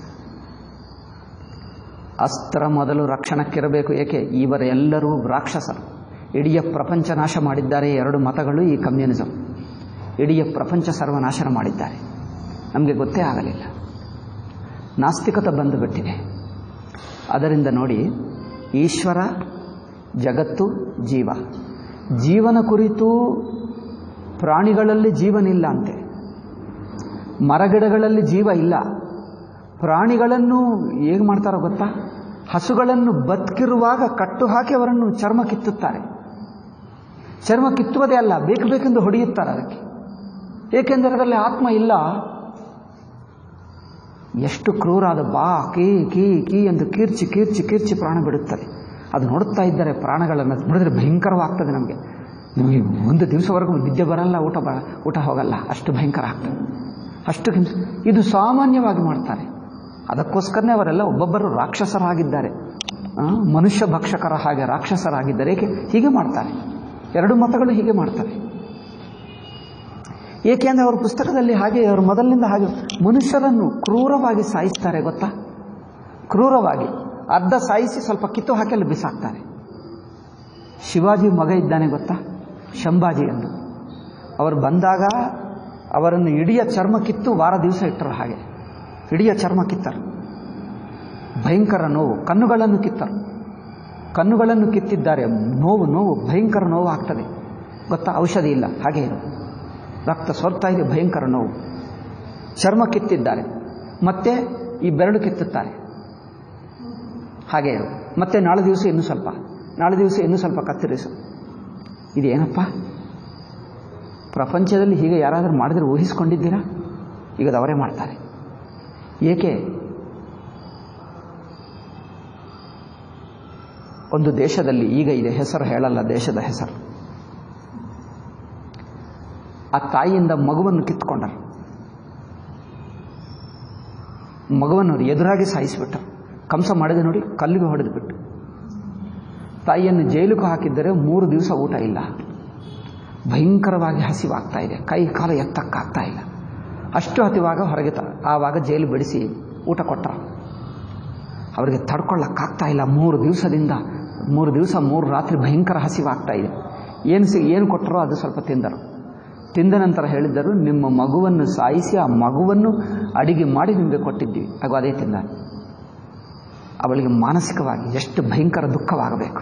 ಅಸ್ತ್ರ ಮೊದಲು ರಕ್ಷಣಕ್ಕಿರಬೇಕು ಏಕೆ ಇವರೆಲ್ಲರೂ ರಾಕ್ಷಸರು ಇಡೀ ಪ್ರಪಂಚ ನಾಶ ಮಾಡಿದ್ದಾರೆ ಎರಡು ಮತಗಳು ಈ ಕಮ್ಯುನಿಸಂ ಇಡೀ ಪ್ರಪಂಚ ಸರ್ವನಾಶನ ಮಾಡಿದ್ದಾರೆ ನಮಗೆ ಗೊತ್ತೇ ಆಗಲಿಲ್ಲ ನಾಸ್ತಿಕತೆ ಬಂದುಬಿಟ್ಟಿದೆ ಅದರಿಂದ ನೋಡಿ ಈಶ್ವರ ಜಗತ್ತು ಜೀವ ಜೀವನ ಕುರಿತು ಪ್ರಾಣಿಗಳಲ್ಲಿ ಜೀವನಿಲ್ಲ ಅಂತೆ ಮರಗಿಡಗಳಲ್ಲಿ ಜೀವ ಇಲ್ಲ ಪ್ರಾಣಿಗಳನ್ನು ಹೇಗೆ ಮಾಡ್ತಾರೋ ಗೊತ್ತಾ ಹಸುಗಳನ್ನು ಬದುಕಿರುವಾಗ ಕಟ್ಟು ಹಾಕಿ ಅವರನ್ನು ಚರ್ಮ ಕಿತ್ತುತ್ತಾರೆ ಚರ್ಮ ಕಿತ್ತುವುದೇ ಅಲ್ಲ ಬೇಕು ಬೇಕೆಂದು ಹೊಡೆಯುತ್ತಾರೆ ಅದಕ್ಕೆ ಏಕೆಂದರೆ ಅದರಲ್ಲಿ ಆತ್ಮ ಇಲ್ಲ ಎಷ್ಟು ಕ್ರೂರಾದ ಬಾ ಕೀ ಕೀ ಕೀ ಎಂದು ಕೀರ್ಚಿ ಕೀರ್ಚಿ ಕೀರ್ಚಿ ಪ್ರಾಣ ಬಿಡುತ್ತದೆ ಅದು ನೋಡುತ್ತಾ ಇದ್ದರೆ ಪ್ರಾಣಗಳನ್ನು ನೋಡಿದ್ರೆ ಭಯಂಕರವಾಗ್ತದೆ ನಮಗೆ ನಮಗೆ ಒಂದು ದಿವಸವರೆಗೂ ನಿದ್ದೆ ಬರಲ್ಲ ಊಟ ಬರ ಊಟ ಹೋಗಲ್ಲ ಅಷ್ಟು ಭಯಂಕರ ಆಗ್ತದೆ ಅಷ್ಟು ಹಿಂಸೆ ಇದು ಸಾಮಾನ್ಯವಾಗಿ ಮಾಡ್ತಾರೆ ಅದಕ್ಕೋಸ್ಕರನೇ ಅವರೆಲ್ಲ ಒಬ್ಬೊಬ್ಬರು ರಾಕ್ಷಸರಾಗಿದ್ದಾರೆ ಆ, ಮನುಷ್ಯ ಭಕ್ಷಕರ ಹಾಗೆ ರಾಕ್ಷಸರಾಗಿದ್ದಾರೆ ಏಕೆ ಹೀಗೆ ಮಾಡ್ತಾರೆ ಎರಡು ಮತಗಳು ಹೀಗೆ ಮಾಡ್ತಾರೆ ಏಕೆಂದರೆ ಅವ್ರ ಪುಸ್ತಕದಲ್ಲಿ ಹಾಗೆ ಅವರು ಮೊದಲಿನಿಂದ ಹಾಗೆ ಮನುಷ್ಯರನ್ನು ಕ್ರೂರವಾಗಿ ಸಾಯಿಸ್ತಾರೆ ಗೊತ್ತಾ ಕ್ರೂರವಾಗಿ ಅರ್ಧ ಸಾಯಿಸಿ ಸ್ವಲ್ಪ ಕಿತ್ತು ಹಾಕಿ ಅಲ್ಲಿ ಬಿಸಾಕ್ತಾರೆ ಶಿವಾಜಿ ಮಗ ಇದ್ದಾನೆ ಗೊತ್ತಾ ಶಂಭಾಜಿ ಎಂದು ಅವರು ಬಂದಾಗ ಅವರನ್ನು ಇಡೀ ಚರ್ಮ ಕಿತ್ತು ವಾರ ದಿವಸ ಇಟ್ಟರು ಹಾಗೆ ಇಡೀ ಚರ್ಮ ಕಿತ್ತರು ಭಯಂಕರ ನೋವು ಕಣ್ಣುಗಳನ್ನು ಕಿತ್ತರು ಕಣ್ಣುಗಳನ್ನು ಕಿತ್ತಿದ್ದಾರೆ ನೋವು ನೋವು ಭಯಂಕರ ನೋವು ಆಗ್ತದೆ ಗೊತ್ತಾ ಔಷಧಿ ಇಲ್ಲ ಹಾಗೆ ಇರು ರಕ್ತ ಸೋರ್ತಾ ಇದೆ ಭಯಂಕರ ನೋವು ಚರ್ಮ ಕಿತ್ತಿದ್ದಾರೆ ಮತ್ತೆ ಈ ಬೆರಳು ಕಿತ್ತುತ್ತಾರೆ ಹಾಗೆ ಇರು ಮತ್ತೆ ನಾಳೆ ದಿವಸ ಇನ್ನೂ ಸ್ವಲ್ಪ ನಾಳೆ ದಿವಸ ಇನ್ನೂ ಸ್ವಲ್ಪ ಕತ್ತರಿಸು ಇದೇನಪ್ಪ ಪ್ರಪಂಚದಲ್ಲಿ ಹೀಗೆ ಯಾರಾದರೂ ಮಾಡಿದ್ರೆ ಊಹಿಸ್ಕೊಂಡಿದ್ದೀರಾ ಈಗ ಅದು ಅವರೇ ಮಾಡ್ತಾರೆ ಏಕೆ ಒಂದು ದೇಶದಲ್ಲಿ ಈಗ ಇದೆ ಹೆಸರು ಹೇಳಲ್ಲ ದೇಶದ ಹೆಸರು ಆ ತಾಯಿಯಿಂದ ಮಗುವನ್ನು ಕಿತ್ಕೊಂಡರು ಮಗುವನ್ನು ಅವರು ಎದುರಾಗಿ ಸಾಯಿಸಿಬಿಟ್ಟರು ಕಂಸ ಮಾಡಿದೆ ನೋಡಿ ಕಲ್ಲಿಗೆ ಹೊಡೆದು ಬಿಟ್ಟು ತಾಯಿಯನ್ನು ಜೈಲಿಗೂ ಹಾಕಿದ್ದರೆ ಮೂರು ದಿವಸ ಊಟ ಇಲ್ಲ ಭಯಂಕರವಾಗಿ ಹಸಿವಾಗ್ತಾ ಇದೆ ಕೈ ಕಾಲು ಎತ್ತಕ್ಕಾಗ್ತಾ ಇಲ್ಲ ಅಷ್ಟು ಹತಿವಾಗ ಹೊರಗೆ ತ ಆವಾಗ ಜೈಲು ಬಿಡಿಸಿ ಊಟ ಕೊಟ್ಟರು ಅವರಿಗೆ ತಡ್ಕೊಳ್ಳೋಕ್ಕಾಗ್ತಾ ಇಲ್ಲ ಮೂರು ದಿವಸದಿಂದ ಮೂರು ದಿವಸ ಮೂರು ರಾತ್ರಿ ಭಯಂಕರ ಹಸಿವಾಗ್ತಾ ಇದೆ ಏನು ಸಿ ಏನು ಕೊಟ್ಟರೋ ಅದು ಸ್ವಲ್ಪ ತಿಂದರು ತಿಂದ ನಂತರ ಹೇಳಿದ್ದರು ನಿಮ್ಮ ಮಗುವನ್ನು ಸಾಯಿಸಿ ಆ ಮಗುವನ್ನು ಅಡಿಗೆ ಮಾಡಿ ನಿಮಗೆ ಕೊಟ್ಟಿದ್ದೀವಿ ಹಾಗೂ ಅದೇ ತಿಂದ ಅವಳಿಗೆ ಮಾನಸಿಕವಾಗಿ ಎಷ್ಟು ಭಯಂಕರ ದುಃಖವಾಗಬೇಕು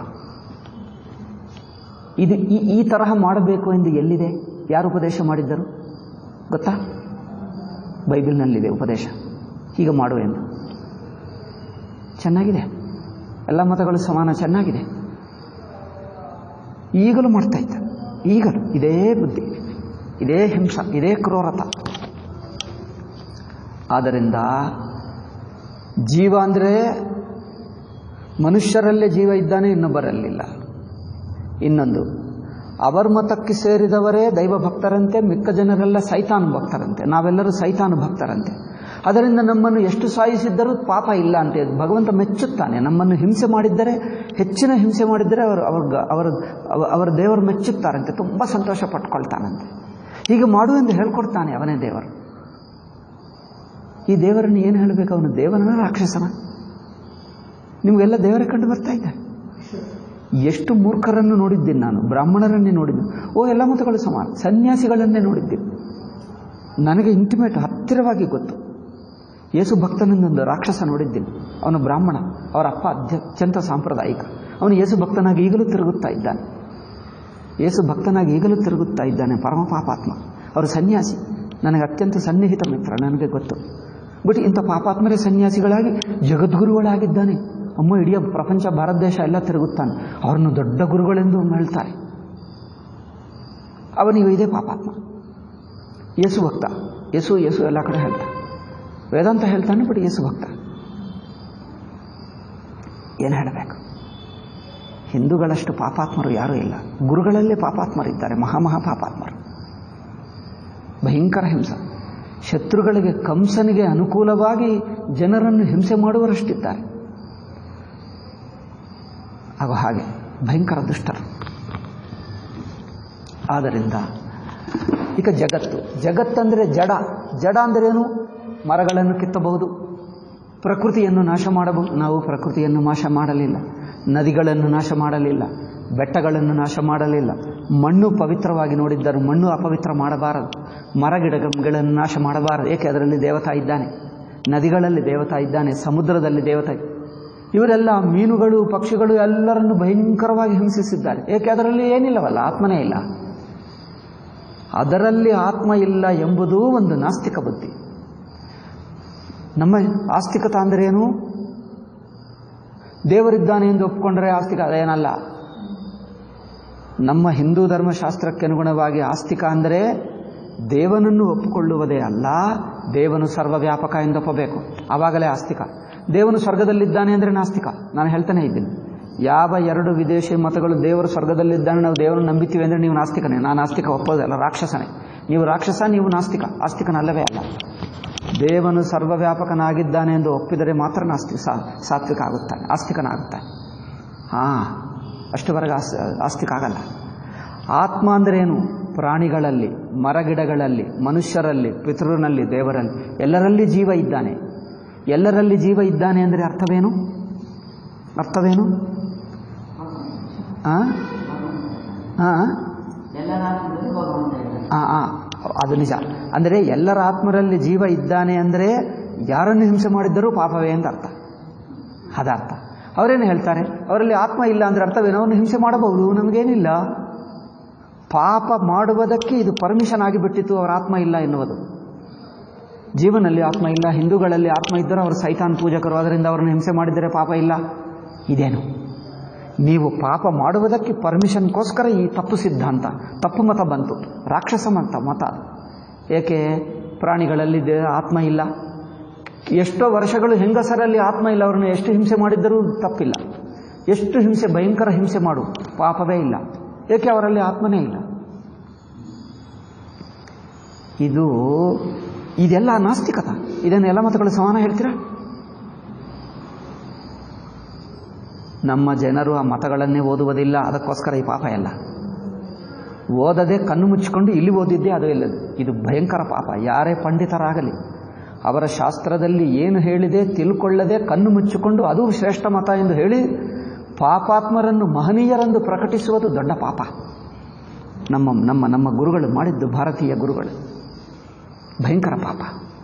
ಇದು ಈ ಈ ತರಹ ಮಾಡಬೇಕು ಎಂದು ಎಲ್ಲಿದೆ ಯಾರು ಉಪದೇಶ ಮಾಡಿದ್ದರು ಗೊತ್ತಾ ಬೈಬಲ್ನಲ್ಲಿದೆ ಉಪದೇಶ ಹೀಗೆ ಮಾಡು ಎಂದು ಚೆನ್ನಾಗಿದೆ ಎಲ್ಲ ಮತಗಳು ಸಮಾನ ಚೆನ್ನಾಗಿದೆ ಈಗಲೂ ಮಾಡ್ತಾ ಇದ್ದ ಈಗಲೂ ಇದೇ ಬುದ್ಧಿ ಇದೇ ಹಿಂಸ ಇದೇ ಕ್ರೂರತ ಆದ್ದರಿಂದ ಜೀವ ಅಂದರೆ ಮನುಷ್ಯರಲ್ಲೇ ಜೀವ ಇದ್ದಾನೆ ಇನ್ನೊಬ್ಬರಲ್ಲಿಲ್ಲ ಇನ್ನೊಂದು ಅವರ ಮತಕ್ಕೆ ಸೇರಿದವರೇ ದೈವ ಭಕ್ತರಂತೆ ಮಿಕ್ಕ ಜನರೆಲ್ಲ ಸೈತಾನು ಭಕ್ತರಂತೆ ನಾವೆಲ್ಲರೂ ಸೈತಾನು ಭಕ್ತರಂತೆ ಅದರಿಂದ ನಮ್ಮನ್ನು ಎಷ್ಟು ಸಾಯಿಸಿದ್ದರೂ ಪಾಪ ಇಲ್ಲ ಅಂತ ಭಗವಂತ ಮೆಚ್ಚುತ್ತಾನೆ ನಮ್ಮನ್ನು ಹಿಂಸೆ ಮಾಡಿದ್ದರೆ ಹೆಚ್ಚಿನ ಹಿಂಸೆ ಮಾಡಿದ್ದರೆ ಅವರು ಅವ್ರ ಅವರ ಅವರ ದೇವರು ಮೆಚ್ಚುತ್ತಾರಂತೆ ತುಂಬ ಸಂತೋಷ ಪಟ್ಕೊಳ್ತಾನಂತೆ ಹೀಗೆ ಮಾಡು ಎಂದು ಹೇಳ್ಕೊಡ್ತಾನೆ ಅವನೇ ದೇವರು ಈ ದೇವರನ್ನು ಏನು ಹೇಳಬೇಕು ಅವನು ದೇವನ ರಾಕ್ಷಸನ ನಿಮಗೆಲ್ಲ ದೇವರೇ ಕಂಡು ಬರ್ತಾ ಇದ್ದಾರೆ ಎಷ್ಟು ಮೂರ್ಖರನ್ನು ನೋಡಿದ್ದೀನಿ ನಾನು ಬ್ರಾಹ್ಮಣರನ್ನೇ ನೋಡಿದ್ದು ಓ ಎಲ್ಲ ಮತಗಳು ಸಮಾನ ಸನ್ಯಾಸಿಗಳನ್ನೇ ನೋಡಿದ್ದೀನಿ ನನಗೆ ಇಂಟಿಮೇಟ್ ಹತ್ತಿರವಾಗಿ ಗೊತ್ತು ಯೇಸು ಭಕ್ತನನ್ನೊಂದು ರಾಕ್ಷಸ ನೋಡಿದ್ದೀನಿ ಅವನು ಬ್ರಾಹ್ಮಣ ಅವರ ಅಪ್ಪ ಅತ್ಯಂತ ಸಾಂಪ್ರದಾಯಿಕ ಅವನು ಯೇಸು ಭಕ್ತನಾಗಿ ಈಗಲೂ ತಿರುಗುತ್ತಾ ಇದ್ದಾನೆ ಯೇಸು ಭಕ್ತನಾಗಿ ಈಗಲೂ ತಿರುಗುತ್ತಾ ಇದ್ದಾನೆ ಪರಮ ಪಾಪಾತ್ಮ ಅವರು ಸನ್ಯಾಸಿ ನನಗೆ ಅತ್ಯಂತ ಸನ್ನಿಹಿತ ಮಿತ್ರ ನನಗೆ ಗೊತ್ತು ಬಟ್ ಇಂಥ ಪಾಪಾತ್ಮರೇ ಸನ್ಯಾಸಿಗಳಾಗಿ ಜಗದ್ಗುರುಗಳಾಗಿದ್ದಾನೆ ಅಮ್ಮ ಇಡೀ ಪ್ರಪಂಚ ಭಾರತ ದೇಶ ಎಲ್ಲ ತಿರುಗುತ್ತಾನೆ ಅವ್ರನ್ನು ದೊಡ್ಡ ಗುರುಗಳೆಂದು ಹೇಳ್ತಾರೆ ಅವನಿಗೆ ಇದೇ ಪಾಪಾತ್ಮ ಯೇಸು ಭಕ್ತ ಯೇಸು ಯೇಸು ಎಲ್ಲ ಕಡೆ ಹೇಳ್ತಾನೆ ವೇದಾಂತ ಹೇಳ್ತಾನೆ ಬಟ್ ಯೇಸು ಭಕ್ತ ಏನು ಹೇಳಬೇಕು ಹಿಂದೂಗಳಷ್ಟು ಪಾಪಾತ್ಮರು ಯಾರೂ ಇಲ್ಲ ಗುರುಗಳಲ್ಲೇ ಪಾಪಾತ್ಮರಿದ್ದಾರೆ ಮಹಾಮಹಾ ಪಾಪಾತ್ಮರು ಭಯಂಕರ ಹಿಂಸ ಶತ್ರುಗಳಿಗೆ ಕಂಸನಿಗೆ ಅನುಕೂಲವಾಗಿ ಜನರನ್ನು ಹಿಂಸೆ ಮಾಡುವರಷ್ಟಿದ್ದಾರೆ ಹಾಗೂ ಹಾಗೆ ಭಯಂಕರ ದುಷ್ಟರು ಆದ್ದರಿಂದ ಈಗ ಜಗತ್ತು ಜಗತ್ತಂದರೆ ಜಡ ಜಡ ಅಂದರೇನು ಮರಗಳನ್ನು ಕಿತ್ತಬಹುದು ಪ್ರಕೃತಿಯನ್ನು ನಾಶ ಮಾಡಬಹುದು ನಾವು ಪ್ರಕೃತಿಯನ್ನು ನಾಶ ಮಾಡಲಿಲ್ಲ ನದಿಗಳನ್ನು ನಾಶ ಮಾಡಲಿಲ್ಲ ಬೆಟ್ಟಗಳನ್ನು ನಾಶ ಮಾಡಲಿಲ್ಲ ಮಣ್ಣು ಪವಿತ್ರವಾಗಿ ನೋಡಿದ್ದರು ಮಣ್ಣು ಅಪವಿತ್ರ ಮಾಡಬಾರದು ಮರಗಿಡಗಳನ್ನು ನಾಶ ಮಾಡಬಾರದು ಏಕೆ ಅದರಲ್ಲಿ ದೇವತಾ ಇದ್ದಾನೆ ನದಿಗಳಲ್ಲಿ ದೇವತಾ ಇದ್ದಾನೆ ಸಮುದ್ರದಲ್ಲಿ ದೇವತಾ ಇವರೆಲ್ಲ ಮೀನುಗಳು ಪಕ್ಷಿಗಳು ಎಲ್ಲರನ್ನು ಭಯಂಕರವಾಗಿ ಹಿಂಸಿಸಿದ್ದಾರೆ ಏಕೆ ಅದರಲ್ಲಿ ಏನಿಲ್ಲವಲ್ಲ ಆತ್ಮನೇ ಇಲ್ಲ ಅದರಲ್ಲಿ ಆತ್ಮ ಇಲ್ಲ ಎಂಬುದೂ ಒಂದು ನಾಸ್ತಿಕ ಬುದ್ಧಿ ನಮ್ಮ ಆಸ್ತಿಕತ ಅಂದರೆ ಏನು ದೇವರಿದ್ದಾನೆ ಎಂದು ಒಪ್ಪಿಕೊಂಡ್ರೆ ಆಸ್ತಿಕ ಅದೇನಲ್ಲ ನಮ್ಮ ಹಿಂದೂ ಧರ್ಮಶಾಸ್ತ್ರಕ್ಕೆ ಅನುಗುಣವಾಗಿ ಆಸ್ತಿಕ ಅಂದರೆ ದೇವನನ್ನು ಒಪ್ಪಿಕೊಳ್ಳುವುದೇ ಅಲ್ಲ ದೇವನು ಸರ್ವವ್ಯಾಪಕ ಎಂದು ಒಪ್ಪಬೇಕು ಆವಾಗಲೇ ಆಸ್ತಿಕ ದೇವನು ಸ್ವರ್ಗದಲ್ಲಿದ್ದಾನೆ ಅಂದರೆ ನಾಸ್ತಿಕ ನಾನು ಹೇಳ್ತಾನೆ ಇದ್ದೀನಿ ಯಾವ ಎರಡು ವಿದೇಶಿ ಮತಗಳು ದೇವರು ಸ್ವರ್ಗದಲ್ಲಿದ್ದಾನೆ ನಾವು ದೇವರನ್ನು ನಂಬಿತೀವಿ ಅಂದರೆ ನೀವು ನಾಸ್ತಿಕನೇ ನಾನು ನಾಸ್ತಿಕ ಒಪ್ಪೋದಲ್ಲ ರಾಕ್ಷಸನೇ ನೀವು ರಾಕ್ಷಸ ನೀವು ನಾಸ್ತಿಕ ಆಸ್ತಿಕನಲ್ಲವೇ ಅಲ್ಲ ದೇವನು ಸರ್ವವ್ಯಾಪಕನಾಗಿದ್ದಾನೆ ಎಂದು ಒಪ್ಪಿದರೆ ಮಾತ್ರ ನಾಸ್ತಿ ಸಾತ್ವಿಕ ಆಗುತ್ತಾನೆ ಆಸ್ತಿಕನಾಗುತ್ತಾನೆ ಹಾಂ ಅಷ್ಟುವರೆಗೆ ಆಸ್ ಆಸ್ತಿಕ ಆಗಲ್ಲ ಆತ್ಮ ಅಂದರೆ ಏನು ಪ್ರಾಣಿಗಳಲ್ಲಿ ಮರಗಿಡಗಳಲ್ಲಿ ಮನುಷ್ಯರಲ್ಲಿ ಪಿತೃನಲ್ಲಿ ದೇವರಲ್ಲಿ ಎಲ್ಲರಲ್ಲಿ ಜೀವ ಇದ್ದಾನೆ ಎಲ್ಲರಲ್ಲಿ ಜೀವ ಇದ್ದಾನೆ ಅಂದರೆ ಅರ್ಥವೇನು ಅರ್ಥವೇನು ಹಾಂ ಹಾಂ ಎಲ್ಲರ ಆತ್ಮದಲ್ಲಿ ಭಗವಂತ ಇದ್ದಾನೆ ಆ ಆ, ಅದು ನಿಜ ಅಂದರೆ ಎಲ್ಲರ ಆತ್ಮರಲ್ಲಿ ಜೀವ ಇದ್ದಾನೆ ಅಂದರೆ ಯಾರನ್ನು ಹಿಂಸೆ ಮಾಡಿದ್ದರೂ ಪಾಪವೇ ಅಂತ ಅರ್ಥ ಅದರ್ಥ ಅವರೇನು ಹೇಳ್ತಾರೆ ಅವರಲ್ಲಿ ಆತ್ಮ ಇಲ್ಲ ಅಂದರೆ ಅರ್ಥವೇನೋ ಅವನು ಹಿಂಸೆ ಮಾಡಬಹುದು ನಮಗೇನಿಲ್ಲ ಪಾಪ ಮಾಡುವುದಕ್ಕೆ ಇದು ಪರ್ಮಿಷನ್ ಆಗಿಬಿಟ್ಟಿತ್ತು ಅವರ ಆತ್ಮ ಇಲ್ಲ ಎನ್ನುವುದು ಜೀವನಲ್ಲಿ ಆತ್ಮ ಇಲ್ಲ ಹಿಂದೂಗಳಲ್ಲಿ ಆತ್ಮ ಇದ್ದರೂ ಅವರು ಸೈತಾನ್ ಪೂಜಕರು ಅದರಿಂದ ಅವರನ್ನು ಹಿಂಸೆ ಮಾಡಿದರೆ ಪಾಪ ಇಲ್ಲ ಇದೇನು ನೀವು ಪಾಪ ಮಾಡುವುದಕ್ಕೆ ಪರ್ಮಿಷನ್ಗೋಸ್ಕರ ಈ ತಪ್ಪು ಸಿದ್ಧಾಂತ ತಪ್ಪು ಮತ ಬಂತು ರಾಕ್ಷಸ ಮತ ಮತ ಏಕೆ ಪ್ರಾಣಿಗಳಲ್ಲಿ ದೇ- ಆತ್ಮ ಇಲ್ಲ ಎಷ್ಟೋ ವರ್ಷಗಳು ಹೆಂಗಸರಲ್ಲಿ ಆತ್ಮ ಇಲ್ಲ ಅವ್ರನ್ನ ಎಷ್ಟು ಹಿಂಸೆ ಮಾಡಿದ್ದರೂ ತಪ್ಪಿಲ್ಲ ಎಷ್ಟು ಹಿಂಸೆ ಭಯಂಕರ ಹಿಂಸೆ ಮಾಡು ಪಾಪವೇ ಇಲ್ಲ ಏಕೆ ಅವರಲ್ಲಿ ಆತ್ಮನೇ ಇಲ್ಲ ಇದು ಇದೆಲ್ಲ ನಾಸ್ತಿಕತ ಇದನ್ನು ಎಲ್ಲ ಮತಗಳು ಸಮಾನ ಹೇಳ್ತೀರಾ ನಮ್ಮ ಜನರು ಆ ಮತಗಳನ್ನೇ ಓದುವುದಿಲ್ಲ ಅದಕ್ಕೋಸ್ಕರ ಈ ಪಾಪ ಎಲ್ಲ ಓದದೆ ಕಣ್ಣು ಮುಚ್ಚಿಕೊಂಡು ಇಲ್ಲಿ ಓದಿದ್ದೇ ಅದು ಇಲ್ಲದು ಇದು ಭಯಂಕರ ಪಾಪ ಯಾರೇ ಪಂಡಿತರಾಗಲಿ ಅವರ ಶಾಸ್ತ್ರದಲ್ಲಿ ಏನು ಹೇಳಿದೆ ತಿಳ್ಕೊಳ್ಳದೆ ಕಣ್ಣು ಮುಚ್ಚಿಕೊಂಡು ಅದು ಶ್ರೇಷ್ಠ ಮತ ಎಂದು ಹೇಳಿ ಪಾಪಾತ್ಮರನ್ನು ಮಹನೀಯರೆಂದು ಪ್ರಕಟಿಸುವುದು ದೊಡ್ಡ ಪಾಪ ನಮ್ಮ ನಮ್ಮ ನಮ್ಮ ಗುರುಗಳು ಮಾಡಿದ್ದು ಭಾರತೀಯ ಗುರುಗಳು ಭಯಂಕರ ಪಾಪ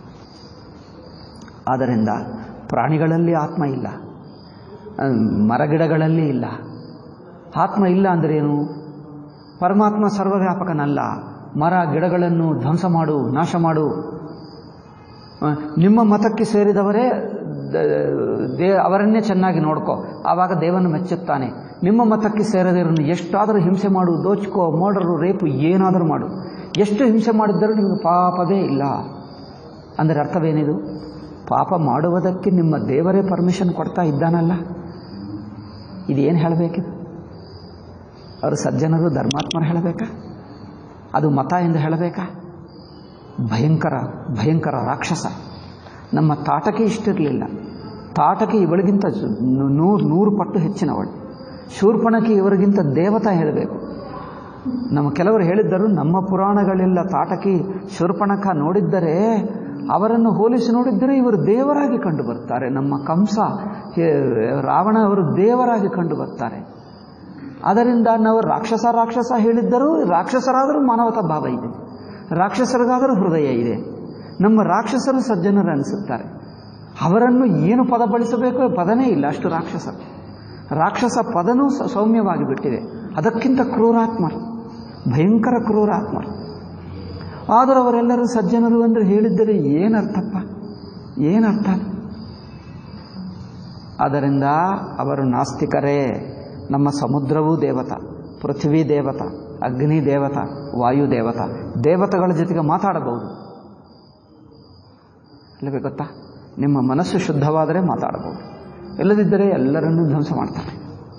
ಆದ್ದರಿಂದ ಪ್ರಾಣಿಗಳಲ್ಲಿ ಆತ್ಮ ಇಲ್ಲ ಆ, ಮರಗಿಡಗಳಲ್ಲಿ ಇಲ್ಲ ಆತ್ಮ ಇಲ್ಲ ಅಂದ್ರೇನು ಪರಮಾತ್ಮ ಸರ್ವವ್ಯಾಪಕನಲ್ಲ ಮರ ಗಿಡಗಳನ್ನು ಧ್ವಂಸ ಮಾಡು ನಾಶ ಮಾಡು ಆ, ನಿಮ್ಮ ಮತಕ್ಕೆ ಸೇರಿದವರೇ ದ- ದೇ ಅವರನ್ನೇ ಚೆನ್ನಾಗಿ ನೋಡ್ಕೋ ಆವಾಗ ದೇವನು ಮೆಚ್ಚುತ್ತಾನೆ ನಿಮ್ಮ ಮತಕ್ಕೆ ಸೇರದಿರನ್ನು ಎಷ್ಟಾದರೂ ಹಿಂಸೆ ಮಾಡು ದೋಚ್ಕೋ ಮೋಡರು ರೇಪು ಏನಾದರೂ ಮಾಡು ಎಷ್ಟು ಹಿಂಸೆ ಮಾಡಿದ್ದರೂ ನಿಮಗೆ ಪಾಪವೇ ಇಲ್ಲ ಅಂದರೆ ಅರ್ಥವೇನಿದು ಪಾಪ ಮಾಡುವುದಕ್ಕೆ ನಿಮ್ಮ ದೇವರೇ ಪರ್ಮಿಷನ್ ಕೊಡ್ತಾ ಇದ್ದಾನಲ್ಲ ಇದೇನು ಹೇಳಬೇಕಿದು ಅವರು ಸಜ್ಜನರು ಧರ್ಮಾತ್ಮರು ಹೇಳಬೇಕಾ ಅದು ಮತ ಎಂದು ಹೇಳಬೇಕಾ ಭಯಂಕರ ಭಯಂಕರ ರಾಕ್ಷಸ ನಮ್ಮ ತಾಟಕೆ ಇಷ್ಟಿರಲಿಲ್ಲ ತಾಟಕೆ ಇವಳಿಗಿಂತ ನೂರು ನೂರು ಪಟ್ಟು ಹೆಚ್ಚಿನವಳು ಶೂರ್ಪಣಕ್ಕೆ ಇವರಿಗಿಂತ ದೇವತಾ ಹೇಳಬೇಕು ನಮ್ಮ ಕೆಲವರು ಹೇಳಿದ್ದರು ನಮ್ಮ ಪುರಾಣಗಳೆಲ್ಲ ತಾಟಕಿ ಶೂರ್ಪಣಕ ನೋಡಿದ್ದರೆ ಅವರನ್ನು ಹೋಲಿಸಿ ನೋಡಿದ್ದರೆ ಇವರು ದೇವರಾಗಿ ಕಂಡು ಬರ್ತಾರೆ ನಮ್ಮ ಕಂಸ ಹೇ, ರಾವಣ ಅವರು ದೇವರಾಗಿ ಕಂಡು ಬರ್ತಾರೆ ಅದರಿಂದ ನಾವು ರಾಕ್ಷಸ ರಾಕ್ಷಸ ಹೇಳಿದ್ದರೂ ರಾಕ್ಷಸರಾದರೂ ಮಾನವತಾ ಭಾವ ಇದೆ ರಾಕ್ಷಸರಿಗಾದರೂ ಹೃದಯ ಇದೆ ನಮ್ಮ ರಾಕ್ಷಸರು ಸಜ್ಜನರು ಅನಿಸುತ್ತಾರೆ ಅವರನ್ನು ಏನು ಪದ ಬಳಸಬೇಕು ಪದನೇ ಇಲ್ಲ ಅಷ್ಟು ರಾಕ್ಷಸರು ರಾಕ್ಷಸ ಪದನೂ ಸ- ಸೌಮ್ಯವಾಗಿ ಬಿಟ್ಟಿದೆ ಅದಕ್ಕಿಂತ ಕ್ರೂರಾತ್ಮರು ಭಯಂಕರ ಕ್ರೂರಾತ್ಮರು ಆದರೂ ಅವರೆಲ್ಲರೂ ಸಜ್ಜನರು ಅಂದರೆ ಹೇಳಿದ್ದರೆ ಏನರ್ಥಪ್ಪ ಏನರ್ಥ ಆದ್ದರಿಂದ ಅವರು ನಾಸ್ತಿಕರೇ ನಮ್ಮ ಸಮುದ್ರವೂ ದೇವತ ಪೃಥ್ವಿ ದೇವತ ಅಗ್ನಿ ದೇವತ ವಾಯು ದೇವತ ದೇವತೆಗಳ ಜೊತೆಗೆ ಮಾತಾಡಬಹುದು ಅಲ್ಲವೇ ಗೊತ್ತಾ ನಿಮ್ಮ ಮನಸ್ಸು ಶುದ್ಧವಾದರೆ ಮಾತಾಡಬಹುದು ಇಲ್ಲದಿದ್ದರೆ ಎಲ್ಲರನ್ನೂ ಧ್ವಂಸ ಮಾಡ್ತಾರೆ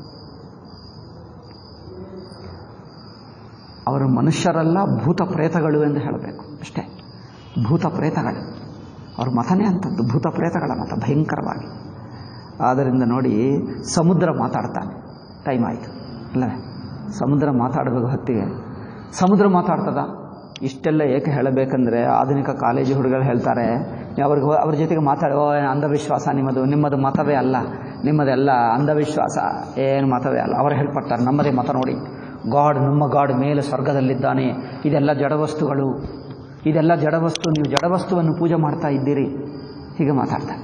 ಅವರು ಮನುಷ್ಯರಲ್ಲ ಭೂತ ಪ್ರೇತಗಳು ಎಂದು ಹೇಳಬೇಕು ಅಷ್ಟೇ ಭೂತ ಪ್ರೇತಗಳು ಅವ್ರ ಮತನೇ ಅಂಥದ್ದು ಭೂತ ಪ್ರೇತಗಳ ಮತ ಭಯಂಕರವಾಗಿ ಆದ್ದರಿಂದ ನೋಡಿ ಸಮುದ್ರ ಮಾತಾಡ್ತಾನೆ ಟೈಮ್ ಆಯಿತು ಅಲ್ಲವೇ ಸಮುದ್ರ ಮಾತಾಡಬೇಕು ಹೊತ್ತಿಗೆ ಸಮುದ್ರ ಮಾತಾಡ್ತದ ಇಷ್ಟೆಲ್ಲ ಏಕೆ ಹೇಳಬೇಕಂದ್ರೆ ಆಧುನಿಕ ಕಾಲೇಜು ಹುಡುಗರು ಹೇಳ್ತಾರೆ ಅವ್ರಿಗೆ ಅವ್ರ ಜೊತೆಗೆ ಮಾತಾಡಿ ಓ ಏನು ಅಂಧವಿಶ್ವಾಸ ನಿಮ್ಮದು ನಿಮ್ಮದು ಮತವೇ ಅಲ್ಲ ನಿಮ್ಮದೆಲ್ಲ ಅಂಧವಿಶ್ವಾಸ ಏನು ಮತವೇ ಅಲ್ಲ ಅವರು ಹೇಳ್ಪಡ್ತಾರೆ ನಮ್ಮದೇ ಮತ ನೋಡಿ ಗಾಡ್ ನಮ್ಮ ಗಾಡ್ ಮೇಲೆ ಸ್ವರ್ಗದಲ್ಲಿದ್ದಾನೆ ಇದೆಲ್ಲ ಜಡವಸ್ತುಗಳು ಇದೆಲ್ಲ ಜಡವಸ್ತು ನೀವು ಜಡವಸ್ತುವನ್ನು ಪೂಜೆ ಮಾಡ್ತಾ ಇದ್ದೀರಿ ಹೀಗೆ ಮಾತಾಡ್ತಾರೆ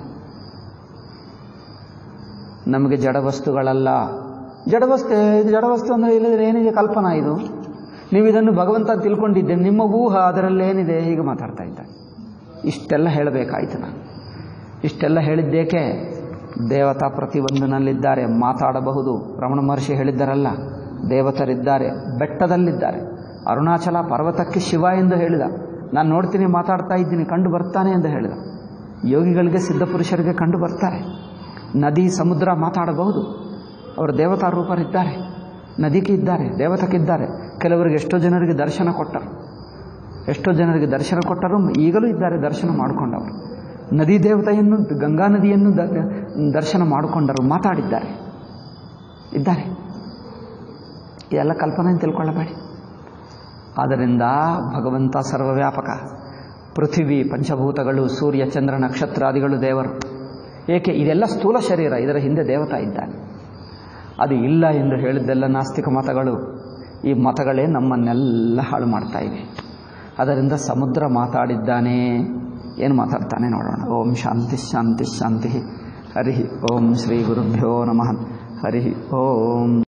ನಮಗೆ ಜಡವಸ್ತುಗಳಲ್ಲ ಜಡವಸ್ತು ಇದು ಜಡವಸ್ತು ಅಂದರೆ ಇಲ್ಲದ್ರೆ ಏನಿದೆ ಕಲ್ಪನಾ ಇದು ನೀವು ಇದನ್ನು ಭಗವಂತ ತಿಳ್ಕೊಂಡಿದ್ದೆ ನಿಮ್ಮ ಊಹ ಅದರಲ್ಲಿ ಏನಿದೆ ಹೀಗೆ ಮಾತಾಡ್ತಾ ಇದ್ದಾರೆ ಇಷ್ಟೆಲ್ಲ ಹೇಳಬೇಕಾಯ್ತು ನಾನು ಇಷ್ಟೆಲ್ಲ ಹೇಳಿದ್ದೇಕೆ ದೇವತಾ ಪ್ರತಿಯೊಂದನಲ್ಲಿದ್ದಾರೆ ಮಾತಾಡಬಹುದು ರಮಣ ಮಹರ್ಷಿ ಹೇಳಿದ್ದಾರಲ್ಲ ದೇವತರಿದ್ದಾರೆ ಬೆಟ್ಟದಲ್ಲಿದ್ದಾರೆ ಅರುಣಾಚಲ ಪರ್ವತಕ್ಕೆ ಶಿವ ಎಂದು ಹೇಳಿದ ನಾನು ನೋಡ್ತೀನಿ ಮಾತಾಡ್ತಾ ಇದ್ದೀನಿ ಕಂಡು ಬರ್ತಾನೆ ಎಂದು ಹೇಳಿದ ಯೋಗಿಗಳಿಗೆ ಸಿದ್ಧಪುರುಷರಿಗೆ ಕಂಡು ಬರ್ತಾರೆ ನದಿ ಸಮುದ್ರ ಮಾತಾಡಬಹುದು ಅವರು ದೇವತಾ ರೂಪರಿದ್ದಾರೆ ನದಿಗೆ ಇದ್ದಾರೆ ದೇವತಕ್ಕಿದ್ದಾರೆ ಕೆಲವರಿಗೆ ಎಷ್ಟೋ ಜನರಿಗೆ ದರ್ಶನ ಕೊಟ್ಟರು ಎಷ್ಟೋ ಜನರಿಗೆ ದರ್ಶನ ಕೊಟ್ಟರು ಈಗಲೂ ಇದ್ದಾರೆ ದರ್ಶನ ಮಾಡಿಕೊಂಡವರು ನದಿ ದೇವತೆಯನ್ನು ಗಂಗಾ ನದಿಯನ್ನು ದ- ದರ್ಶನ ಮಾಡಿಕೊಂಡರು ಮಾತಾಡಿದ್ದಾರೆ ಇದ್ದಾರೆ ಇದೆಲ್ಲ ಕಲ್ಪನೆ ತಿಳ್ಕೊಳ್ಳಬೇಡಿ ಆದ್ದರಿಂದ ಭಗವಂತ ಸರ್ವವ್ಯಾಪಕ ಪೃಥ್ವಿ ಪಂಚಭೂತಗಳು ಸೂರ್ಯ ಚಂದ್ರ ನಕ್ಷತ್ರಾದಿಗಳು ದೇವರು ಏಕೆ ಇದೆಲ್ಲ ಸ್ಥೂಲ ಶರೀರ ಇದರ ಹಿಂದೆ ದೇವತಾ ಇದ್ದಾನೆ ಅದು ಇಲ್ಲ ಎಂದು ಹೇಳಿದ್ದೆಲ್ಲ ನಾಸ್ತಿಕ ಮತಗಳು ಈ ಮತಗಳೇ ನಮ್ಮನ್ನೆಲ್ಲ ಹಾಳು ಮಾಡ್ತಾ ಇವೆ ಅದರಿಂದ ಸಮುದ್ರ ಮಾತಾಡಿದ್ದಾನೆ ಏನು ಮಾತಾಡ್ತಾನೆ ನೋಡೋಣ ಓಂ ಶಾಂತಿ ಶಾಂತಿ ಶಾಂತಿ ಹರಿ ಓಂ ಶ್ರೀ ಗುರುಭ್ಯೋ ನಮಃ ಹರಿ ಓಂ